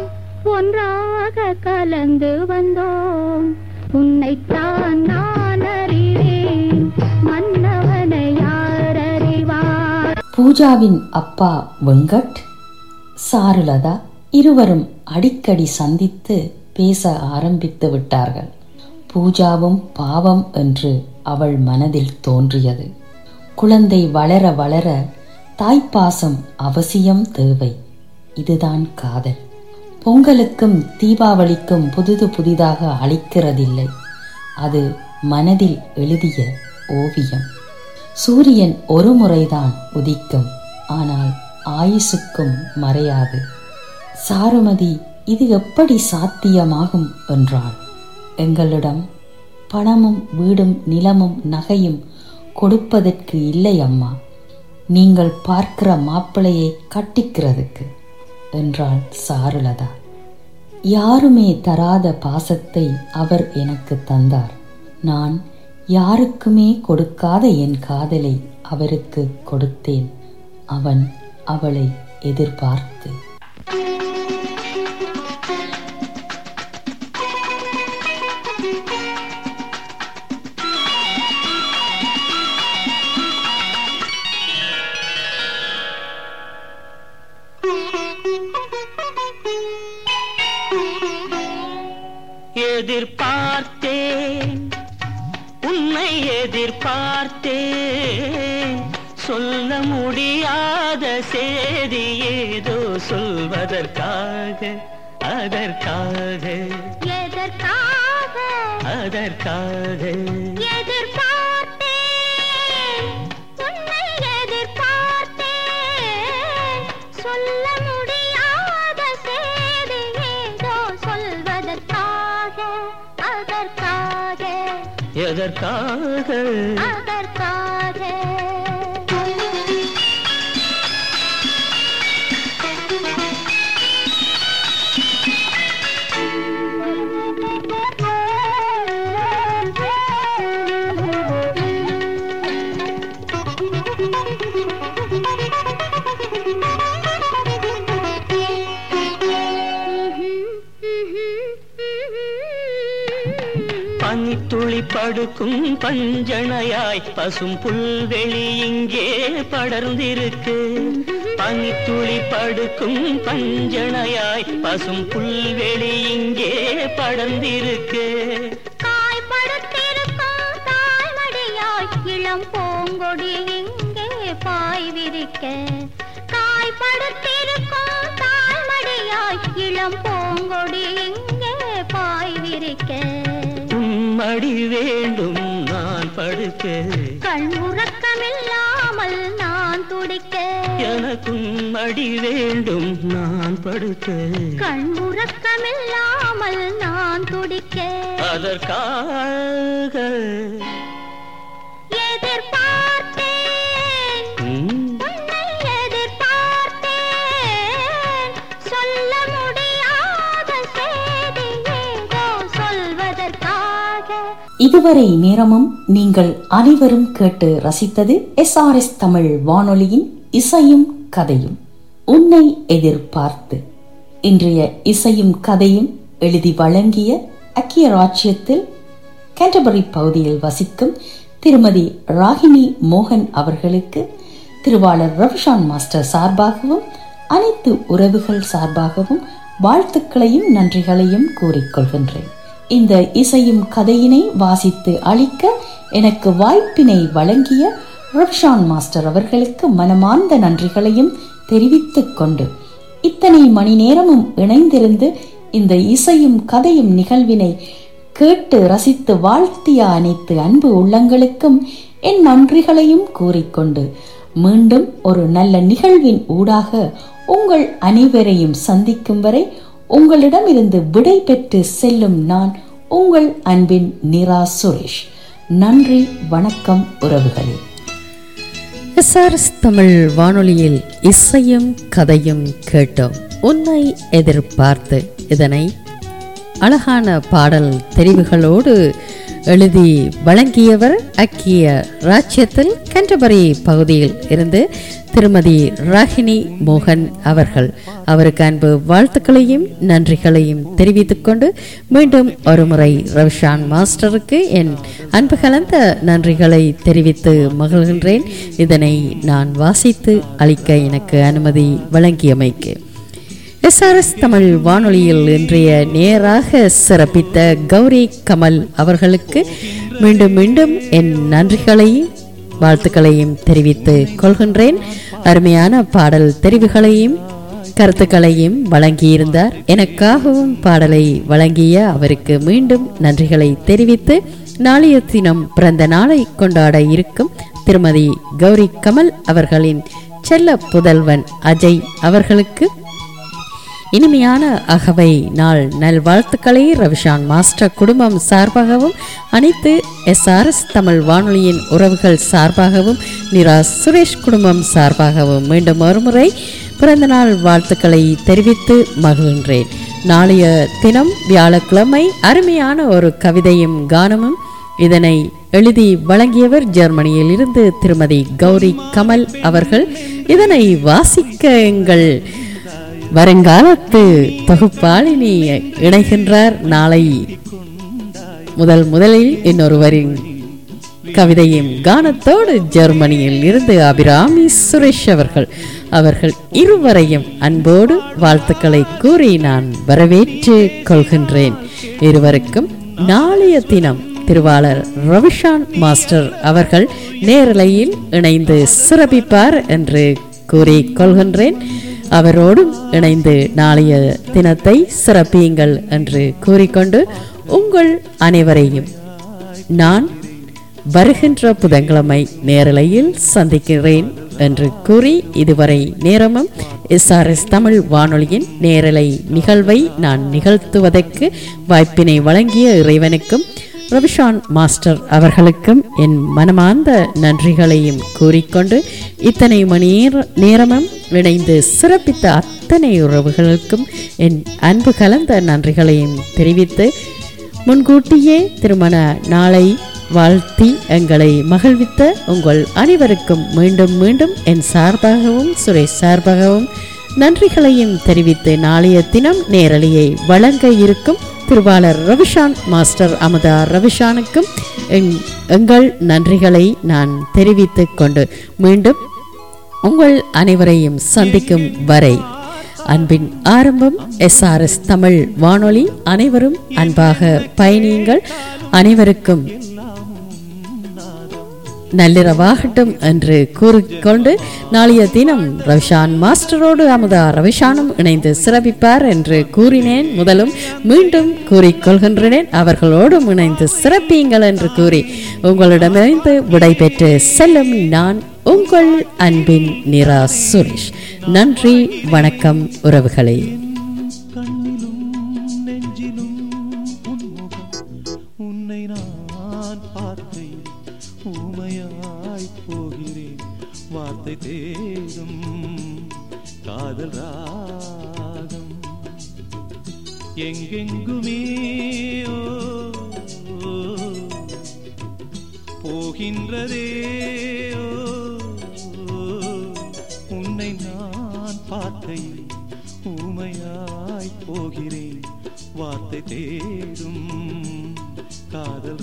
ஒன்றாக கலந்து வந்தோம் உன்னைத்தான் நான் அறிவேன் மன்னவனை யார் அறிவார் பூஜாவின் அப்பா வெங்கட் சாருலதா இருவரும் அடிக்கடி சந்தித்து பேச ஆரம்பித்து விட்டார்கள் பூஜாவும் பாவம் என்று அவள் மனதில் தோன்றியது குழந்தை வளர வளர தாய்ப்பாசம் அவசியம் தேவை இதுதான் காதல் பொங்கலுக்கும் தீபாவளிக்கும் புதுது புதிதாக அளிக்கிறதில்லை அது மனதில் எழுதிய ஓவியம் சூரியன் ஒரு முறைதான் உதிக்கும் ஆனால் ஆயுசுக்கும் மறையாது சாருமதி இது எப்படி சாத்தியமாகும் என்றாள் எங்களிடம் பணமும் வீடும் நிலமும் நகையும் கொடுப்பதற்கு இல்லை அம்மா நீங்கள் பார்க்கிற மாப்பிளையை கட்டிக்கிறதுக்கு என்றாள் சாருலதா யாருமே தராத பாசத்தை அவர் எனக்கு தந்தார் நான் யாருக்குமே கொடுக்காத என் காதலை அவருக்கு கொடுத்தேன் அவன் அவளை எதிர்பார்த்து எதிர்பார்த்தேன் உன்னை எதிர்பார்த்தேன் சொல்ல முடியாத செய்தி ஏதோ சொல்வதற்காக அதற்காக எதற்காக அதற்காக எதிர்பார்த்தேன் உன்னை எதிர்பார்த்தேன் சொல்ல முடியாத செய்தி ஏதோ சொல்வதற்காக அதற்காக எதற்காக அதற்காக பனித்துளி படுக்கும் பஞ்சணையாய் பசும் புல்வெளி இங்கே படர்ந்திருக்கு பனித்துளி படுக்கும் பஞ்சணையாய் பசும் புல்வெளி இங்கே படர்ந்திருக்கு காய்படுத்திருக்கும் தாய்மடியாய் இளம் பூங்கொடி இங்கே பாய் விரிக்க காய்படுத்திருக்கும் தாய்மடியாய் இளம் பூங்கொடி இங்கே பாய் விரிக்க உம்மடி வேண்டும் நான் படுக்க கண் உறக்கமில்லாமல் நான் துடிக்க எனக்கும் அடி வேண்டும் நான் படுக்க கண் உறக்கமில்லாமல் நான் துடிக்க அதற்காக எதிர்பார்த்தேன் ம், உன்னை எதிர்பார்த்தேன் சொல்ல முடியாத செய்தி ஏதோ சொல்வதற்காக இதுவரை நேரமும் நீங்கள் அனைவரும் கேட்டு ரசித்தது எஸ்ஆர்எஸ் தமிழ் வானொலியின் இசையும் கதையும் உன்னை எதிர்பார்த்து இன்றைய இசையும் கதையும் எழுதி வழங்கிய அக்கிய ராஜ்யத்தில் கேண்டபரி பகுதியில் வசிக்கும் திருமதி ராகினி மோகன் அவர்களுக்கு திருவாளர் ரவிஷான் மாஸ்டர் சார்பாகவும் அனைத்து உறவுகள் சார்பாகவும் வாழ்த்துக்களையும் நன்றிகளையும் கூறிக்கொள்கின்றேன் இந்த இசையும் கதையினை வாசித்து அளிக்க எனக்கு வாய்ப்பினை வழங்கிய ரவிஷான் மாஸ்டர் அவர்களுக்கு மனமார்ந்த நன்றிகளையும் தெரிவித்துக் கொண்டு இத்தனை மணி நேரமும் இணைந்திருந்து இந்த இசையும் கதையும் நிகழ்வினை கேட்டு ரசித்து வாழ்த்திய அனைத்து அன்பு உள்ளங்களுக்கும் என் நன்றிகளையும் கூறிக்கொண்டு மீண்டும் ஒரு நல்ல நிகழ்வின் ஊடாக உங்கள் அனைவரையும் சந்திக்கும் வரை உங்களிடமிருந்து விடை பெற்று செல்லும் நான் உங்கள் அன்பின் நிரா சுரேஷ் நன்றி வணக்கம் உறவுகளே எஸ்ஆர்எஸ் தமிழ் வானொலியில் இசையும் கதையும் கேட்டோம் உன்னை எதிர்பார்த்து இதனை அழகான பாடல் தெரிவுகளோடு எழுதி வழங்கியவர் அக்கிய ராஜ்யத்தில் கண்டபரி பகுதியில் இருந்து திருமதி ராகினி மோகன் அவர்கள் அவருக்கு அன்பு வாழ்த்துக்களையும் நன்றிகளையும் தெரிவித்துக் கொண்டு மீண்டும் ஒருமுறை ரவிஷான் மாஸ்டருக்கு என் அன்பு கலந்த நன்றிகளை தெரிவித்து மகிழ்கின்றேன் இதனை நான் வாசித்து அளிக்க எனக்கு அனுமதி வழங்கியமைக்கு எஸ்ஆர்எஸ் தமிழ் வானொலியில் இன்றைய நேராக சிறப்பித்த கௌரி கமல் அவர்களுக்கு மீண்டும் மீண்டும் என் நன்றிகளையும் வாழ்த்துக்களையும் தெரிவித்து கொள்கின்றேன் அருமையான பாடல் தெரிவுகளையும் கருத்துக்களையும் வழங்கியிருந்தார் எனக்காகவும் பாடலை வழங்கிய அவருக்கு மீண்டும் நன்றிகளை தெரிவித்து நாளைய தினம் பிறந்த நாளை கொண்டாட இருக்கும் திருமதி கௌரி கமல் அவர்களின் செல்ல புதல்வன் அஜய் அவர்களுக்கு இனிமையான அகவை நாள் நல்வாழ்த்துக்களை ரவிஷான் மாஸ்டர் குடும்பம் சார்பாகவும் அனைத்து எஸ்ஆர்எஸ் தமிழ் வானொலியின் உறவுகள் சார்பாகவும் நிரா சுரேஷ் குடும்பம் சார்பாகவும் மீண்டும் ஒருமுறை பிறந்தநாள் வாழ்த்துக்களை தெரிவித்து மகிழ்கின்றேன் நாளைய தினம் வியாழக்கிழமை அருமையான ஒரு கவிதையும் கானமும் இதனை எழுதி வழங்கியவர் ஜெர்மனியில் இருந்து திருமதி கௌரி கமல் அவர்கள் இதனை வாசிக்க எங்கள் வருங்காலத்து தொகுப்பாளினி இணைகின்றார் நாளை முதல் முதலில் இன்னொருவரின் கவிதையும் கானத்தோடு ஜெர்மனியில் இருந்து அபிராமி சுரேஷ் அவர்கள் அவர்கள் இருவரையும் அன்போடு வாழ்த்துக்களை கூறி நான் வரவேற்று கொள்கின்றேன் இருவருக்கும் நாளைய தினம் திருவாளர் ரவிஷான் மாஸ்டர் அவர்கள் நேரலையில் இணைந்து சிறப்பிப்பார் என்று கூறி கொள்கின்றேன் அவரோடும் இணைந்து நாளைய தினத்தை சிறப்பியுங்கள் என்று கூறிக்கொண்டு உங்கள் அனைவரையும் நான் வருகின்ற புதன்கிழமை நேரலையில் சந்திக்கிறேன் என்று கூறி இதுவரை நேரமும் எஸ்ஆர்எஸ் தமிழ் வானொலியின் நேரலை நிகழ்வை நான் நிகழ்த்துவதற்கு வாய்ப்பினை வழங்கிய இறைவனுக்கும் ரவிஷான் மாஸ்டர் அவர்களுக்கும் என் மனமார்ந்த நன்றிகளையும் கூறிக்கொண்டு இத்தனை மணி நேர- நேரமும் இணைந்து சிறப்பித்த அத்தனை உறவுகளுக்கும் என் அன்பு கலந்த நன்றிகளையும் தெரிவித்து முன்கூட்டியே திருமண நாளை வாழ்த்தி எங்களை மகிழ்வித்த உங்கள் அனைவருக்கும் மீண்டும் மீண்டும் என் சார்பாகவும் சுரேஷ் சார்பாகவும் நன்றிகளையும் தெரிவித்து நாளைய தினம் நேரலையை வழங்க இருக்கும் திருவாளர் ரவிஷான் மாஸ்டர் அமுதா ரவிஷானுக்கும் எங்- எங்கள் நன்றிகளை நான் தெரிவித்துக் கொண்டு மீண்டும் உங்கள் அனைவரையும் சந்திக்கும் வரை அன்பின் ஆரம்பம் எஸ்ஆர்எஸ் தமிழ் வானொலி அனைவரும் அன்பாக பயணியுங்கள் அனைவருக்கும் நள்ளிரவாகட்டும் என்று கூறிக்கொண்டு நாளைய தினம் ரவிஷான் மாஸ்டரோடு அமுதா ரவிஷானும் இணைந்து சிறப்பிப்பார் என்று கூறினேன் முதலும் மீண்டும் கூறிக்கொள்கின்றேன் அவர்களோடும் இணைந்து சிறப்பியுங்கள் என்று கூறி உங்களிடமிருந்து விடைபெற்று செல்லும் நான் உங்கள் அன்பின் நிரா சுரேஷ் நன்றி வணக்கம் உறவுகளே உன்னை நான் பார்க்கையில் ஊமையாய் போகிறேன் வார்த்தை தேடும் காதல் ராகம் எங்கெங்குமே ஓ, ஓ, போகின்றதே ஓ, ஓ, உன்னை நான் பார்க்கையில் ஊமையாய் போகிறேன் வார்த்தை தேடும் காதல்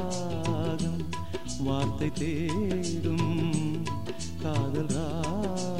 ராகம் வார்த்தை தேடும் காதல் ராகம்